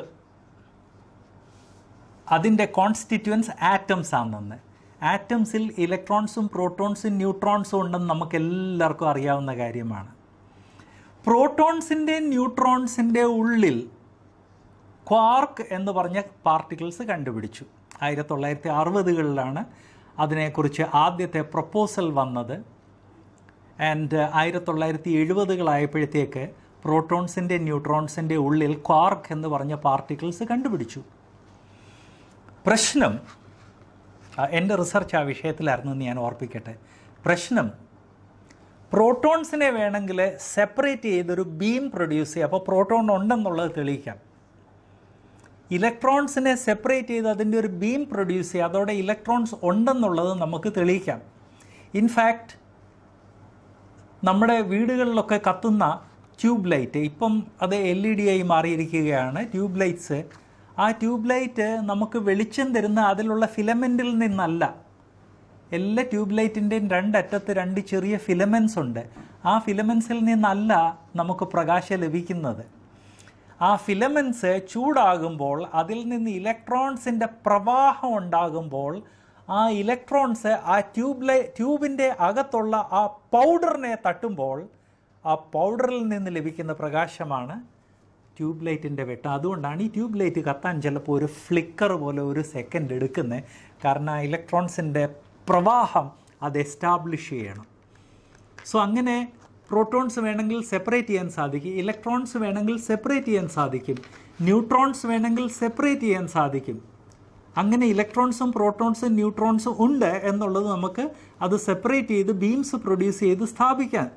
അതിൻ്റെ കോൺസ്റ്റിറ്റ്യുവൻസ് ആറ്റംസ് ആണെന്ന് ആറ്റംസിൽ ഇലക്ട്രോൺസും പ്രോട്ടോൺസും ന്യൂട്രോൺസും ഉണ്ടെന്ന് നമുക്ക് എല്ലാവർക്കും അറിയാവുന്ന കാര്യമാണ് പ്രോട്ടോൺസിൻ്റെ ന്യൂട്രോൺസിൻ്റെ ഉള്ളിൽ ക്വാർക്ക് എന്ന് പറഞ്ഞ പാർട്ടിക്കിൾസ് കണ്ടുപിടിച്ചു ആയിരത്തി തൊള്ളായിരത്തി അറുപതുകളിലാണ് അതിനെക്കുറിച്ച് ആദ്യത്തെ പ്രപ്പോസൽ വന്നത് ആൻഡ് ആയിരത്തി തൊള്ളായിരത്തി എഴുപതുകളായപ്പോഴത്തേക്ക് പ്രോട്ടോൺസിൻ്റെ ന്യൂട്രോൺസിൻ്റെ ഉള്ളിൽ ക്വാർക്ക് എന്ന് പറഞ്ഞ പാർട്ടിക്കിൾസ് കണ്ടുപിടിച്ചു പ്രശ്നം ആ, എൻ്റെ റിസർച്ച് ആ വിഷയത്തിലായിരുന്നു എന്ന് ഞാൻ ഓർപ്പിക്കട്ടെ പ്രശ്നം പ്രോട്ടോൺസിനെ വേണമെങ്കിൽ സെപ്പറേറ്റ് ചെയ്തൊരു ബീം പ്രൊഡ്യൂസ് ചെയ്യുക അപ്പോൾ പ്രോട്ടോൺ ഉണ്ടെന്നുള്ളത് തെളിയിക്കാം ഇലക്ട്രോൺസിനെ സെപ്പറേറ്റ് ചെയ്ത് അതിൻ്റെ ഒരു ബീം പ്രൊഡ്യൂസ് ചെയ്യുക അതോടെ ഇലക്ട്രോൺസ് ഉണ്ടെന്നുള്ളത് നമുക്ക് തെളിയിക്കാം ഇൻഫാക്റ്റ് നമ്മുടെ വീടുകളിലൊക്കെ കത്തുന്ന ട്യൂബ് ലൈറ്റ് ഇപ്പം അത് എൽ ഇ ഡി ആയി മാറിയിരിക്കുകയാണ് ട്യൂബ് ലൈറ്റ്സ് ആ ട്യൂബ് ലൈറ്റ് നമുക്ക് വെളിച്ചം തരുന്ന അതിലുള്ള ഫിലമെൻറ്റിൽ നിന്നല്ല എല്ലാ ട്യൂബ് ലൈറ്റിൻ്റെയും രണ്ടറ്റത്ത് രണ്ട് ചെറിയ ഫിലമെൻസ് ഉണ്ട് ആ ഫിലമെൻസിൽ നിന്നല്ല നമുക്ക് പ്രകാശം ലഭിക്കുന്നത് ആ ഫിലമെൻസ് ചൂടാകുമ്പോൾ അതിൽ നിന്ന് ഇലക്ട്രോൺസിൻ്റെ പ്രവാഹം ഉണ്ടാകുമ്പോൾ ആ ഇലക്ട്രോൺസ് ആ ട്യൂബ് ലൈ ട്യൂബിൻ്റെ അകത്തുള്ള ആ പൗഡറിനെ തട്ടുമ്പോൾ ആ പൗഡറിൽ നിന്ന് ലഭിക്കുന്ന പ്രകാശമാണ് ട്യൂബ് ലൈറ്റിൻ്റെ വെട്ടം അതുകൊണ്ടാണ് ഈ ട്യൂബ് ലൈറ്റ് കത്താൻ ചിലപ്പോൾ ഒരു ഫ്ലിക്കർ പോലെ ഒരു സെക്കൻഡ് എടുക്കുന്നത് കാരണം ആ ഇലക്ട്രോൺസിൻ്റെ പ്രവാഹം അത് എസ്റ്റാബ്ലിഷ് ചെയ്യണം സോ അങ്ങനെ പ്രോട്ടോൺസ് വേണമെങ്കിൽ സെപ്പറേറ്റ് ചെയ്യാൻ സാധിക്കും ഇലക്ട്രോൺസ് വേണമെങ്കിൽ സെപ്പറേറ്റ് ചെയ്യാൻ സാധിക്കും ന്യൂട്രോൺസ് വേണമെങ്കിൽ സെപ്പറേറ്റ് ചെയ്യാൻ സാധിക്കും അങ്ങനെ ഇലക്ട്രോൺസും പ്രോട്ടോൺസും ന്യൂട്രോൺസും ഉണ്ട് എന്നുള്ളത് നമുക്ക് അത് സെപ്പറേറ്റ് ചെയ്ത് ബീംസ് പ്രൊഡ്യൂസ് ചെയ്ത് സ്ഥാപിക്കാൻ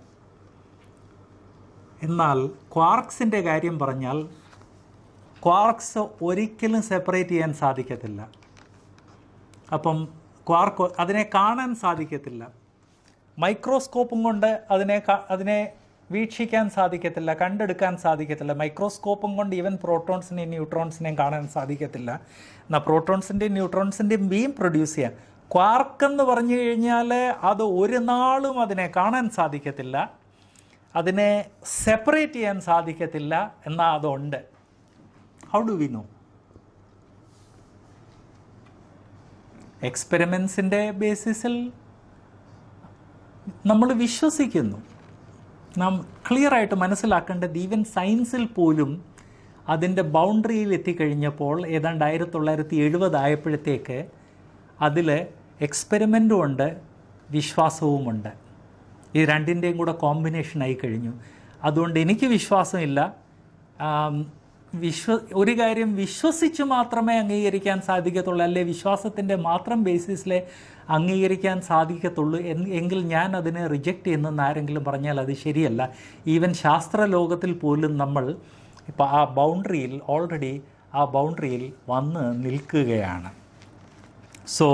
എന്നാൽ ക്വാർക്സിൻ്റെ കാര്യം പറഞ്ഞാൽ ക്വാർക്സ് ഒരിക്കലും സെപ്പറേറ്റ് ചെയ്യാൻ സാധിക്കത്തില്ല അപ്പം ക്വാർക്ക് അതിനെ കാണാൻ സാധിക്കത്തില്ല മൈക്രോസ്കോപ്പും കൊണ്ട് അതിനെ ക- അതിനെ വീക്ഷിക്കാൻ സാധിക്കത്തില്ല കണ്ടെടുക്കാൻ സാധിക്കത്തില്ല മൈക്രോസ്കോപ്പും കൊണ്ട് ഈവൻ പ്രോട്ടോൺസിനെയും ന്യൂട്രോൺസിനെയും കാണാൻ സാധിക്കത്തില്ല എന്നാൽ പ്രോട്ടോൺസിൻ്റെയും ന്യൂട്രോൺസിൻ്റെയും ബീം പ്രൊഡ്യൂസ് ചെയ്യാൻ ക്വാർക്ക് എന്ന് പറഞ്ഞു കഴിഞ്ഞാൽ അത് ഒരു നാളും അതിനെ കാണാൻ സാധിക്കത്തില്ല അതിനെ സെപ്പറേറ്റ് ചെയ്യാൻ സാധിക്കത്തില്ല എന്നാൽ അതുണ്ട് ഹൗ ഡു വി നോ എക്സ്പെരിമെൻസിൻ്റെ ബേസിസിൽ നമ്മൾ വിശ്വസിക്കുന്നു നാം ക്ലിയറായിട്ട് മനസ്സിലാക്കേണ്ടത് ഈവൻ സയൻസിൽ പോലും അതിൻ്റെ ബൗണ്ടറിയിൽ എത്തിക്കഴിഞ്ഞപ്പോൾ ഏതാണ്ട് ആയിരത്തി തൊള്ളായിരത്തി എഴുപതായപ്പോഴത്തേക്ക് അതിൽ എക്സ്പെരിമെൻറ്റും ഉണ്ട് വിശ്വാസവുമുണ്ട് ഈ രണ്ടിൻ്റെയും കൂടെ കോമ്പിനേഷൻ ആയി കഴിഞ്ഞു അതുകൊണ്ട് എനിക്ക് വിശ്വാസമില്ല ആം, വിശ്വ ഒരു കാര്യം വിശ്വസിച്ച് മാത്രമേ അംഗീകരിക്കാൻ സാധിക്കത്തുള്ളൂ അല്ലെ വിശ്വാസത്തിൻ്റെ മാത്രം ബേസിസിലെ അംഗീകരിക്കാൻ സാധിക്കത്തുള്ളൂ എന്ന് എങ്കിൽ ഞാൻ അതിനെ റിജക്റ്റ് ചെയ്യുന്നെന്ന് ആരെങ്കിലും പറഞ്ഞാൽ അത് ശരിയല്ല ഈവൻ ശാസ്ത്ര ലോകത്തിൽ പോലും നമ്മൾ ഇപ്പോൾ ആ ബൗണ്ടറിയിൽ ഓൾറെഡി ആ ബൗണ്ടറിയിൽ വന്ന് നിൽക്കുകയാണ് സോ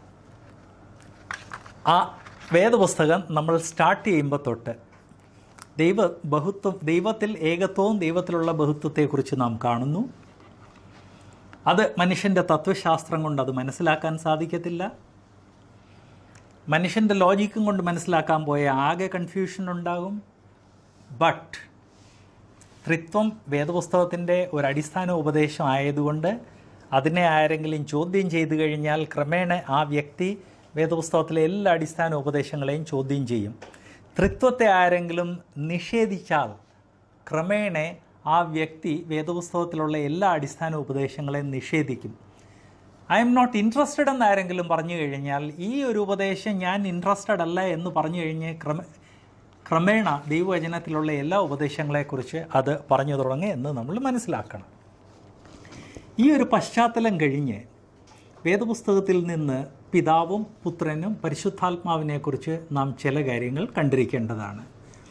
ആ വേദപുസ്തകം നമ്മൾ സ്റ്റാർട്ട് ചെയ്യുമ്പോൾ തൊട്ട് ദൈവ ബഹുത്വം ദൈവത്തിൽ ഏകത്വവും ദൈവത്തിലുള്ള ബഹുത്വത്തെക്കുറിച്ച് നാം കാണുന്നു അത് മനുഷ്യൻ്റെ തത്വശാസ്ത്രം കൊണ്ട് അത് മനസ്സിലാക്കാൻ സാധിക്കത്തില്ല മനുഷ്യൻ്റെ ലോജിക്കും കൊണ്ട് മനസ്സിലാക്കാൻ പോയ ആകെ കൺഫ്യൂഷൻ ഉണ്ടാകും ബട്ട് ത്രിത്വം വേദപുസ്തകത്തിൻ്റെ ഒരു അടിസ്ഥാന ഉപദേശം ആയതുകൊണ്ട് അതിനെ ആരെങ്കിലും ചോദ്യം ചെയ്തു കഴിഞ്ഞാൽ ക്രമേണ ആ വ്യക്തി വേദപുസ്തകത്തിലെ എല്ലാ അടിസ്ഥാന ഉപദേശങ്ങളെയും ചോദ്യം ചെയ്യും ത്രിത്വത്തെ ആരെങ്കിലും നിഷേധിച്ചാൽ ക്രമേണ ആ വ്യക്തി വേദപുസ്തകത്തിലുള്ള എല്ലാ അടിസ്ഥാന ഉപദേശങ്ങളെയും നിഷേധിക്കും ഐ എം നോട്ട് ഇൻട്രസ്റ്റഡ് എന്ന് ആരെങ്കിലും പറഞ്ഞു കഴിഞ്ഞാൽ ഈ ഒരു ഉപദേശം ഞാൻ ഇൻട്രസ്റ്റഡ് അല്ല എന്ന് പറഞ്ഞു കഴിഞ്ഞ് ക്രമ ക്രമേണ ദൈവവചനത്തിലുള്ള എല്ലാ ഉപദേശങ്ങളെക്കുറിച്ച് അത് പറഞ്ഞു തുടങ്ങി എന്ന് നമ്മൾ മനസ്സിലാക്കണം ഈ ഒരു പശ്ചാത്തലം കഴിഞ്ഞ് വേദപുസ്തകത്തിൽ നിന്ന് പിതാവും പുത്രനും പരിശുദ്ധാത്മാവിനെക്കുറിച്ച് നാം ചില കാര്യങ്ങൾ കണ്ടിരിക്കേണ്ടതാണ്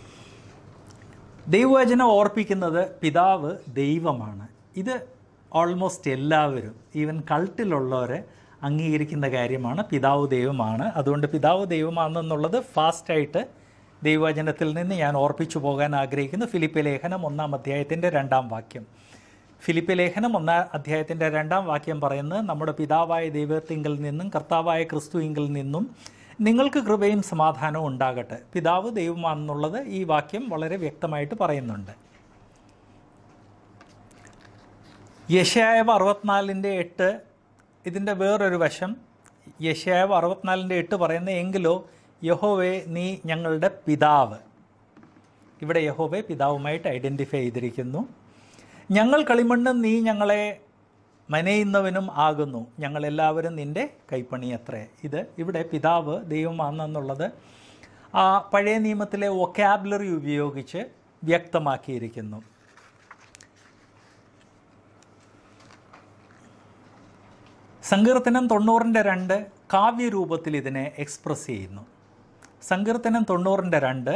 ദൈവവചനം ഓർപ്പിക്കുന്നത് പിതാവ് ദൈവമാണ് ഇത് ഓൾമോസ്റ്റ് എല്ലാവരും ഈവൻ കൾട്ടിലുള്ളവരെ അംഗീകരിക്കുന്ന കാര്യമാണ് പിതാവ് ദൈവമാണ് അതുകൊണ്ട് പിതാവ് ദൈവമാണെന്നുള്ളത് ഫാസ്റ്റായിട്ട് ദൈവവചനത്തിൽ നിന്ന് ഞാൻ ഓർപ്പിച്ചു പോകാൻ ആഗ്രഹിക്കുന്നു ഫിലിപ്പ് ലേഖനം ഒന്നാം അധ്യായത്തിൻ്റെ രണ്ടാം വാക്യം ഫിലിപ്പ് ലേഖനം ഒന്നാം അധ്യായത്തിൻ്റെ രണ്ടാം വാക്യം പറയുന്നത് നമ്മുടെ പിതാവായ ദൈവത്തിങ്കിൽ നിന്നും കർത്താവായ ക്രിസ്തുവിങ്കിൽ നിന്നും നിങ്ങൾക്ക് കൃപയും സമാധാനവും ഉണ്ടാകട്ടെ പിതാവ് ദൈവമാണെന്നുള്ളത് ഈ വാക്യം വളരെ വ്യക്തമായിട്ട് പറയുന്നുണ്ട് യശയാവ് അറുപത്തിനാലിൻ്റെ എട്ട് ഇതിൻ്റെ വേറൊരു വശം യശയാവ് അറുപത്തിനാലിൻ്റെ എട്ട് പറയുന്ന എങ്കിലോ യഹോവേ നീ ഞങ്ങളുടെ പിതാവ് ഇവിടെ യഹോവെ പിതാവുമായിട്ട് ഐഡൻറ്റിഫൈ ചെയ്തിരിക്കുന്നു ഞങ്ങൾ കളിമണ്ണും നീ ഞങ്ങളെ മനയുന്നവനും ആകുന്നു ഞങ്ങളെല്ലാവരും നിൻ്റെ കൈപ്പണി അത്രേ ഇത് ഇവിടെ പിതാവ് ദൈവമാണെന്നുള്ളത് ആ പഴയ നിയമത്തിലെ വൊക്കാബുലറി ഉപയോഗിച്ച് വ്യക്തമാക്കിയിരിക്കുന്നു സങ്കീർത്തനം തൊണ്ണൂറിൻ്റെ രണ്ട് കാവ്യരൂപത്തിൽ ഇതിനെ എക്സ്പ്രസ് ചെയ്യുന്നു സങ്കീർത്തനം തൊണ്ണൂറിൻ്റെ രണ്ട്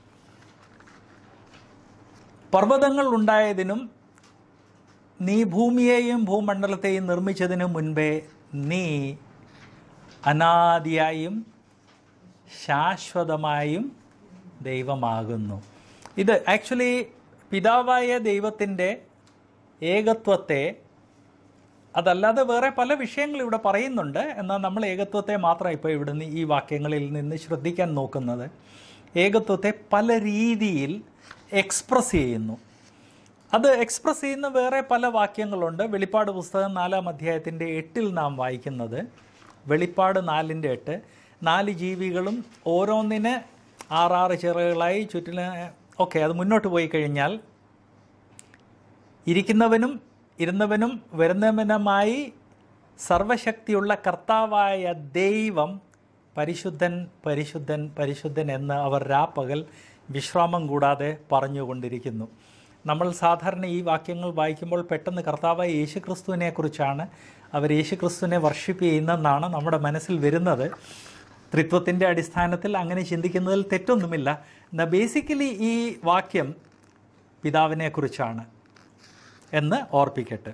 പർവ്വതങ്ങൾ ഉണ്ടായതിനും നീ ഭൂമിയെയും ഭൂമണ്ഡലത്തെയും നിർമ്മിച്ചതിനു മുൻപേ നീ അനാദിയായും ശാശ്വതമായും ദൈവമാകുന്നു ഇത് ആക്ച്വലി പിതാവായ ദൈവത്തിൻ്റെ ഏകത്വത്തെ അതല്ലാതെ വേറെ പല വിഷയങ്ങൾ ഇവിടെ പറയുന്നുണ്ട് എന്നാൽ നമ്മൾ ഏകത്വത്തെ മാത്രം ഇപ്പോൾ ഇവിടുന്ന് ഈ വാക്യങ്ങളിൽ നിന്ന് ശ്രദ്ധിക്കാൻ നോക്കുന്നത് ഏകത്വത്തെ പല രീതിയിൽ എക്സ്പ്രസ് ചെയ്യുന്നു അത് എക്സ്പ്രസ് ചെയ്യുന്ന വേറെ പല വാക്യങ്ങളുണ്ട് വെളിപ്പാട് പുസ്തകം നാലാം അധ്യായത്തിൻ്റെ എട്ടിൽ നാം വായിക്കുന്നത് വെളിപ്പാട് നാലിൻ്റെ എട്ട് നാല് ജീവികളും ഓരോന്നിന് ആറാറ് ചിറകുകളായി ചുറ്റിന് ഓക്കെ അത് മുന്നോട്ട് പോയി കഴിഞ്ഞാൽ ഇരിക്കുന്നവനും ഇരുന്നവനും വരുന്നവനുമായി സർവശക്തിയുള്ള കർത്താവായ ദൈവം പരിശുദ്ധൻ പരിശുദ്ധൻ പരിശുദ്ധൻ എന്ന് അവർ രാപ്പകൽ വിശ്രാമം കൂടാതെ പറഞ്ഞുകൊണ്ടിരിക്കുന്നു നമ്മൾ സാധാരണ ഈ വാക്യങ്ങൾ വായിക്കുമ്പോൾ പെട്ടെന്ന് കർത്താവായ യേശുക്രിസ്തുവിനെ കുറിച്ചാണ് അവർ യേശുക്രിസ്തുവിനെ വർഷിപ്പ് ചെയ്യുന്നതെന്നാണ് നമ്മുടെ മനസ്സിൽ വരുന്നത് ത്രിത്വത്തിൻ്റെ അടിസ്ഥാനത്തിൽ അങ്ങനെ ചിന്തിക്കുന്നതിൽ തെറ്റൊന്നുമില്ല എന്നാൽ ബേസിക്കലി ഈ വാക്യം പിതാവിനെ കുറിച്ചാണ് എന്ന് ഓർപ്പിക്കട്ടെ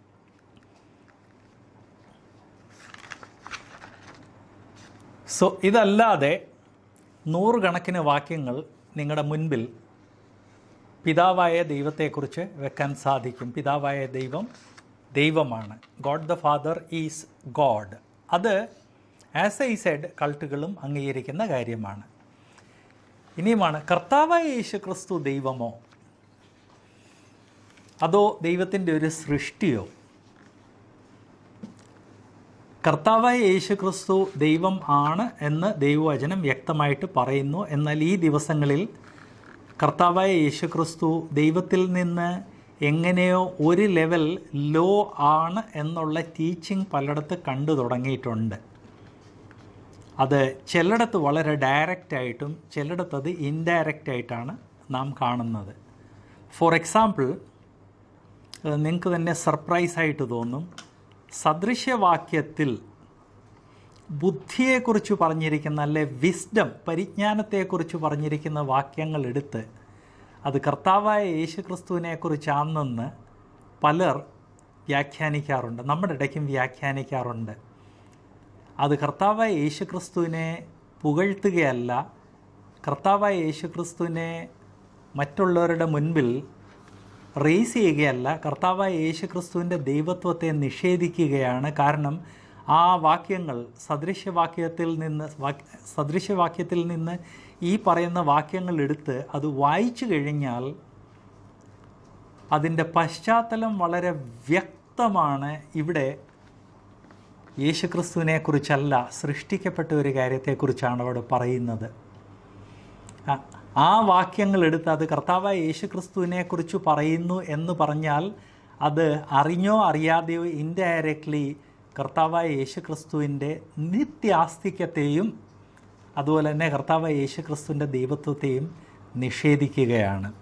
സോ ഇതല്ലാതെ നൂറുകണക്കിന് വാക്യങ്ങൾ നിങ്ങളുടെ മുൻപിൽ പിതാവായ ദൈവത്തെക്കുറിച്ച് വെക്കാൻ സാധിക്കും പിതാവായ ദൈവം ദൈവമാണ് God the father is God അത് ആസ് ഐ സെഡ് കൾട്ടുകളും അംഗീകരിക്കുന്ന കാര്യമാണ് ഇനിയുമാണ് കർത്താവായ യേശു ക്രിസ്തു ദൈവമോ അതോ ദൈവത്തിൻ്റെ ഒരു സൃഷ്ടിയോ കർത്താവായ യേശു ക്രിസ്തു ദൈവം ആണ് എന്ന് ദൈവവചനം വ്യക്തമായിട്ട് പറയുന്നു എന്നാൽ ഈ ദിവസങ്ങളിൽ കർത്താവായ യേശു ക്രിസ്തു ദൈവത്തിൽ നിന്ന് എങ്ങനെയോ ഒരു ലെവൽ ലോ ആണ് എന്നുള്ള ടീച്ചിങ് പലയിടത്ത് കണ്ടു തുടങ്ങിയിട്ടുണ്ട് അത് ചിലയിടത്ത് വളരെ ഡയറക്റ്റായിട്ടും ചിലയിടത്ത് അത് ഇൻഡയറക്റ്റ് ആയിട്ടാണ് നാം കാണുന്നത് ഫോർ എക്സാമ്പിൾ നിങ്ങൾക്ക് തന്നെ സർപ്രൈസ് ആയിട്ട് തോന്നും സദൃശ്യവാക്യത്തിൽ ബുദ്ധിയെക്കുറിച്ച് പറഞ്ഞിരിക്കുന്ന അല്ലെ വിസ്ഡം പരിജ്ഞാനത്തെക്കുറിച്ച് പറഞ്ഞിരിക്കുന്ന വാക്യങ്ങൾ എടുത്ത് അത് കർത്താവായ യേശു ക്രിസ്തുവിനെക്കുറിച്ചാണെന്ന് പലർ വ്യാഖ്യാനിക്കാറുണ്ട് നമ്മുടെ ഇടയ്ക്കും വ്യാഖ്യാനിക്കാറുണ്ട് അത് കർത്താവായ യേശു ക്രിസ്തുവിനെ പുകഴ്ത്തുകയല്ല കർത്താവായ യേശു ക്രിസ്തുവിനെ മറ്റുള്ളവരുടെ മുൻപിൽ റേസ് ചെയ്യുകയല്ല കർത്താവായ യേശു ക്രിസ്തുവിൻ്റെ ദൈവത്വത്തെ നിഷേധിക്കുകയാണ് കാരണം ആ വാക്യങ്ങൾ സദൃശ്യവാക്യത്തിൽ നിന്ന് വാക്യ സദൃശ്യവാക്യത്തിൽ നിന്ന് ഈ പറയുന്ന വാക്യങ്ങൾ എടുത്ത് അത് വായിച്ചു കഴിഞ്ഞാൽ അതിൻ്റെ പശ്ചാത്തലം വളരെ വ്യക്തമാണ് ഇവിടെ യേശുക്രിസ്തുവിനെക്കുറിച്ചല്ല സൃഷ്ടിക്കപ്പെട്ട ഒരു കാര്യത്തെക്കുറിച്ചാണ് അവിടെ പറയുന്നത് ആ- ആ വാക്യങ്ങൾ എടുത്ത് അത് കർത്താവായ യേശുക്രിസ്തുവിനെക്കുറിച്ച് പറയുന്നു എന്ന് പറഞ്ഞാൽ അത് അറിഞ്ഞോ അറിയാതെയോ ഇൻഡയറക്ട്ലി കർത്താവായ യേശുക്രിസ്തുവിൻ്റെ നിത്യാസ്തിക്യത്തെയും അതുപോലെ തന്നെ കർത്താവായ യേശുക്രിസ്തുവിൻ്റെ ദൈവത്വത്തെയും നിഷേധിക്കുകയാണ്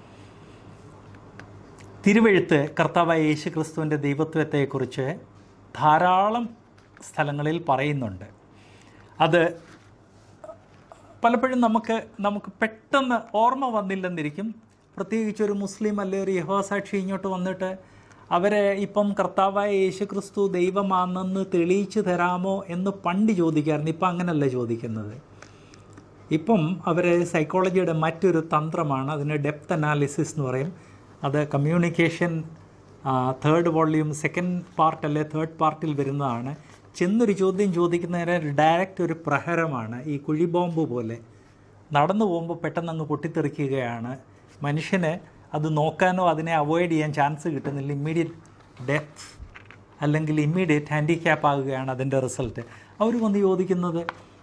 തിരുവെഴുത്ത് കർത്താവായ യേശു ക്രിസ്തുവിൻ്റെ ദൈവത്വത്തെക്കുറിച്ച് ധാരാളം സ്ഥലങ്ങളിൽ പറയുന്നുണ്ട് അത് പലപ്പോഴും നമുക്ക് നമുക്ക് പെട്ടെന്ന് ഓർമ്മ വന്നില്ലെന്നിരിക്കും പ്രത്യേകിച്ച് ഒരു മുസ്ലിം അല്ലെ ഒരു യഹോസാക്ഷി ഇങ്ങോട്ട് വന്നിട്ട് അവരെ ഇപ്പം കർത്താവായ യേശു ക്രിസ്തു ദൈവമാണെന്ന് തെളിയിച്ചു തരാമോ എന്ന് പണ്ട് ചോദിക്കാറുണ്ട് ഇപ്പം അങ്ങനല്ല ചോദിക്കുന്നത് ഇപ്പം അവർ സൈക്കോളജിയുടെ മറ്റൊരു തന്ത്രമാണ് അതിന് ഡെപ്ത് അനാലിസിസ് എന്ന് പറയും അത് communication third volume second part അല്ലെ തേർഡ് പാർട്ടിൽ വരുന്നതാണ് ചെന്നൊരു ചോദ്യം ചോദിക്കുന്നതിന് ഡയറക്റ്റ് ഒരു പ്രഹരമാണ് ഈ കുഴി ബോംബ് പോലെ നടന്നു പോകുമ്പോൾ പെട്ടെന്ന് അങ്ങ് പൊട്ടിത്തെറിക്കുകയാണ് മനുഷ്യന് അത് നോക്കാനോ അതിനെ അവോയ്ഡ് ചെയ്യാൻ ചാൻസ് കിട്ടുന്നില്ല ഇമ്മീഡിയറ്റ് ഡെത്ത് അല്ലെങ്കിൽ ഇമ്മീഡിയറ്റ് ഹാൻഡിക്യാപ്പ് ആകുകയാണ് അതിൻ്റെ റിസൾട്ട് അവർ വന്ന് ചോദിക്കുന്നത്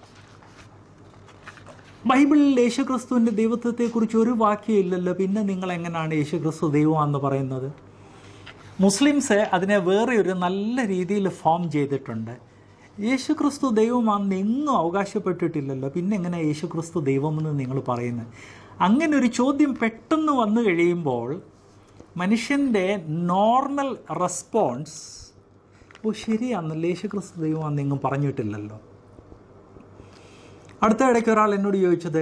ബൈബിളിൽ യേശുക്രിസ്തുവിൻ്റെ ദൈവത്വത്തെക്കുറിച്ച് ഒരു വാക്യം ഇല്ലല്ലോ പിന്നെ നിങ്ങൾ എങ്ങനെയാണ് യേശുക്രിസ്തു ദൈവമാണെന്ന് പറയുന്നത് മുസ്ലിംസ് അതിനെ വേറെ ഒരു നല്ല രീതിയിൽ ഫോം ചെയ്തിട്ടുണ്ട് യേശുക്രിസ്തു ദൈവമാണെന്ന് എങ്ങും അവകാശപ്പെട്ടിട്ടില്ലല്ലോ പിന്നെ എങ്ങനെ യേശുക്രിസ്തു ദൈവമെന്ന് നിങ്ങൾ പറയുന്നത് അങ്ങനെ ഒരു ചോദ്യം പെട്ടെന്ന് വന്നു കഴിയുമ്പോൾ മനുഷ്യൻ്റെ നോർമൽ റെസ്പോൺസ് ഓ ശരിയാണല്ലോ യേശുക്രിസ്തു ദൈവമാണെന്ന് എങ്ങും പറഞ്ഞിട്ടില്ലല്ലോ അടുത്ത ഇടയ്ക്ക് ഒരാൾ എന്നോട് ചോദിച്ചത്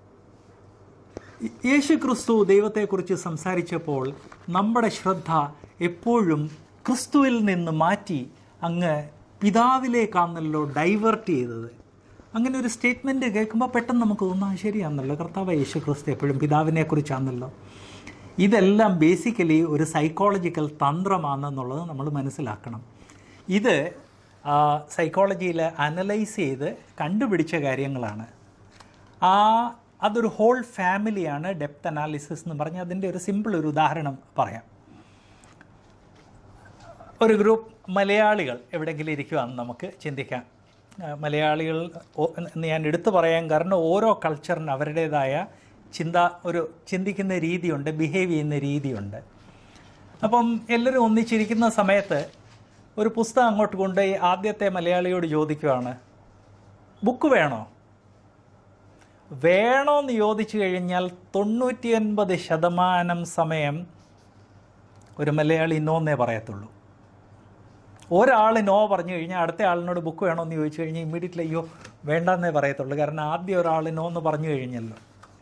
യേശു ക്രിസ്തു ദൈവത്തെക്കുറിച്ച് സംസാരിച്ചപ്പോൾ നമ്മുടെ ശ്രദ്ധ എപ്പോഴും ക്രിസ്തുവിൽ നിന്ന് മാറ്റി അങ്ങ് പിതാവിലേക്കാണല്ലോ ഡൈവേർട്ട് ചെയ്തത് അങ്ങനെ ഒരു സ്റ്റേറ്റ്മെൻറ്റ് കേൾക്കുമ്പോൾ പെട്ടെന്ന് നമുക്ക് തോന്നാം "ആ, ശരിയാണല്ലോ കർത്താവ് യേശു ക്രിസ്തു എപ്പോഴും പിതാവിനെക്കുറിച്ചാണല്ലോ ഇതെല്ലാം ബേസിക്കലി ഒരു സൈക്കോളജിക്കൽ തന്ത്രമാണെന്നുള്ളത് നമ്മൾ മനസ്സിലാക്കണം ഇത് സൈക്കോളജിയിൽ അനലൈസ് ചെയ്ത് കണ്ടുപിടിച്ച കാര്യങ്ങളാണ് ആ അതൊരു ഹോൾ ഫാമിലിയാണ് ഡെപ്ത് അനാലിസിസ് എന്ന് പറഞ്ഞാൽ അതിൻ്റെ ഒരു സിമ്പിൾ ഒരു ഉദാഹരണം പറയാം ഒരു ഗ്രൂപ്പ് മലയാളികൾ എവിടെയെങ്കിലും ഇരിക്കുവാന്ന് നമുക്ക് ചിന്തിക്കാം ആ, മലയാളികൾ ഓ- എന്ന് ഞാൻ എടുത്തു പറയാൻ കാരണം ഓരോ കൾച്ചറിന് അവരുടേതായ ചിന്ത ഒരു ചിന്തിക്കുന്ന രീതിയുണ്ട് ബിഹേവ് ചെയ്യുന്ന രീതിയുണ്ട് അപ്പം എല്ലാവരും ഒന്നിച്ചിരിക്കുന്ന സമയത്ത് ഒരു പുസ്തകം അങ്ങോട്ട് കൊണ്ടുപോയി ആദ്യത്തെ മലയാളിയോട് ചോദിക്കുവാണ് ബുക്ക് വേണോ വേണോന്ന് ചോദിച്ചു കഴിഞ്ഞാൽ തൊണ്ണൂറ്റിയൊൻപത് ശതമാനം സമയം ഒരു മലയാളി നോന്നേ പറയത്തുള്ളൂ ഒരാൾ നോ പറഞ്ഞു കഴിഞ്ഞാൽ അടുത്ത ആളിനോട് ബുക്ക് വേണമെന്ന് ചോദിച്ചു കഴിഞ്ഞാൽ ഇമ്മീഡിയറ്റ്ലി അയ്യോ വേണ്ടെന്നേ പറയത്തുള്ളൂ കാരണം ആദ്യം ഒരാൾ നോ എന്ന് പറഞ്ഞു കഴിഞ്ഞല്ലോ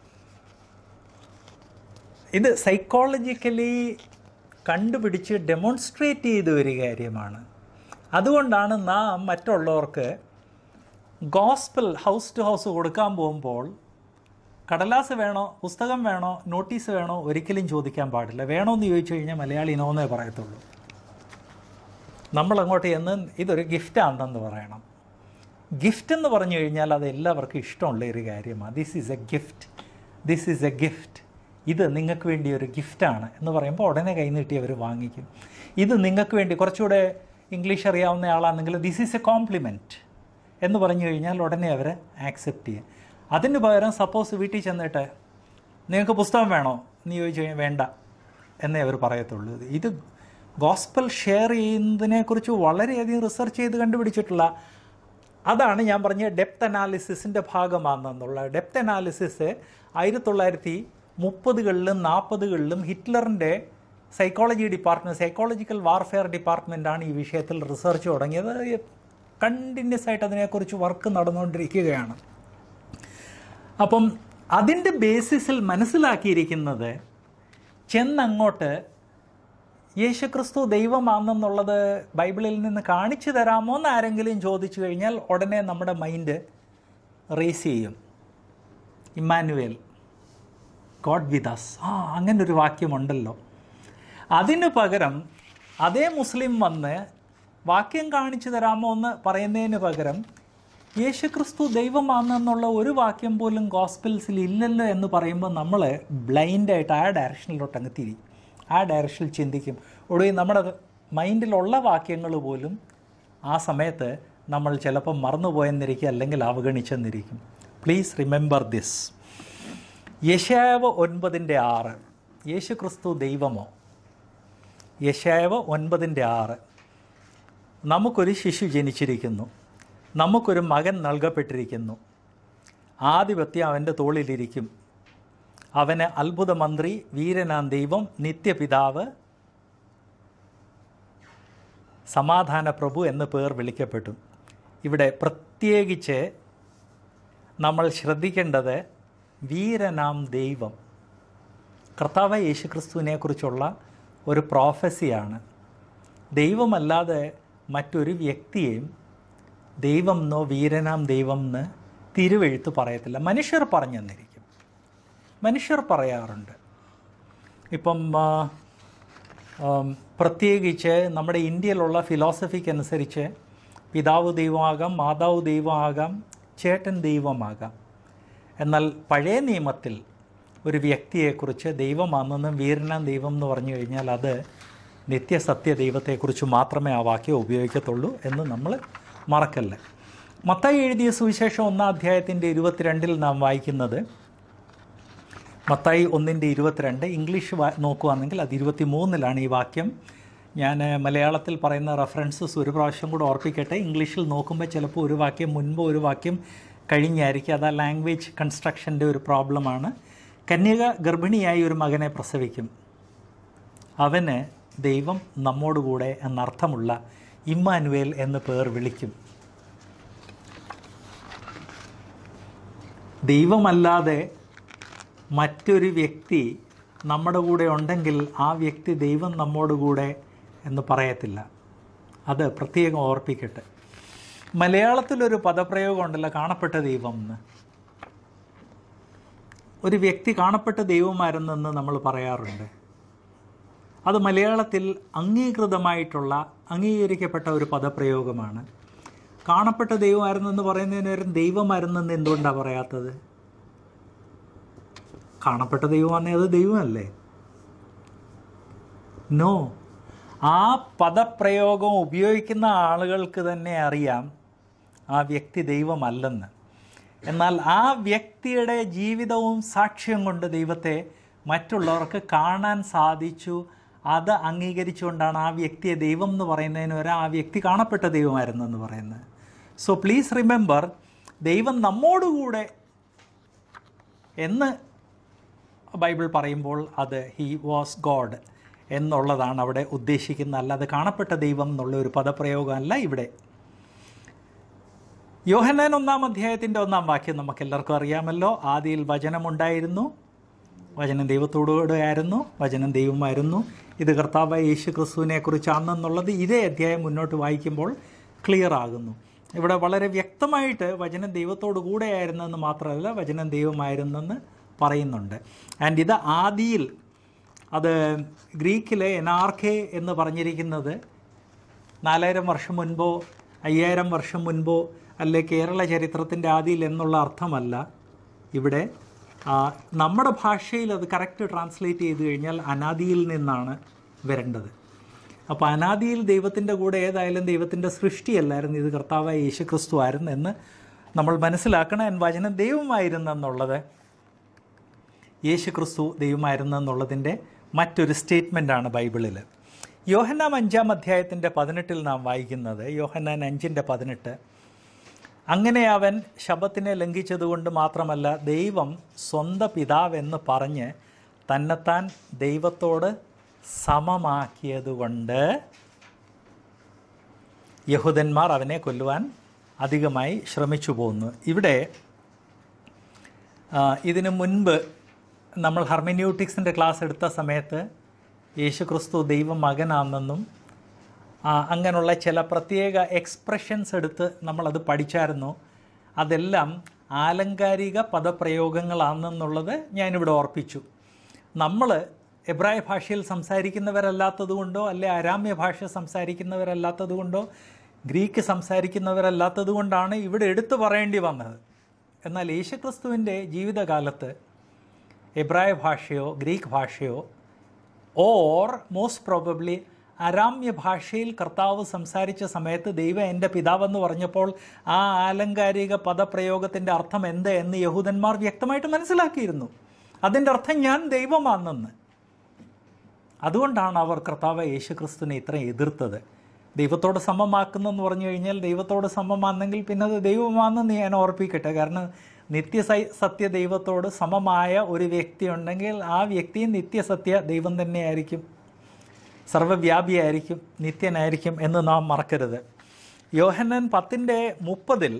ഇത് സൈക്കോളജിക്കലി കണ്ടുപിടിച്ച് ഡെമോൺസ്ട്രേറ്റ് ചെയ്ത ഒരു കാര്യമാണ് അതുകൊണ്ടാണ് നാം മറ്റുള്ളവർക്ക് ഗോസ്പൽ ഹൗസ് ടു ഹൗസ് കൊടുക്കാൻ പോകുമ്പോൾ കടലാസ് വേണോ പുസ്തകം വേണോ നോട്ടീസ് വേണോ ഒരിക്കലും ചോദിക്കാൻ പാടില്ല വേണോ എന്ന് ചോദിച്ചു കഴിഞ്ഞാൽ മലയാളി നോന്നേ പറയത്തുള്ളൂ നമ്മളങ്ങോട്ട് ചെന്ന് ഇതൊരു ഗിഫ്റ്റാണെന്ന് പറയണം ഗിഫ്റ്റ് എന്ന് പറഞ്ഞു കഴിഞ്ഞാൽ അത് എല്ലാവർക്കും ഇഷ്ടമുള്ള ഒരു കാര്യമാണ് this is a gift this is a gift ഇത് നിങ്ങൾക്ക് വേണ്ടി ഒരു ഗിഫ്റ്റാണ് എന്ന് പറയുമ്പോൾ ഉടനെ കൈനീട്ടി അവർ വാങ്ങിക്കും ഇത് നിങ്ങൾക്ക് വേണ്ടി കുറച്ചുകൂടെ ഇംഗ്ലീഷ് അറിയാവുന്ന ആളാണെങ്കിൽ ദിസ് ഈസ് എ കോംപ്ലിമെൻറ്റ് എന്ന് പറഞ്ഞു കഴിഞ്ഞാൽ ഉടനെ അവർ ആക്സെപ്റ്റ് ചെയ്യും അതിന് പകരം സപ്പോസ് വീട്ടിൽ ചെന്നിട്ട് നിങ്ങൾക്ക് പുസ്തകം വേണോ എന്ന് ചോദിച്ചു കഴിഞ്ഞാൽ വേണ്ട എന്നേ അവർ പറയത്തുള്ളൂ ഇത് ഗോസ്പൽ ഷെയർ ചെയ്യുന്നതിനെക്കുറിച്ച് വളരെയധികം റിസർച്ച് ചെയ്ത് കണ്ടുപിടിച്ചിട്ടുള്ള അതാണ് ഞാൻ പറഞ്ഞ ഡെപ്ത് അനാലിസിസിൻ്റെ ഭാഗമാണെന്നുള്ള ഡെപ്ത് അനാലിസിസ് ആയിരത്തി തൊള്ളായിരത്തി മുപ്പതുകളിലും നാൽപ്പതുകളിലും ഹിറ്റ്ലറിൻ്റെ സൈക്കോളജി ഡിപ്പാർട്ട്മെൻറ്റ് സൈക്കോളജിക്കൽ വാർഫെയർ ഡിപ്പാർട്ട്മെൻറ്റാണ് ഈ വിഷയത്തിൽ റിസർച്ച് തുടങ്ങിയത് കണ്ടിന്യൂസ് ആയിട്ട് അതിനെക്കുറിച്ച് വർക്ക് നടന്നുകൊണ്ടിരിക്കുകയാണ് അപ്പം അതിൻ്റെ ബേസിസിൽ മനസ്സിലാക്കിയിരിക്കുന്നത് ചെന്നങ്ങോട്ട് യേശുക്രിസ്തു ദൈവമാണെന്നുള്ളത് ബൈബിളിൽ നിന്ന് കാണിച്ചു തരാമോ എന്ന് ആരെങ്കിലും ചോദിച്ചു കഴിഞ്ഞാൽ ഉടനെ നമ്മുടെ മൈൻഡ് റേസ് ചെയ്യും ഇമ്മാനുവേൽ ഗോഡ് വിത്ത് അസ് ആ അങ്ങനെ ഒരു വാക്യമുണ്ടല്ലോ അതിന് പകരം അതേ മുസ്ലിം വന്ന് വാക്യം കാണിച്ചു തരാമോ എന്ന് പറയുന്നതിന് പകരം യേശുക്രിസ്തു ദൈവമാണെന്നുള്ള ഒരു വാക്യം പോലും ഗോസ്പിൽസിൽ ഇല്ലല്ലോ എന്ന് പറയുമ്പോൾ നമ്മൾ ബ്ലൈൻഡായിട്ട് ആ ഡയറക്ഷനിലോട്ട് അങ്ങ് തിരി ആ ഡയറക്ഷനിൽ ചിന്തിക്കും ഒടുവിൽ നമ്മുടെ മൈൻഡിലുള്ള വാക്യങ്ങൾ പോലും ആ സമയത്ത് നമ്മൾ ചിലപ്പോൾ മറന്നുപോയെന്നിരിക്കും അല്ലെങ്കിൽ അവഗണിച്ചെന്നിരിക്കും പ്ലീസ് റിമെമ്പർ ദിസ് യശാവ് ഒൻപതിൻ്റെ ആറ് യേശു ക്രിസ്തു ദൈവമോ യശാവ് ഒൻപതിൻ്റെ ആറ് നമുക്കൊരു ശിശു ജനിച്ചിരിക്കുന്നു നമുക്കൊരു മകൻ നൽകപ്പെട്ടിരിക്കുന്നു ആധിപത്യം അവൻ്റെ തോളിലിരിക്കും അവന് അത്ഭുത മന്ത്രി വീരനാം ദൈവം നിത്യപിതാവ് സമാധാന പ്രഭു എന്ന് പേർ വിളിക്കപ്പെട്ടു ഇവിടെ പ്രത്യേകിച്ച് നമ്മൾ ശ്രദ്ധിക്കേണ്ടത് വീരനാം ദൈവം കർത്താവ് യേശുക്രിസ്തുവിനെ കുറിച്ചുള്ള ഒരു പ്രോഫസിയാണ് ദൈവമല്ലാതെ മറ്റൊരു വ്യക്തിയെയും ദൈവം എന്നോ വീരനാം ദൈവം എന്ന് തിരുവെഴുത്ത് പറയത്തില്ല മനുഷ്യർ പറഞ്ഞു തന്നിരിക്കും മനുഷ്യർ പറയാറുണ്ട് ഇപ്പം ആ, ആം, പ്രത്യേകിച്ച് നമ്മുടെ ഇന്ത്യയിലുള്ള ഫിലോസഫിക്ക് അനുസരിച്ച് പിതാവ് ദൈവമാകാം മാതാവ് ദൈവമാകാം ചേട്ടൻ ദൈവമാകാം എന്നാൽ പഴയ നിയമത്തിൽ ഒരു വ്യക്തിയെക്കുറിച്ച് ദൈവമാണെന്നും വീരനാം ദൈവം എന്ന് പറഞ്ഞു കഴിഞ്ഞാൽ അത് നിത്യസത്യ ദൈവത്തെക്കുറിച്ച് മാത്രമേ ആ വാക്യം ഉപയോഗിക്കത്തുള്ളൂ എന്ന് നമ്മൾ മറക്കല്ല മത്തായി എഴുതിയ സുവിശേഷം ഒന്നാം അധ്യായത്തിൻ്റെ ഇരുപത്തിരണ്ടിൽ നാം വായിക്കുന്നത് മത്തായി ഒന്നിൻ്റെ ഇരുപത്തിരണ്ട് ഇംഗ്ലീഷ് വാ നോക്കുകയാണെങ്കിൽ അത് ഇരുപത്തി മൂന്നിലാണ് ഈ വാക്യം ഞാൻ മലയാളത്തിൽ പറയുന്ന റെഫറൻസസ് ഒരു പ്രാവശ്യം കൂടെ ഓർപ്പിക്കട്ടെ ഇംഗ്ലീഷിൽ നോക്കുമ്പോൾ ചിലപ്പോൾ ഒരു വാക്യം മുൻപ് ഒരു വാക്യം കഴിഞ്ഞായിരിക്കും അത് ആ ലാംഗ്വേജ് കൺസ്ട്രക്ഷൻ്റെ ഒരു പ്രോബ്ലമാണ് കന്യക ഗർഭിണിയായി ഒരു മകനെ പ്രസവിക്കും അവന് ദൈവം നമ്മോടുകൂടെ എന്നർത്ഥമുള്ള ഇമ്മാനുവേൽ എന്ന് പേർ വിളിക്കും ദൈവമല്ലാതെ മറ്റൊരു വ്യക്തി നമ്മുടെ കൂടെ ഉണ്ടെങ്കിൽ ആ വ്യക്തി ദൈവം നമ്മോട് കൂടെ എന്ന് പറയത്തില്ല അത് പ്രത്യേകം ഓർപ്പിക്കട്ടെ മലയാളത്തിലൊരു പദപ്രയോഗം ഉണ്ടല്ലോ കാണപ്പെട്ട ദൈവം എന്ന് ഒരു വ്യക്തി കാണപ്പെട്ട ദൈവമായിരുന്നെന്ന് നമ്മൾ പറയാറുണ്ട് അത് മലയാളത്തിൽ അംഗീകൃതമായിട്ടുള്ള അംഗീകരിക്കപ്പെട്ട ഒരു പദപ്രയോഗമാണ് കാണപ്പെട്ട ദൈവമായിരുന്നെന്ന് പറയുന്നതിന് പകരം ദൈവമായിരുന്നെന്ന് എന്തുകൊണ്ടാണ് പറയാത്തത് കാണപ്പെട്ട ദൈവമാണെങ്കിൽ അത് ദൈവമല്ലേ നോ ആ പദപ്രയോഗം ഉപയോഗിക്കുന്ന ആളുകൾക്ക് തന്നെ അറിയാം ആ വ്യക്തി ദൈവമല്ലെന്ന് എന്നാൽ ആ വ്യക്തിയുടെ ജീവിതവും സാക്ഷ്യം കൊണ്ട് ദൈവത്തെ മറ്റുള്ളവർക്ക് കാണാൻ സാധിച്ചു അത് അംഗീകരിച്ചുകൊണ്ടാണ് ആ വ്യക്തിയെ ദൈവം എന്ന് പറയുന്നതിന് വരെ ആ വ്യക്തി കാണപ്പെട്ട ദൈവമായിരുന്നു എന്ന് പറയുന്നത് സോ പ്ലീസ് റിമെമ്പർ ദൈവം നമ്മോടുകൂടെ എന്ന് ബൈബിൾ പറയുമ്പോൾ അത് ഹി വാസ് ഗോഡ് എന്നുള്ളതാണ് അവിടെ ഉദ്ദേശിക്കുന്നത് അല്ലാതെ കാണപ്പെട്ട ദൈവം എന്നുള്ള ഒരു പദപ്രയോഗമല്ല ഇവിടെ യോഹന്നാൻ ഒന്നാം അധ്യായത്തിൻ്റെ ഒന്നാം വാക്യം നമുക്ക് എല്ലാവർക്കും അറിയാമല്ലോ ആദിയിൽ വചനമുണ്ടായിരുന്നു വചനം ദൈവത്തോടുകൂടെ ആയിരുന്നു വചനം ദൈവമായിരുന്നു ഇത് കർത്താവായ യേശു ക്രിസ്തുവിനെ കുറിച്ചാണെന്നുള്ളത് ഇതേ അധ്യായം മുന്നോട്ട് വായിക്കുമ്പോൾ ക്ലിയർ ആകുന്നു ഇവിടെ വളരെ വ്യക്തമായിട്ട് വചനം ദൈവത്തോടു കൂടെ ആയിരുന്നെന്ന് മാത്രമല്ല വചനം ദൈവമായിരുന്നെന്ന് പറയുന്നുണ്ട് ആൻഡ് ഇത് ആദിയിൽ അത് ഗ്രീക്കിലെ എനാർഖെ എന്ന് പറഞ്ഞിരിക്കുന്നത് നാലായിരം വർഷം മുൻപോ അയ്യായിരം വർഷം മുൻപോ അല്ലെ കേരള ചരിത്രത്തിൻ്റെ ആദിയിൽ എന്നുള്ള അർത്ഥമല്ല ഇവിടെ ആ, നമ്മുടെ ഭാഷയിൽ അത് കറക്റ്റ് ട്രാൻസ്ലേറ്റ് ചെയ്ത് കഴിഞ്ഞാൽ അനാദിയിൽ നിന്നാണ് വരേണ്ടത് അപ്പോൾ അനാദിയിൽ ദൈവത്തിൻ്റെ കൂടെ ഏതായാലും ദൈവത്തിൻ്റെ സൃഷ്ടിയല്ലായിരുന്നു ഇത് കർത്താവായ യേശു ക്രിസ്തു ആയിരുന്നു എന്ന് നമ്മൾ മനസ്സിലാക്കണം എൻ വചനം ദൈവമായിരുന്നെന്നുള്ളത് യേശു ക്രിസ്തു ദൈവമായിരുന്നു എന്നുള്ളതിൻ്റെ മറ്റൊരു സ്റ്റേറ്റ്മെൻറ്റാണ് ബൈബിളിൽ യോഹന്നാൻ അഞ്ചാം അധ്യായത്തിൻ്റെ പതിനെട്ടിൽ നാം വായിക്കുന്നത് യോഹന്നാൻ അഞ്ചിൻ്റെ പതിനെട്ട് അങ്ങനെ അവൻ ശബത്തിനെ ലംഘിച്ചതുകൊണ്ട് മാത്രമല്ല ദൈവം സ്വന്തം പിതാവെന്ന് പറഞ്ഞ് തന്നെത്താൻ ദൈവത്തോട് സമമാക്കിയതുകൊണ്ട് യഹൂദന്മാർ അവനെ കൊല്ലുവാൻ അധികമായി ശ്രമിച്ചു പോകുന്നു ഇവിടെ ആ, ഇതിനു മുൻപ് നമ്മൾ ഹർമിന്യൂട്ടിക്സിൻ്റെ ക്ലാസ് എടുത്ത സമയത്ത് യേശു ക്രിസ്തു ദൈവ മകനാണെന്നും ആ, അങ്ങനെയുള്ള ചില പ്രത്യേക എക്സ്പ്രഷൻസ് എടുത്ത് നമ്മളത് പഠിച്ചായിരുന്നു അതെല്ലാം ആലങ്കാരിക പദപ്രയോഗങ്ങളാണെന്നുള്ളത് ഞാനിവിടെ ഓർപ്പിച്ചു നമ്മൾ എബ്രായ ഭാഷയിൽ സംസാരിക്കുന്നവരല്ലാത്തത് കൊണ്ടോ അല്ലെ അരാമ്യ ഭാഷ സംസാരിക്കുന്നവരല്ലാത്തത് കൊണ്ടോ ഗ്രീക്ക് സംസാരിക്കുന്നവരല്ലാത്തത് കൊണ്ടാണ് ഇവിടെ എടുത്തു പറയേണ്ടി വന്നത് എന്നാൽ യേശുക്രിസ്തുവിൻ്റെ ജീവിതകാലത്ത് എബ്രായ ഭാഷയോ ഗ്രീക്ക് ഭാഷയോ ഓർ മോസ്റ്റ് പ്രോബബ്ലി അരാമ്യ ഭാഷയിൽ കർത്താവ് സംസാരിച്ച സമയത്ത് ദൈവം എൻ്റെ പിതാവെന്ന് പറഞ്ഞപ്പോൾ ആ ആലങ്കാരിക പദപ്രയോഗത്തിൻ്റെ അർത്ഥം എന്ത് എന്ന് യഹൂദന്മാർ വ്യക്തമായിട്ട് മനസ്സിലാക്കിയിരുന്നു അതിൻ്റെ അർത്ഥം ഞാൻ ദൈവമാണെന്ന് അതുകൊണ്ടാണ് അവർ കർത്താവ് യേശുക്രിസ്തുവിനെ ഇത്രയും എതിർത്തത് ദൈവത്തോട് സമമാക്കുന്നെന്ന് പറഞ്ഞു കഴിഞ്ഞാൽ ദൈവത്തോട് സമമാണെങ്കിൽ പിന്നെ അത് ദൈവമാണെന്ന് ഞാൻ ഓർപ്പിക്കട്ടെ കാരണം നിത്യസ സത്യ ദൈവത്തോട് സമമായ ഒരു വ്യക്തി ഉണ്ടെങ്കിൽ ആ വ്യക്തി നിത്യസത്യ ദൈവം തന്നെയായിരിക്കും സർവ്വവ്യാപിയായിരിക്കും നിത്യനായിരിക്കും എന്ന് നാം മറക്കരുത് യോഹന്നൻ പത്തിൻ്റെ മുപ്പതിൽ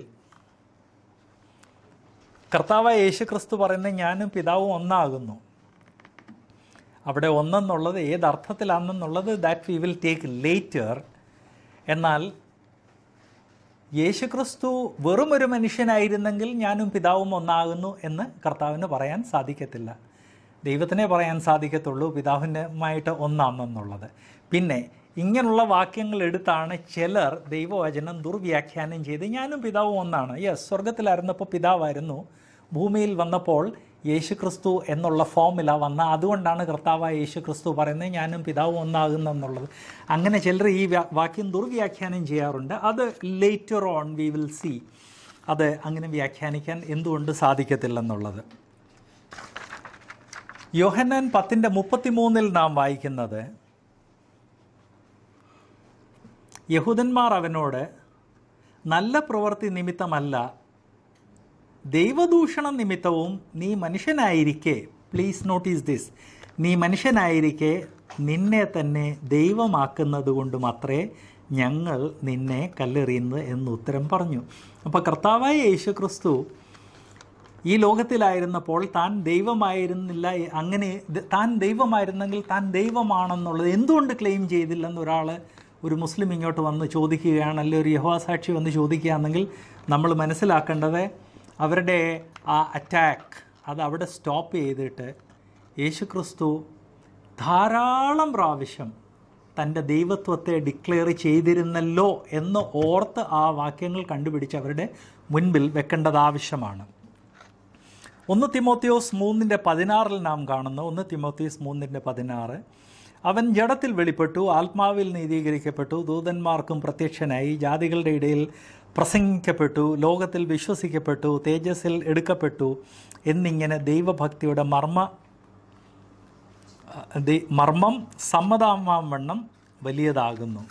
കർത്താവായ യേശു ക്രിസ്തു പറയുന്നത് ഞാനും പിതാവും ഒന്നാകുന്നു അവിടെ ഒന്നെന്നുള്ളത് ഏത് അർത്ഥത്തിലാണെന്നുള്ളത് that we will take later എന്നാൽ യേശുക്രിസ്തു വെറും ഒരു മനുഷ്യനായിരുന്നെങ്കിൽ ഞാനും പിതാവും ഒന്നാകുന്നു എന്ന് കർത്താവിന് പറയാൻ സാധിക്കത്തില്ല ദൈവത്തിനെ പറയാൻ സാധിക്കത്തുള്ളൂ പിതാവിനുമായിട്ട് ഒന്നാണെന്നുള്ളത് പിന്നെ ഇങ്ങനെയുള്ള വാക്യങ്ങൾ എടുത്താണ് ചിലർ ദൈവവചനം ദുർവ്യാഖ്യാനം ചെയ്ത് ഞാനും പിതാവും ഒന്നാണ് യെസ് സ്വർഗത്തിലായിരുന്നപ്പോൾ പിതാവായിരുന്നു ഭൂമിയിൽ വന്നപ്പോൾ യേശുക്രിസ്തു എന്നുള്ള ഫോമില വന്ന അതുകൊണ്ടാണ് കർത്താവായ യേശുക്രിസ്തു പറയുന്നത് ഞാനും പിതാവും ഒന്നാകുന്നെന്നുള്ളത് അങ്ങനെ ചിലർ ഈ വ്യാ- വാക്യം ദുർവ്യാഖ്യാനം ചെയ്യാറുണ്ട് അത് later on we will see അത് അങ്ങനെ വ്യാഖ്യാനിക്കാൻ എന്തുകൊണ്ട് സാധിക്കത്തില്ലെന്നുള്ളത് യോഹന്നാൻ പത്തിൻ്റെ മുപ്പത്തിമൂന്നിൽ നാം വായിക്കുന്നത് യഹൂദന്മാർ അവനോട് നല്ല പ്രവൃത്തി നിമിത്തമല്ല ദൈവദൂഷണ നിമിത്തവും നീ മനുഷ്യനായിരിക്കെ പ്ലീസ് നോട്ടീസ് ദിസ് നീ മനുഷ്യനായിരിക്കെ നിന്നെ തന്നെ ദൈവമാക്കുന്നത് കൊണ്ട് മാത്രമേ ഞങ്ങൾ നിന്നെ കല്ലെറിയുന്നത് എന്ന് ഉത്തരം പറഞ്ഞു അപ്പോൾ കർത്താവായ യേശുക്രിസ്തു ഈ ലോകത്തിലായിരുന്നപ്പോൾ താൻ ദൈവമായിരുന്നില്ല അങ്ങനെ ദ- താൻ ദൈവമായിരുന്നെങ്കിൽ താൻ ദൈവമാണെന്നുള്ളത് എന്തുകൊണ്ട് ക്ലെയിം ചെയ്തില്ലെന്ന് ഒരാൾ ഒരു മുസ്ലിം ഇങ്ങോട്ട് വന്ന് ചോദിക്കുകയാണ് അല്ലെങ്കിൽ ഒരു യഹോസാക്ഷി വന്ന് ചോദിക്കുകയാണെങ്കിൽ നമ്മൾ മനസ്സിലാക്കേണ്ടത് അവരുടെ ആ അറ്റാക്ക് അത് അവിടെ സ്റ്റോപ്പ് ചെയ്തിട്ട് യേശുക്രിസ്തു ധാരാളം പ്രാവശ്യം തൻ്റെ ദൈവത്വത്തെ ഡിക്ലെയർ ചെയ്തിരുന്നല്ലോ എന്ന് ഓർത്ത് ആ വാക്യങ്ങൾ കണ്ടുപിടിച്ച് അവരുടെ മുൻപിൽ വെക്കേണ്ടത് ആവശ്യമാണ് ഒന്ന് തിമോത്തിയോസ് മൂന്നിൻ്റെ പതിനാറിൽ നാം കാണുന്നു ഒന്ന് തിമോത്തിയോസ് മൂന്നിൻ്റെ പതിനാറ് അവൻ ജഡത്തിൽ വെളിപ്പെട്ടു ആത്മാവിൽ നീതീകരിക്കപ്പെട്ടു ദൂതന്മാർക്കും പ്രത്യക്ഷനായി ജാതികളുടെ ഇടയിൽ പ്രസംഗിക്കപ്പെട്ടു ലോകത്തിൽ വിശ്വസിക്കപ്പെട്ടു തേജസ്സിൽ എടുക്കപ്പെട്ടു എന്നിങ്ങനെ ദൈവഭക്തിയുടെ മർമ്മ അഹ് ദൈ- മർമ്മം സമ്മതമാം വണ്ണം വലിയതാകുന്നു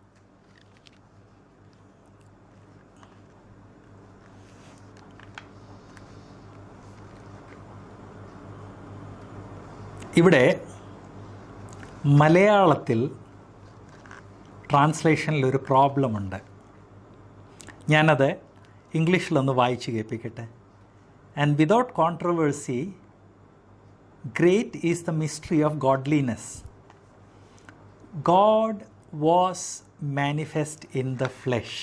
ഇവിടെ മലയാളത്തിൽ ട്രാൻസ്ലേഷനിൽ ഒരു പ്രോബ്ലം ഉണ്ട് ഞാനത് ഇംഗ്ലീഷിലൊന്ന് വായിച്ച് കേൾപ്പിക്കട്ടെ and without controversy great is the mystery of godliness God was manifest in the flesh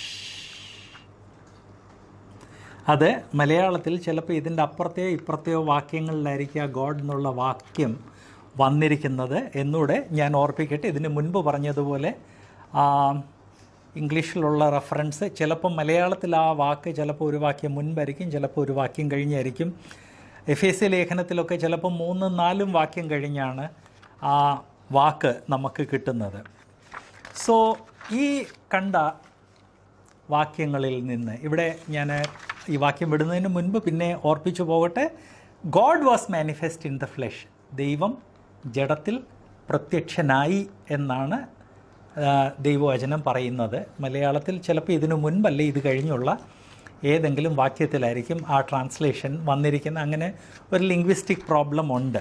അത് മലയാളത്തിൽ ചിലപ്പോൾ ഇതിൻ്റെ അപ്പുറത്തെയോ ഇപ്പുറത്തെയോ വാക്യങ്ങളിലായിരിക്കും ആ ഗോഡ് എന്നുള്ള വാക്യം വന്നിരിക്കുന്നത് എന്നൂടെ ഞാൻ ഓർപ്പിക്കട്ടെ ഇതിന് മുൻപ് പറഞ്ഞതുപോലെ ആ, ഇംഗ്ലീഷിലുള്ള റെഫറൻസ് ചിലപ്പോൾ മലയാളത്തിൽ ആ വാക്ക് ചിലപ്പോൾ ഒരു വാക്യം മുൻപായിരിക്കും ചിലപ്പോൾ ഒരു വാക്യം കഴിഞ്ഞായിരിക്കും എഫ് എസ് സി ലേഖനത്തിലൊക്കെ ചിലപ്പോൾ മൂന്നും നാലും വാക്യം കഴിഞ്ഞാണ് ആ വാക്ക് നമുക്ക് കിട്ടുന്നത് സോ ഈ കണ്ട വാക്യങ്ങളിൽ നിന്ന് ഇവിടെ ഞാൻ ഈ വാക്യം വിടുന്നതിന് മുൻപ് പിന്നെ ഓർപ്പിച്ചു പോകട്ടെ God was manifest in the flesh ദൈവം ജഡത്തിൽ പ്രത്യക്ഷനായി എന്നാണ് ആ, ദൈവവചനം പറയുന്നത് മലയാളത്തിൽ ചിലപ്പോൾ ഇതിനു മുൻപല്ല ഇത് കഴിഞ്ഞുള്ള ഏതെങ്കിലും വാക്യത്തിലായിരിക്കും ആ ട്രാൻസ്ലേഷൻ വന്നിരിക്കുന്ന അങ്ങനെ ഒരു ലിംഗ്വിസ്റ്റിക് പ്രോബ്ലം ഉണ്ട്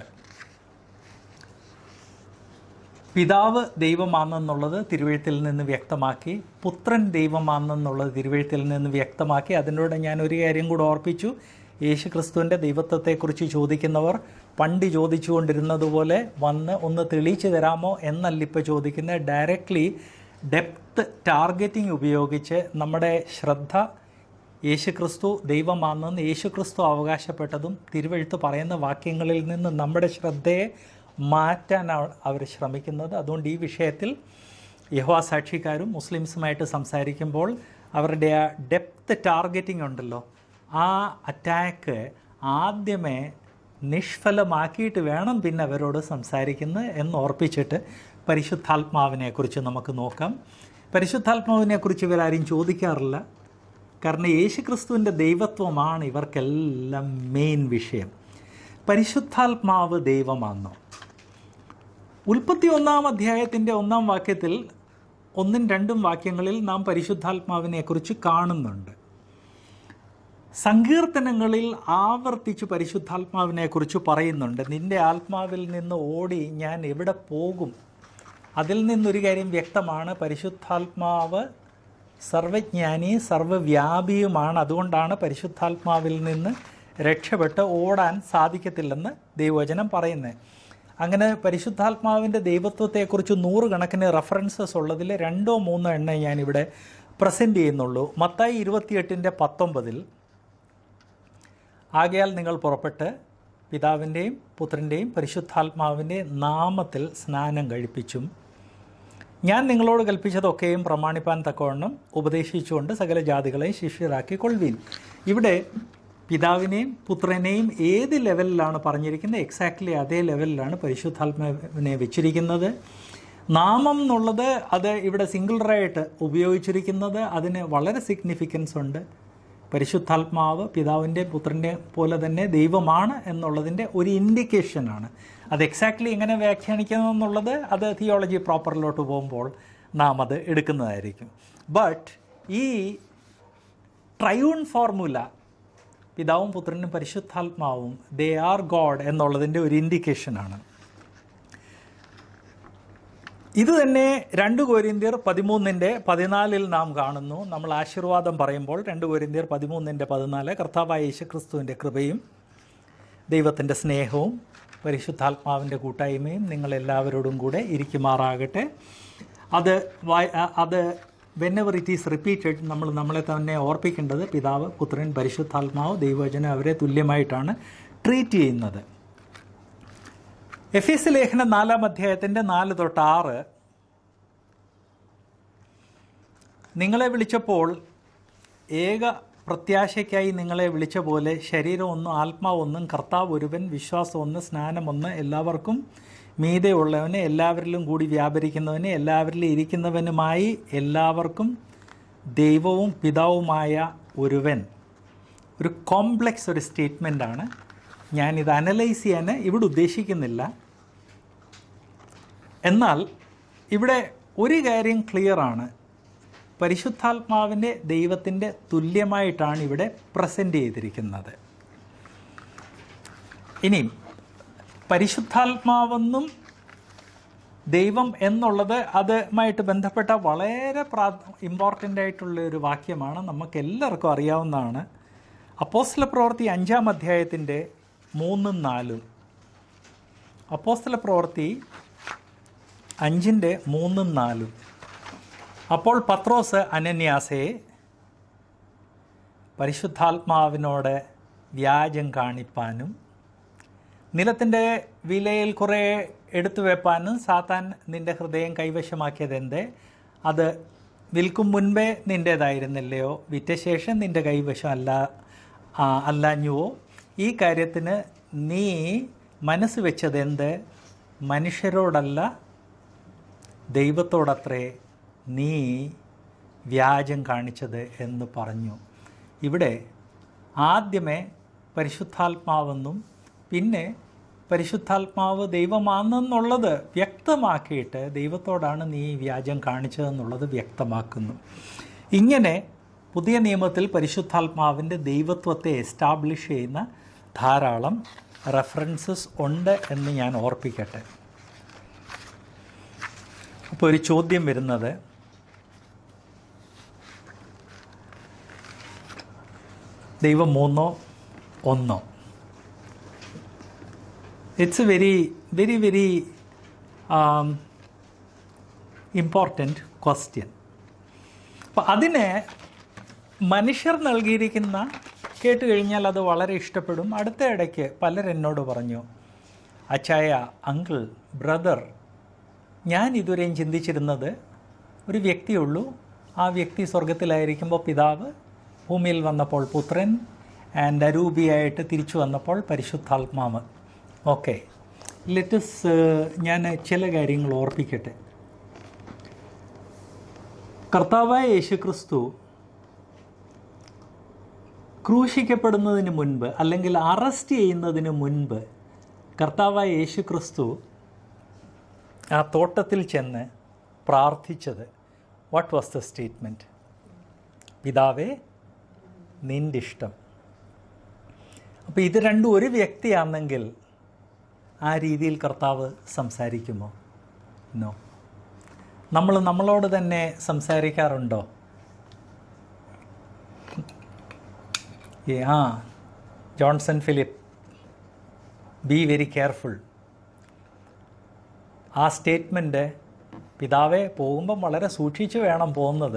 പിതാവ് ദൈവമാണെന്നുള്ളത് തിരുവഴുത്തിൽ നിന്ന് വ്യക്തമാക്കി പുത്രൻ ദൈവമാണെന്നുള്ളത് തിരുവഴുത്തിൽ നിന്ന് വ്യക്തമാക്കി അതിനോട് ഞാൻ ഒരു കാര്യം കൂടെ ഓർപ്പിച്ചു യേശു ക്രിസ്തുവിൻ്റെ ദൈവത്വത്തെക്കുറിച്ച് ചോദിക്കുന്നവർ പണ്ട് ചോദിച്ചുകൊണ്ടിരുന്നതുപോലെ വന്ന് ഒന്ന് തെളിയിച്ചു തരാമോ എന്നല്ല ഇപ്പോൾ ചോദിക്കുന്നത് ഡയറക്റ്റ്ലി ഡെപ്ത് ടാർഗറ്റിംഗ് ഉപയോഗിച്ച് നമ്മുടെ ശ്രദ്ധ യേശുക്രിസ്തു ദൈവമാണെന്ന് യേശുക്രിസ്തു അവകാശപ്പെട്ടതും തിരുവഴുത്ത് പറയുന്ന വാക്യങ്ങളിൽ നിന്ന് നമ്മുടെ ശ്രദ്ധയെ മാറ്റാനാണ് അവർ ശ്രമിക്കുന്നത് അതുകൊണ്ട് ഈ വിഷയത്തിൽ യഹോവ സാക്ഷിക്കാരും മുസ്ലിംസുമായിട്ട് സംസാരിക്കുമ്പോൾ അവരുടെ ആ ഡെപ്ത് ടാർഗറ്റിംഗ് ഉണ്ടല്ലോ ആ അറ്റാക്ക് ആദ്യമേ നിഷ്ഫലമാക്കിയിട്ട് വേണം പിന്നെ അവരോട് സംസാരിക്കുന്നത് എന്ന് ഓർപ്പിച്ചിട്ട് പരിശുദ്ധാത്മാവിനെക്കുറിച്ച് നമുക്ക് നോക്കാം പരിശുദ്ധാത്മാവിനെക്കുറിച്ച് ഇവരാരും ചോദിക്കാറില്ല കാരണം യേശുക്രിസ്തുവിൻ്റെ ദൈവത്വമാണ് ഇവർക്കെല്ലാം മെയിൻ വിഷയം പരിശുദ്ധാത്മാവ് ദൈവമാണോ ഉൽപ്പത്തി ഒന്നാം അധ്യായത്തിൻ്റെ ഒന്നാം വാക്യത്തിൽ ഒന്നും രണ്ടും വാക്യങ്ങളിൽ നാം പരിശുദ്ധാത്മാവിനെക്കുറിച്ച് കാണുന്നുണ്ട് സങ്കീർത്തനങ്ങളിൽ ആവർത്തിച്ച് പരിശുദ്ധാത്മാവിനെക്കുറിച്ച് പറയുന്നുണ്ട് നിന്റെ ആത്മാവിൽ നിന്ന് ഓടി ഞാൻ എവിടെ പോകും അതിൽ നിന്നൊരു കാര്യം വ്യക്തമാണ് പരിശുദ്ധാത്മാവ് സർവജ്ഞാനി സർവവ്യാപിയുമാണ് അതുകൊണ്ടാണ് പരിശുദ്ധാത്മാവിൽ നിന്ന് രക്ഷപ്പെട്ട് ഓടാൻ സാധിക്കത്തില്ലെന്ന് ദൈവവചനം പറയുന്നത് അങ്ങനെ പരിശുദ്ധാത്മാവിൻ്റെ ദൈവത്വത്തെക്കുറിച്ച് നൂറുകണക്കിന് റെഫറൻസസ് ഉള്ളതിൽ രണ്ടോ മൂന്നോ എണ്ണ ഞാനിവിടെ പ്രസൻറ്റ് ചെയ്യുന്നുള്ളൂ മത്തായി ഇരുപത്തിയെട്ടിൻ്റെ പത്തൊമ്പതിൽ ആകയാൽ നിങ്ങൾ പുറപ്പെട്ട് പിതാവിൻ്റെയും പുത്രൻ്റെയും പരിശുദ്ധാത്മാവിൻ്റെ നാമത്തിൽ സ്നാനം കഴിപ്പിച്ചും ഞാൻ നിങ്ങളോട് കൽപ്പിച്ചതൊക്കെയും പ്രമാണിപ്പാൻ തക്കവണ്ണം ഉപദേശിച്ചുകൊണ്ട് സകല ജാതികളെയും ശിഷ്യരാക്കി കൊള്ളുവീൻ ഇവിടെ പിതാവിനെയും പുത്രനെയും ഏത് ലെവലിലാണ് പറഞ്ഞിരിക്കുന്നത് എക്സാക്ട്ലി അതേ ലെവലിലാണ് പരിശുദ്ധാത്മാവിനെ വെച്ചിരിക്കുന്നത് നാമം എന്നുള്ളത് അത് ഇവിടെ സിംഗിളറായിട്ട് ഉപയോഗിച്ചിരിക്കുന്നത് അതിന് വളരെ സിഗ്നിഫിക്കൻസ് ഉണ്ട് പരിശുദ്ധാത്മാവ് പിതാവിൻ്റെ പുത്രൻ്റെ പോലെ തന്നെ ദൈവമാണ് എന്നുള്ളതിൻ്റെ ഒരു ഇൻഡിക്കേഷനാണ് അത് എക്സാക്ട്ലി എങ്ങനെ വ്യാഖ്യാനിക്കുന്നു എന്നുള്ളത് അത് തിയോളജി പ്രോപ്പറിലോട്ട് പോകുമ്പോൾ നാം അത് എടുക്കുന്നതായിരിക്കും ബട്ട് ഈ ട്രയൂൺ ഫോർമുല പിതാവും പുത്രനും പരിശുദ്ധാത്മാവും ദേ ആർ ഗോഡ് എന്നുള്ളതിൻ്റെ ഒരു ഇൻഡിക്കേഷനാണ് ഇത് തന്നെ രണ്ട് കോരിന്ത്യർ പതിമൂന്നിൻ്റെ പതിനാലിൽ നാം കാണുന്നു നമ്മൾ ആശീർവാദം പറയുമ്പോൾ രണ്ട് കോരിന്ത്യർ പതിമൂന്നിൻ്റെ പതിനാല് കർത്താവായ യേശുക്രിസ്തുവിൻ്റെ കൃപയും ദൈവത്തിൻ്റെ സ്നേഹവും പരിശുദ്ധാത്മാവിൻ്റെ കൂട്ടായ്മയും നിങ്ങളെല്ലാവരോടും കൂടെ ഇരിക്കുമാറാകട്ടെ അത് വായ അത് വെന്നെവർ ഇറ്റ് ഈസ് റിപ്പീറ്റഡ് നമ്മൾ നമ്മളെ തന്നെ ഓർപ്പിക്കേണ്ടത് പിതാവ് പുത്രൻ പരിശുദ്ധാത്മാവ് ദൈവവചനം അവരെ തുല്യമായിട്ടാണ് ട്രീറ്റ് ചെയ്യുന്നത് എഫ് എസ് ലേഖനം നാലാം അധ്യായത്തിൻ്റെ നാല് തൊട്ട് ആറ് നിങ്ങളെ വിളിച്ചപ്പോൾ ഏക പ്രത്യാശയ്ക്കായി നിങ്ങളെ വിളിച്ച പോലെ ശരീരം ഒന്നും ആത്മാവൊന്നും കർത്താവ് ഒരുവൻ വിശ്വാസം ഒന്ന് സ്നാനം ഒന്ന് എല്ലാവർക്കും മീതെ ഉള്ളവന് എല്ലാവരിലും കൂടി വ്യാപരിക്കുന്നവന് എല്ലാവരിലും ഇരിക്കുന്നവനുമായി എല്ലാവർക്കും ദൈവവും പിതാവുമായ ഒരുവൻ ഒരു കോംപ്ലക്സ് ഒരു സ്റ്റേറ്റ്മെൻ്റാണ് ഞാനിത് അനലൈസ് ചെയ്യാൻ ഇവിടെ ഉദ്ദേശിക്കുന്നില്ല എന്നാൽ ഇവിടെ ഒരു കാര്യം ക്ലിയറാണ് പരിശുദ്ധാത്മാവിൻ്റെ ദൈവത്തിൻ്റെ തുല്യമായിട്ടാണ് ഇവിടെ പ്രസൻറ്റ് ചെയ്തിരിക്കുന്നത് ഇനി പരിശുദ്ധാത്മാവെന്നും ദൈവം എന്നുള്ളത് അതുമായിട്ട് ബന്ധപ്പെട്ട വളരെ പ്രാ ഇമ്പോർട്ടൻ്റ് ആയിട്ടുള്ള ഒരു വാക്യമാണ് നമുക്ക് എല്ലാവർക്കും അറിയാവുന്നതാണ് അപ്പോസ്തല പ്രവൃത്തി അഞ്ചാം അധ്യായത്തിൻ്റെ മൂന്നും നാലും അപ്പോസ്തല പ്രവൃത്തി അഞ്ചിൻ്റെ മൂന്നും നാലും അപ്പോൾ പത്രോസ് അനന്യാസയെ പരിശുദ്ധാത്മാവിനോട് വ്യാജം കാണിപ്പാനും നിലത്തിൻ്റെ വിലയിൽ കുറേ എടുത്തു വെപ്പാനും സാത്താൻ നിന്റെ ഹൃദയം കൈവശമാക്കിയത് എന്തേ അത് വിൽക്കും മുൻപേ നിൻ്റേതായിരുന്നില്ലയോ വിറ്റ ശേഷം നിൻ്റെ കൈവശം അല്ല ആ, അല്ലാഞ്ഞുവോ ഈ കാര്യത്തിന് നീ മനസ്സ് വെച്ചത് എന്ത് മനുഷ്യരോടല്ല ദൈവത്തോടത്രേ നീ വ്യാജം കാണിച്ചത് എന്ന് പറഞ്ഞു ഇവിടെ ആദ്യമേ പരിശുദ്ധാത്മാവെന്നും പിന്നെ പരിശുദ്ധാത്മാവ് ദൈവമാണെന്നുള്ളത് വ്യക്തമാക്കിയിട്ട് ദൈവത്തോടാണ് നീ ഈ വ്യാജം കാണിച്ചതെന്നുള്ളത് വ്യക്തമാക്കുന്നു ഇങ്ങനെ പുതിയ നിയമത്തിൽ പരിശുദ്ധാത്മാവിൻ്റെ ദൈവത്വത്തെ എസ്റ്റാബ്ലിഷ് ചെയ്യുന്ന ധാരാളം റെഫറൻസസ് ഉണ്ട് എന്ന് ഞാൻ ഓർപ്പിക്കട്ടെ അപ്പോൾ ഒരു ചോദ്യം വരുന്നത് ദൈവം മൂന്നോ ഒന്നോ it's a very very very important question അപ്പം അതിനെ മനുഷ്യർ നൽകിയിരിക്കുന്ന കേട്ട് കഴിഞ്ഞാൽ അത് വളരെ ഇഷ്ടപ്പെടും അടുത്ത ഇടയ്ക്ക് പലരെന്നോട് പറഞ്ഞു അച്ചായ അങ്കിൾ ബ്രദർ ഞാൻ ഇതുവരെയും ചിന്തിച്ചിരുന്നത് ഒരു വ്യക്തിയുള്ളൂ ആ വ്യക്തി സ്വർഗത്തിലായിരിക്കുമ്പോൾ പിതാവ് ഭൂമിയിൽ വന്നപ്പോൾ പുത്രൻ ആൻഡ് അരൂപിയായിട്ട് തിരിച്ചു വന്നപ്പോൾ പരിശുദ്ധാത്മാവ് ഓക്കെ ലെറ്റസ് ഞാൻ ചില കാര്യങ്ങൾ ഓർപ്പിക്കട്ടെ കർത്താവായ യേശുക്രിസ്തു ക്രൂശിക്കപ്പെടുന്നതിന് മുൻപ് അല്ലെങ്കിൽ അറസ്റ്റ് ചെയ്യുന്നതിന് മുൻപ് കർത്താവായ യേശുക്രിസ്തു ആ തോട്ടത്തിൽ ചെന്ന് പ്രാർത്ഥിച്ചത് വാട്ട് വാസ് ദ സ്റ്റേറ്റ്മെൻറ്റ് പിതാവേ നിൻ്റെ ഇഷ്ടം അപ്പോൾ ഇത് രണ്ടും ഒരു വ്യക്തിയാണെങ്കിൽ ആ രീതിയിൽ കർത്താവ് സംസാരിക്കുമോ നോ നമ്മൾ നമ്മളോട് തന്നെ സംസാരിക്കാറുണ്ടോ ഏ, ആ Johnson Philip be very careful ആ സ്റ്റേറ്റ്മെൻറ്റ് പിതാവെ പോകുമ്പം വളരെ സൂക്ഷിച്ച് വേണം പോകുന്നത്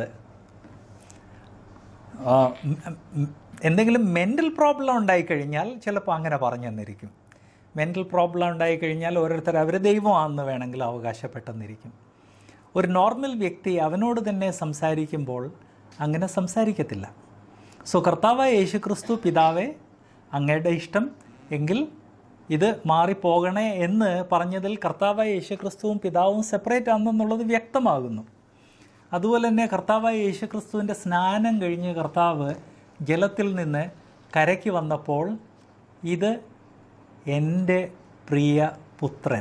ആ, ഉം, ഉം, എന്തെങ്കിലും മെൻ്റൽ പ്രോബ്ലം ഉണ്ടായിക്കഴിഞ്ഞാൽ ചിലപ്പോൾ അങ്ങനെ പറഞ്ഞു തന്നിരിക്കും മെൻ്റൽ പ്രോബ്ലം ഉണ്ടായിക്കഴിഞ്ഞാൽ ഓരോരുത്തർ അവർ ദൈവമാണെന്ന് വേണമെങ്കിൽ അവകാശപ്പെട്ടെന്നിരിക്കും ഒരു നോർമൽ വ്യക്തി അവനോട് തന്നെ സംസാരിക്കുമ്പോൾ അങ്ങനെ സംസാരിക്കത്തില്ല സോ കർത്താവായ യേശുക്രിസ്തു പിതാവെ അങ്ങയുടെ ഇഷ്ടം എങ്കിൽ ഇത് മാറിപ്പോകണേ എന്ന് പറഞ്ഞതിൽ കർത്താവായ യേശുക്രിസ്തുവും പിതാവും സെപ്പറേറ്റ് ആണെന്നുള്ളത് വ്യക്തമാകുന്നു അതുപോലെ തന്നെ കർത്താവായ യേശുക്രിസ്തുവിൻ്റെ സ്നാനം കഴിഞ്ഞ് കർത്താവ് ജലത്തിൽ നിന്ന് കരയ്ക്ക് വന്നപ്പോൾ ഇത് എൻ്റെ പ്രിയ പുത്രൻ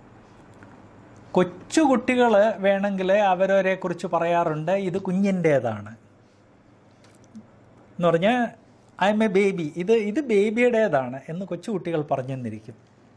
കൊച്ചുകുട്ടികൾ വേണമെങ്കിൽ അവരവരെ കുറിച്ച് പറയാറുണ്ട് ഇത് കുഞ്ഞിൻ്റേതാണ് എന്ന് പറഞ്ഞാൽ ഐ എം എ ബേബി ഇത് ഇത് ബേബിയുടേതാണ് എന്ന് കൊച്ചുകുട്ടികൾ പറഞ്ഞു തന്നിരിക്കും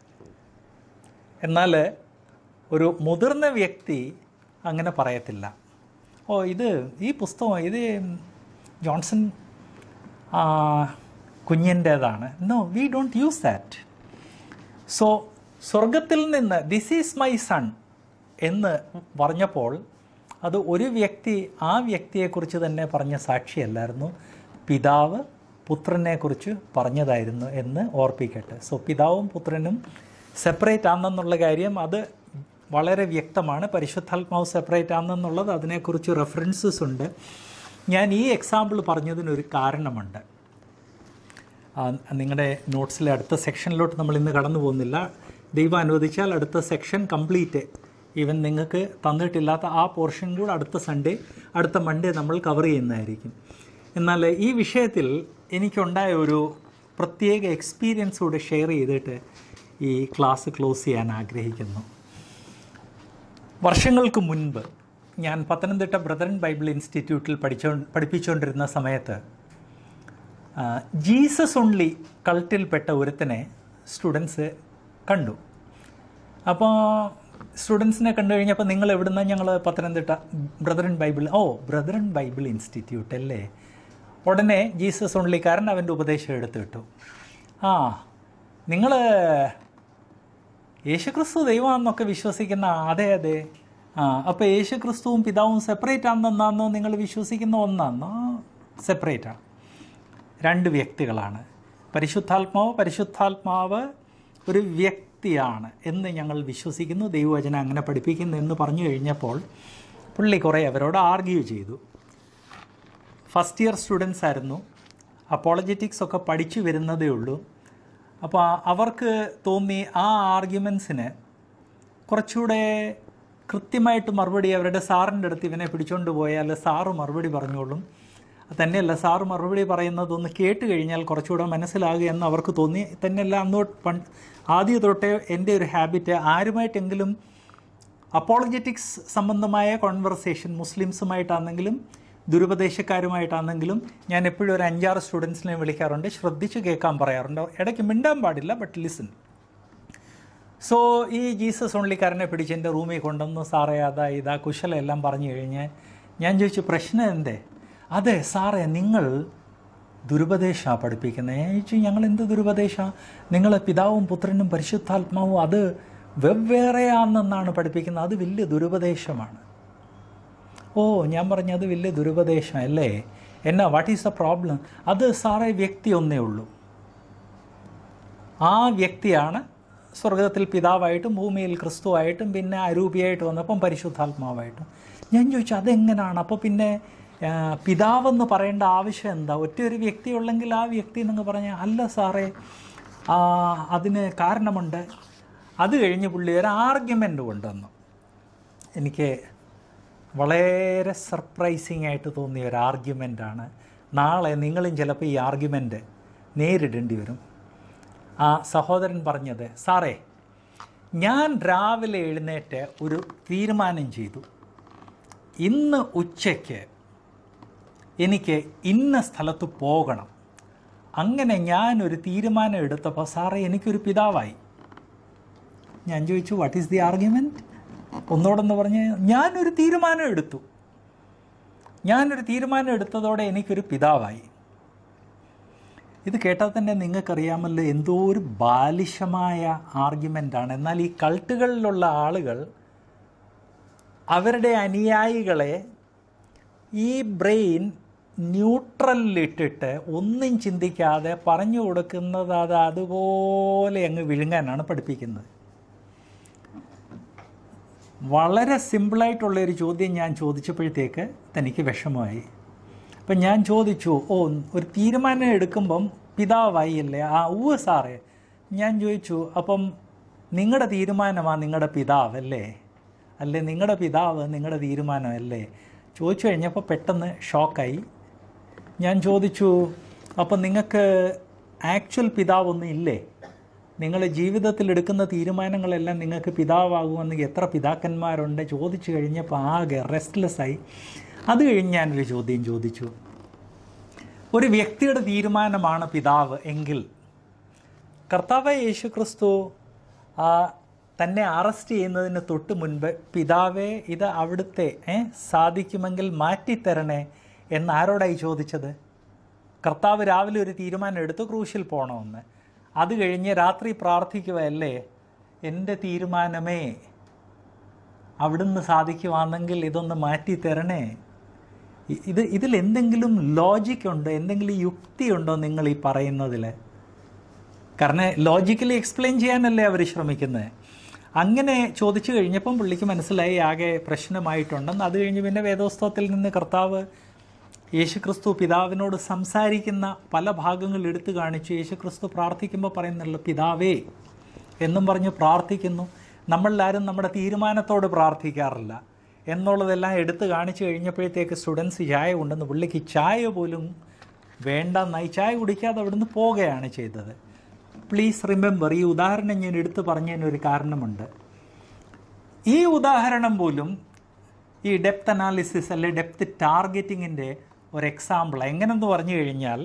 എന്നാൽ ഒരു മുതിർന്ന വ്യക്തി അങ്ങനെ പറയത്തില്ല ഓ ഇത് ഈ പുസ്തകം ഇത് ജോൺസൺ ആ, കുഞ്ഞിൻ്റേതാണ് no we don't use that so സ്വർഗത്തിൽ നിന്ന് ദിസ് ഈസ് മൈ സൺ എന്ന് പറഞ്ഞപ്പോൾ അത് ഒരു വ്യക്തി ആ വ്യക്തിയെക്കുറിച്ച് തന്നെ പറഞ്ഞ സാക്ഷിയല്ലായിരുന്നു പിതാവ് പുത്രനെക്കുറിച്ച് പറഞ്ഞതായിരുന്നു എന്ന് ഓർപ്പിക്കട്ടെ സോ പിതാവും പുത്രനും സെപ്പറേറ്റ് ആണെന്നുള്ള കാര്യം അത് വളരെ വ്യക്തമാണ് പരിശുദ്ധാത്മാവ് സെപ്പറേറ്റ് ആണെന്നുള്ളത് അതിനെക്കുറിച്ച് റെഫറൻസസ് ഉണ്ട് ഞാൻ ഈ എക്സാമ്പിൾ പറഞ്ഞതിനൊരു കാരണമുണ്ട് ആ, നിങ്ങളുടെ നോട്ട്സിലെ അടുത്ത സെക്ഷനിലോട്ട് നമ്മൾ ഇന്ന് കടന്നു പോകുന്നില്ല ദൈവം അനുവദിച്ചാൽ അടുത്ത സെക്ഷൻ കംപ്ലീറ്റ് ഈവൻ നിങ്ങൾക്ക് തന്നിട്ടില്ലാത്ത ആ പോർഷൻ കൂടെ അടുത്ത സൺഡേ അടുത്ത മൺഡേ നമ്മൾ കവർ ചെയ്യുന്നതായിരിക്കും എന്നാൽ ഈ വിഷയത്തിൽ എനിക്കുണ്ടായ ഒരു പ്രത്യേക എക്സ്പീരിയൻസ് കൂടെ ഷെയർ ചെയ്തിട്ട് ഈ ക്ലാസ് ക്ലോസ് ചെയ്യാൻ ആഗ്രഹിക്കുന്നു വർഷങ്ങൾക്ക് മുൻപ് ഞാൻ പത്തനംതിട്ട ബ്രദറൻ ബൈബിൾ ഇൻസ്റ്റിറ്റ്യൂട്ടിൽ പഠിച്ചോ പഠിപ്പിച്ചുകൊണ്ടിരുന്ന സമയത്ത് ആ, ജീസസ് ഓൺലി കൾട്ടിൽപ്പെട്ട ഒരുത്തനെ സ്റ്റുഡൻസ് കണ്ടു അപ്പോൾ സ്റ്റുഡൻസിനെ കണ്ടു കഴിഞ്ഞപ്പോൾ നിങ്ങൾ എവിടുന്ന ഞങ്ങൾ Pathanamthitta Brethren Bible oh Brethren Bible Institute അല്ലേ ഉടനെ ജീസസ് ഓൺലിക്കാരൻ അവൻ്റെ ഉപദേശം എടുത്തു വിട്ടു ആ നിങ്ങൾ യേശുക്രിസ്തു ദൈവമാണെന്നൊക്കെ വിശ്വസിക്കുന്ന അതെ അതെ ആ അപ്പോൾ യേശുക്രിസ്തുവും പിതാവും സെപ്പറേറ്റ് ആണെന്നാണോ നിങ്ങൾ വിശ്വസിക്കുന്ന ഒന്നാണോ സെപ്പറേറ്റ് ആണ് രണ്ട് വ്യക്തികളാണ് പരിശുദ്ധാത്മാവ് പരിശുദ്ധാത്മാവ് ഒരു വ്യക്തിയാണ് എന്ന് ഞങ്ങൾ വിശ്വസിക്കുന്നു ദൈവവചനം അങ്ങനെ പഠിപ്പിക്കുന്നു എന്ന് പറഞ്ഞു കഴിഞ്ഞപ്പോൾ പുള്ളി കുറേ അവരോട് ആർഗ്യൂ ചെയ്തു ഫസ്റ്റ് ഇയർ സ്റ്റുഡൻസ് ആയിരുന്നു അപ്പോളജറ്റിക്സ് ഒക്കെ പഠിച്ചു വരുന്നതേ ഉള്ളൂ അപ്പോൾ അവർക്ക് തോന്നി ആ ആർഗ്യുമെൻസിന് കുറച്ചുകൂടെ കൃത്യമായിട്ട് മറുപടി അവരുടെ സാറിൻ്റെ അടുത്ത് ഇവനെ പിടിച്ചുകൊണ്ട് പോയാൽ സാറ് മറുപടി പറഞ്ഞോളും തന്നെയല്ല സാറ് മറുപടി പറയുന്നതൊന്ന് കേട്ട് കഴിഞ്ഞാൽ കുറച്ചുകൂടെ മനസ്സിലാകുക എന്ന് അവർക്ക് തോന്നി തന്നെയല്ല അന്ന് തൊട്ട് പണ്ട് ആദ്യം തൊട്ടേ എൻ്റെ ഒരു ഹാബിറ്റ് ആരുമായിട്ടെങ്കിലും അപ്പോളജറ്റിക്സ് സംബന്ധമായ കോൺവെർസേഷൻ മുസ്ലിംസുമായിട്ടാണെങ്കിലും ദുരുപദേശക്കാരുമായിട്ടാണെങ്കിലും ഞാൻ എപ്പോഴും ഒരു അഞ്ചാറ് സ്റ്റുഡൻസിനെ വിളിക്കാറുണ്ട് ശ്രദ്ധിച്ച് കേൾക്കാൻ പറയാറുണ്ട് ഇടയ്ക്ക് മിണ്ടാൻ പാടില്ല ബട്ട് ലിസൺ സോ ഈ ജീസസ് ഓൺലിക്കാരനെ പിടിച്ച് എൻ്റെ റൂമിൽ കൊണ്ടുവന്ന് സാറേ അതാ ഇതാ കുശലം എല്ലാം പറഞ്ഞു കഴിഞ്ഞ് ഞാൻ ചോദിച്ചു പ്രശ്നം എന്തേ അതെ സാറേ നിങ്ങൾ ദുരുപദേശമാണ് പഠിപ്പിക്കുന്നത് ഞാൻ ചോദിച്ചു ഞങ്ങൾ എന്ത് ദുരുപദേശമാണ് നിങ്ങൾ പിതാവും പുത്രനും പരിശുദ്ധാത്മാവും അത് വെവ്വേറെയാണെന്നാണ് പഠിപ്പിക്കുന്നത് അത് വലിയ ദുരുപദേശമാണ് ഓ ഞാൻ പറഞ്ഞു അത് വലിയ ദുരുപദേശം അല്ലേ എന്നാ വാട്ട് ഈസ് ദ പ്രോബ്ലം അത് സാറേ വ്യക്തി ഒന്നേ ഉള്ളൂ ആ വ്യക്തിയാണ് സ്വർഗത്തിൽ പിതാവായിട്ടും ഭൂമിയിൽ ക്രിസ്തുവായിട്ടും പിന്നെ അരൂപിയായിട്ട് വന്നപ്പം പരിശുദ്ധാത്മാവായിട്ടും ഞാൻ ചോദിച്ചു അതെങ്ങനെയാണ് അപ്പോൾ പിന്നെ ആ, പിതാവെന്ന് പറയേണ്ട ആവശ്യം എന്താ ഒറ്റ ഒരു വ്യക്തി ഉള്ളെങ്കിൽ ആ വ്യക്തി എന്നങ്ങ് പറഞ്ഞാൽ അല്ല സാറേ ആ, അതിന് കാരണമുണ്ട് അത് കഴിഞ്ഞ് പുള്ളി ഒരു ആർഗ്യുമെൻ്റ് കൊണ്ടുവന്നു എനിക്ക് വളരെ സർപ്രൈസിങ് ആയിട്ട് തോന്നിയ ഒരു ആർഗ്യുമെൻ്റാണ് നാളെ നിങ്ങളും ചിലപ്പോൾ ഈ ആർഗ്യുമെൻ്റ് നേരിടേണ്ടി വരും ആ സഹോദരൻ പറഞ്ഞത് സാറേ ഞാൻ രാവിലെ എഴുന്നേറ്റ് ഒരു തീരുമാനം ചെയ്തു ഇന്ന് ഉച്ചയ്ക്ക് എനിക്ക് ഇന്ന സ്ഥലത്ത് പോകണം അങ്ങനെ ഞാനൊരു തീരുമാനം എടുത്തപ്പോൾ സാറേ എനിക്കൊരു പിതാവായി ഞാൻ ചോദിച്ചു വാട്ട് ഈസ് ദി ആർഗ്യുമെൻറ്റ് ഒന്നോടൊന്ന് പറഞ്ഞ് ഞാനൊരു തീരുമാനം എടുത്തു ഞാനൊരു തീരുമാനം എടുത്തതോടെ എനിക്കൊരു പിതാവായി ഇത് കേട്ടാൽ തന്നെ നിങ്ങൾക്കറിയാമല്ലോ എന്തോ ഒരു ബാലിശമായ ആർഗ്യുമെൻ്റാണ് എന്നാൽ ഈ കൾട്ടുകളിലുള്ള ആളുകൾ അവരുടെ അനുയായികളെ ഈ ബ്രെയിൻ ന്യൂട്രലിലിട്ടിട്ട് ഒന്നും ചിന്തിക്കാതെ പറഞ്ഞു കൊടുക്കുന്നത് അത് അതുപോലെ അങ്ങ് വിഴുങ്ങാനാണ് പഠിപ്പിക്കുന്നത് വളരെ സിമ്പിളായിട്ടുള്ള ഒരു ചോദ്യം ഞാൻ ചോദിച്ചപ്പോഴത്തേക്ക് തനിക്ക് വിഷമമായി അപ്പം ഞാൻ ചോദിച്ചു ഓ ഒരു തീരുമാനം എടുക്കുമ്പം പിതാവായി അല്ലേ ആ ഉവ്വ് സാറേ ഞാൻ ചോദിച്ചു അപ്പം നിങ്ങളുടെ തീരുമാനമാണ് നിങ്ങളുടെ പിതാവ് അല്ലേ അല്ലേ നിങ്ങളുടെ പിതാവ് നിങ്ങളുടെ തീരുമാനം അല്ലേ ചോദിച്ചു കഴിഞ്ഞപ്പോൾ പെട്ടെന്ന് ഷോക്കായി ഞാൻ ചോദിച്ചു അപ്പം നിങ്ങൾക്ക് ആക്ച്വൽ പിതാവൊന്നും ഇല്ലേ നിങ്ങൾ ജീവിതത്തിൽ എടുക്കുന്ന തീരുമാനങ്ങളെല്ലാം നിങ്ങൾക്ക് പിതാവാകുമെന്ന് എത്ര പിതാക്കന്മാരുണ്ട് ചോദിച്ചു കഴിഞ്ഞപ്പോൾ ആകെ റെസ്റ്റ്ലെസ് ആയി അത് കഴിഞ്ഞ് ഞാനൊരു ചോദ്യം ചോദിച്ചു ഒരു വ്യക്തിയുടെ തീരുമാനമാണ് പിതാവ് എങ്കിൽ കർത്താവ് യേശു ക്രിസ്തു ആ, തന്നെ അറസ്റ്റ് ചെയ്യുന്നതിന് തൊട്ട് മുൻപ് പിതാവേ ഇത് അവിടുത്തെ ഏ, സാധിക്കുമെങ്കിൽ മാറ്റിത്തരണേ എന്ന് ആരോടായി ചോദിച്ചത് കർത്താവ് രാവിലെ ഒരു തീരുമാനം എടുത്ത് ക്രൂശിൽ പോകണമെന്ന് അത് കഴിഞ്ഞ് രാത്രി പ്രാർത്ഥിക്കുകയല്ലേ എൻ്റെ തീരുമാനമേ അവിടുന്ന് സാധിക്കുവാണെങ്കിൽ ഇതൊന്ന് മാറ്റി തരണേ ഇ- ഇത് ഇതിൽ എന്തെങ്കിലും ലോജിക് ഉണ്ടോ എന്തെങ്കിലും യുക്തിയുണ്ടോ നിങ്ങൾ ഈ പറയുന്നതിൽ കാരണം ലോജിക്കലി എക്സ്പ്ലെയിൻ ചെയ്യാനല്ലേ അവർ ശ്രമിക്കുന്നത് അങ്ങനെ ചോദിച്ചു കഴിഞ്ഞപ്പം പുള്ളിക്ക് മനസ്സിലായി ആകെ പ്രശ്നമായിട്ടുണ്ടെന്ന് അത് കഴിഞ്ഞ് പിന്നെ വേദോസ്തവത്തിൽ നിന്ന് കർത്താവ് യേശുക്രിസ്തു പിതാവിനോട് സംസാരിക്കുന്ന പല ഭാഗങ്ങൾ എടുത്തു കാണിച്ചു യേശുക്രിസ്തു പ്രാർത്ഥിക്കുമ്പോൾ പറയുന്നല്ലോ പിതാവേ എന്നും പറഞ്ഞ് പ്രാർത്ഥിക്കുന്നു നമ്മളാരും നമ്മുടെ തീരുമാനത്തോട് പ്രാർത്ഥിക്കാറില്ല എന്നുള്ളതെല്ലാം എടുത്തു കാണിച്ചു കഴിഞ്ഞപ്പോഴത്തേക്ക് സ്റ്റുഡൻസ് ചായ കൊണ്ടെന്ന് പുള്ളിക്ക് ചായ പോലും വേണ്ടെന്നായി ചായ കുടിക്കാതെ അവിടുന്ന് പോവുകയാണ് ചെയ്തത് പ്ലീസ് റിമെമ്പർ ഈ ഉദാഹരണം ഞാൻ എടുത്തു പറഞ്ഞതിനൊരു കാരണമുണ്ട് ഈ ഉദാഹരണം പോലും ഈ ഡെപ്ത് അനാലിസിസ് അല്ലെ ഡെപ്ത് ടാർഗറ്റിങ്ങിൻ്റെ ഒരു എക്സാമ്പിൾ എങ്ങനെന്ന് പറഞ്ഞു കഴിഞ്ഞാൽ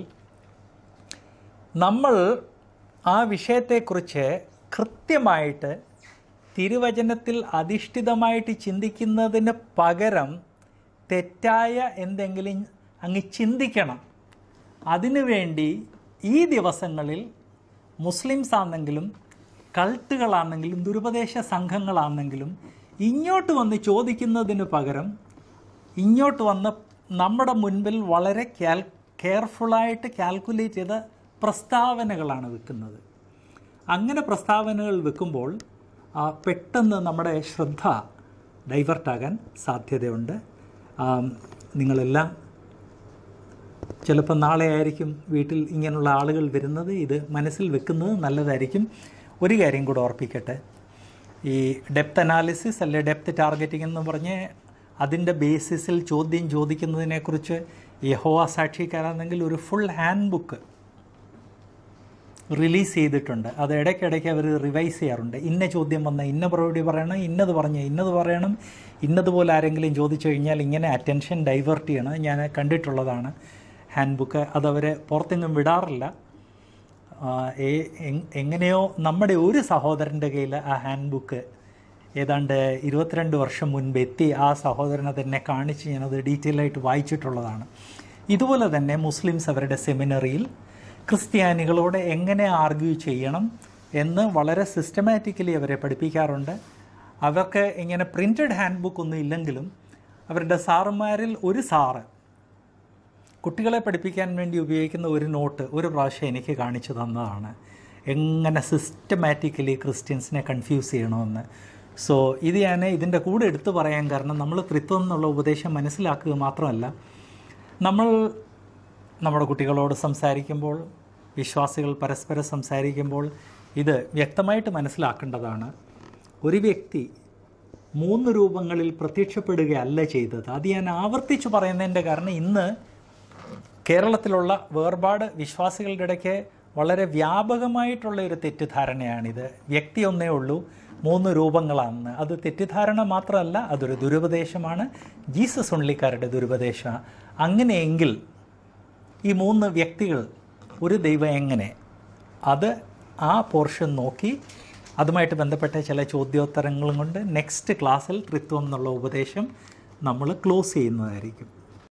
നമ്മൾ ആ വിഷയത്തെക്കുറിച്ച് കൃത്യമായിട്ട് തിരുവചനത്തിൽ അധിഷ്ഠിതമായിട്ട് ചിന്തിക്കുന്നതിന് പകരം തെറ്റായ എന്തെങ്കിലും അങ്ങ് ചിന്തിക്കണം അതിനുവേണ്ടി ഈ ദിവസങ്ങളിൽ മുസ്ലിംസ് ആണെങ്കിലും കൾട്ടുകളാണെങ്കിലും ദുരുപദേശ സംഘങ്ങളാണെങ്കിലും ഇങ്ങോട്ട് വന്ന് ചോദിക്കുന്നതിന് പകരം ഇങ്ങോട്ട് വന്ന് നമ്മുടെ മുൻപിൽ വളരെ ക്യാൽ കെയർഫുള്ളായിട്ട് കാൽക്കുലേറ്റ് ചെയ്ത പ്രസ്താവനകളാണ് വെക്കുന്നത് അങ്ങനെ പ്രസ്താവനകൾ വെക്കുമ്പോൾ ആ, പെട്ടെന്ന് നമ്മുടെ ശ്രദ്ധ ഡൈവേർട്ടാകാൻ സാധ്യതയുണ്ട് ആ, നിങ്ങളെല്ലാം ചിലപ്പോൾ നാളെ ആയിരിക്കും വീട്ടിൽ ഇങ്ങനെയുള്ള ആളുകൾ വരുന്നത് ഇത് മനസ്സിൽ വെക്കുന്നത് നല്ലതായിരിക്കും ഒരു കാര്യം കൂടെ ഓർപ്പിക്കട്ടെ ഈ ഡെപ്ത് അനാലിസിസ് അല്ലെ ഡെപ്ത് ടാർഗറ്റിംഗ് എന്ന് പറഞ്ഞ് അതിൻ്റെ ബേസിസിൽ ചോദ്യം ചോദിക്കുന്നതിനെക്കുറിച്ച് യഹോവ സാക്ഷിക്കാരാണെങ്കിൽ ഒരു ഫുൾ ഹാൻഡ് ബുക്ക് റിലീസ് ചെയ്തിട്ടുണ്ട് അത് ഇടയ്ക്കിടയ്ക്ക് അവർ റിവൈസ് ചെയ്യാറുണ്ട് ഇന്ന ചോദ്യം വന്ന ഇന്ന മറുപടി പറയണം ഇന്നത് പറഞ്ഞ് ഇന്നത് പറയണം ഇന്നതുപോലെ ആരെങ്കിലും ചോദിച്ചു കഴിഞ്ഞാൽ ഇങ്ങനെ അറ്റൻഷൻ ഡൈവേർട്ട് ചെയ്യണം ഞാൻ കണ്ടിട്ടുള്ളതാണ് ഹാൻഡ് ബുക്ക് അതവർ പുറത്തെങ്ങും വിടാറില്ല ആ, ഏ- എങ്- എങ്ങനെയോ നമ്മുടെ ഒരു സഹോദരൻ്റെ കയ്യിൽ ആ ഹാൻഡ് ബുക്ക് ഏതാണ്ട് ഇരുപത്തിരണ്ട് വർഷം മുൻപ് എത്തി ആ സഹോദരനെ തന്നെ കാണിച്ച് ഞാനത് ഡീറ്റെയിൽ ആയിട്ട് വായിച്ചിട്ടുള്ളതാണ് ഇതുപോലെ തന്നെ മുസ്ലിംസ് അവരുടെ സെമിനറിയിൽ ക്രിസ്ത്യാനികളോട് എങ്ങനെ ആർഗ്യൂ ചെയ്യണം എന്ന് വളരെ സിസ്റ്റമാറ്റിക്കലി അവരെ പഠിപ്പിക്കാറുണ്ട് അവർക്ക് ഇങ്ങനെ പ്രിൻറ്റഡ് ഹാൻഡ് ബുക്ക് ഒന്നും ഇല്ലെങ്കിലും അവരുടെ സാറുമാരിൽ ഒരു സാറ് കുട്ടികളെ പഠിപ്പിക്കാൻ വേണ്ടി ഉപയോഗിക്കുന്ന ഒരു നോട്ട് ഒരു പ്രാവശ്യം എനിക്ക് കാണിച്ചു തന്നതാണ് എങ്ങനെ സിസ്റ്റമാറ്റിക്കലി ക്രിസ്ത്യൻസിനെ കൺഫ്യൂസ് ചെയ്യണമെന്ന് സോ ഇത് ഞാൻ ഇതിൻ്റെ കൂടെ എടുത്തു പറയാൻ കാരണം നമ്മൾ ത്രിത്വം എന്നുള്ള ഉപദേശം മനസ്സിലാക്കുക മാത്രമല്ല നമ്മൾ നമ്മുടെ കുട്ടികളോട് സംസാരിക്കുമ്പോൾ വിശ്വാസികൾ പരസ്പരം സംസാരിക്കുമ്പോൾ ഇത് വ്യക്തമായിട്ട് മനസ്സിലാക്കേണ്ടതാണ് ഒരു വ്യക്തി മൂന്ന് രൂപങ്ങളിൽ പ്രത്യക്ഷപ്പെടുകയല്ല ചെയ്തത് അത് ഞാൻ ആവർത്തിച്ച് പറയുന്നതിൻ്റെ കാരണം ഇന്ന് കേരളത്തിലുള്ള വേർപാട് വിശ്വാസികളുടെ ഇടയ്ക്ക് വളരെ വ്യാപകമായിട്ടുള്ള ഒരു തെറ്റിദ്ധാരണയാണിത് വ്യക്തി ഒന്നേ ഉള്ളൂ മൂന്ന് രൂപങ്ങളാണെന്ന് അത് തെറ്റിദ്ധാരണ മാത്രമല്ല അതൊരു ദുരുപദേശമാണ് ജീസസ് ഉള്ളിക്കാരുടെ ദുരുപദേശം അങ്ങനെയെങ്കിൽ ഈ മൂന്ന് വ്യക്തികൾ ഒരു ദൈവം എങ്ങനെ അത് ആ പോർഷൻ നോക്കി അതുമായിട്ട് ബന്ധപ്പെട്ട ചില ചോദ്യോത്തരങ്ങളും കൊണ്ട് നെക്സ്റ്റ് ക്ലാസ്സിൽ ത്രിത്വം എന്നുള്ള ഉപദേശം നമ്മൾ ക്ലോസ് ചെയ്യുന്നതായിരിക്കും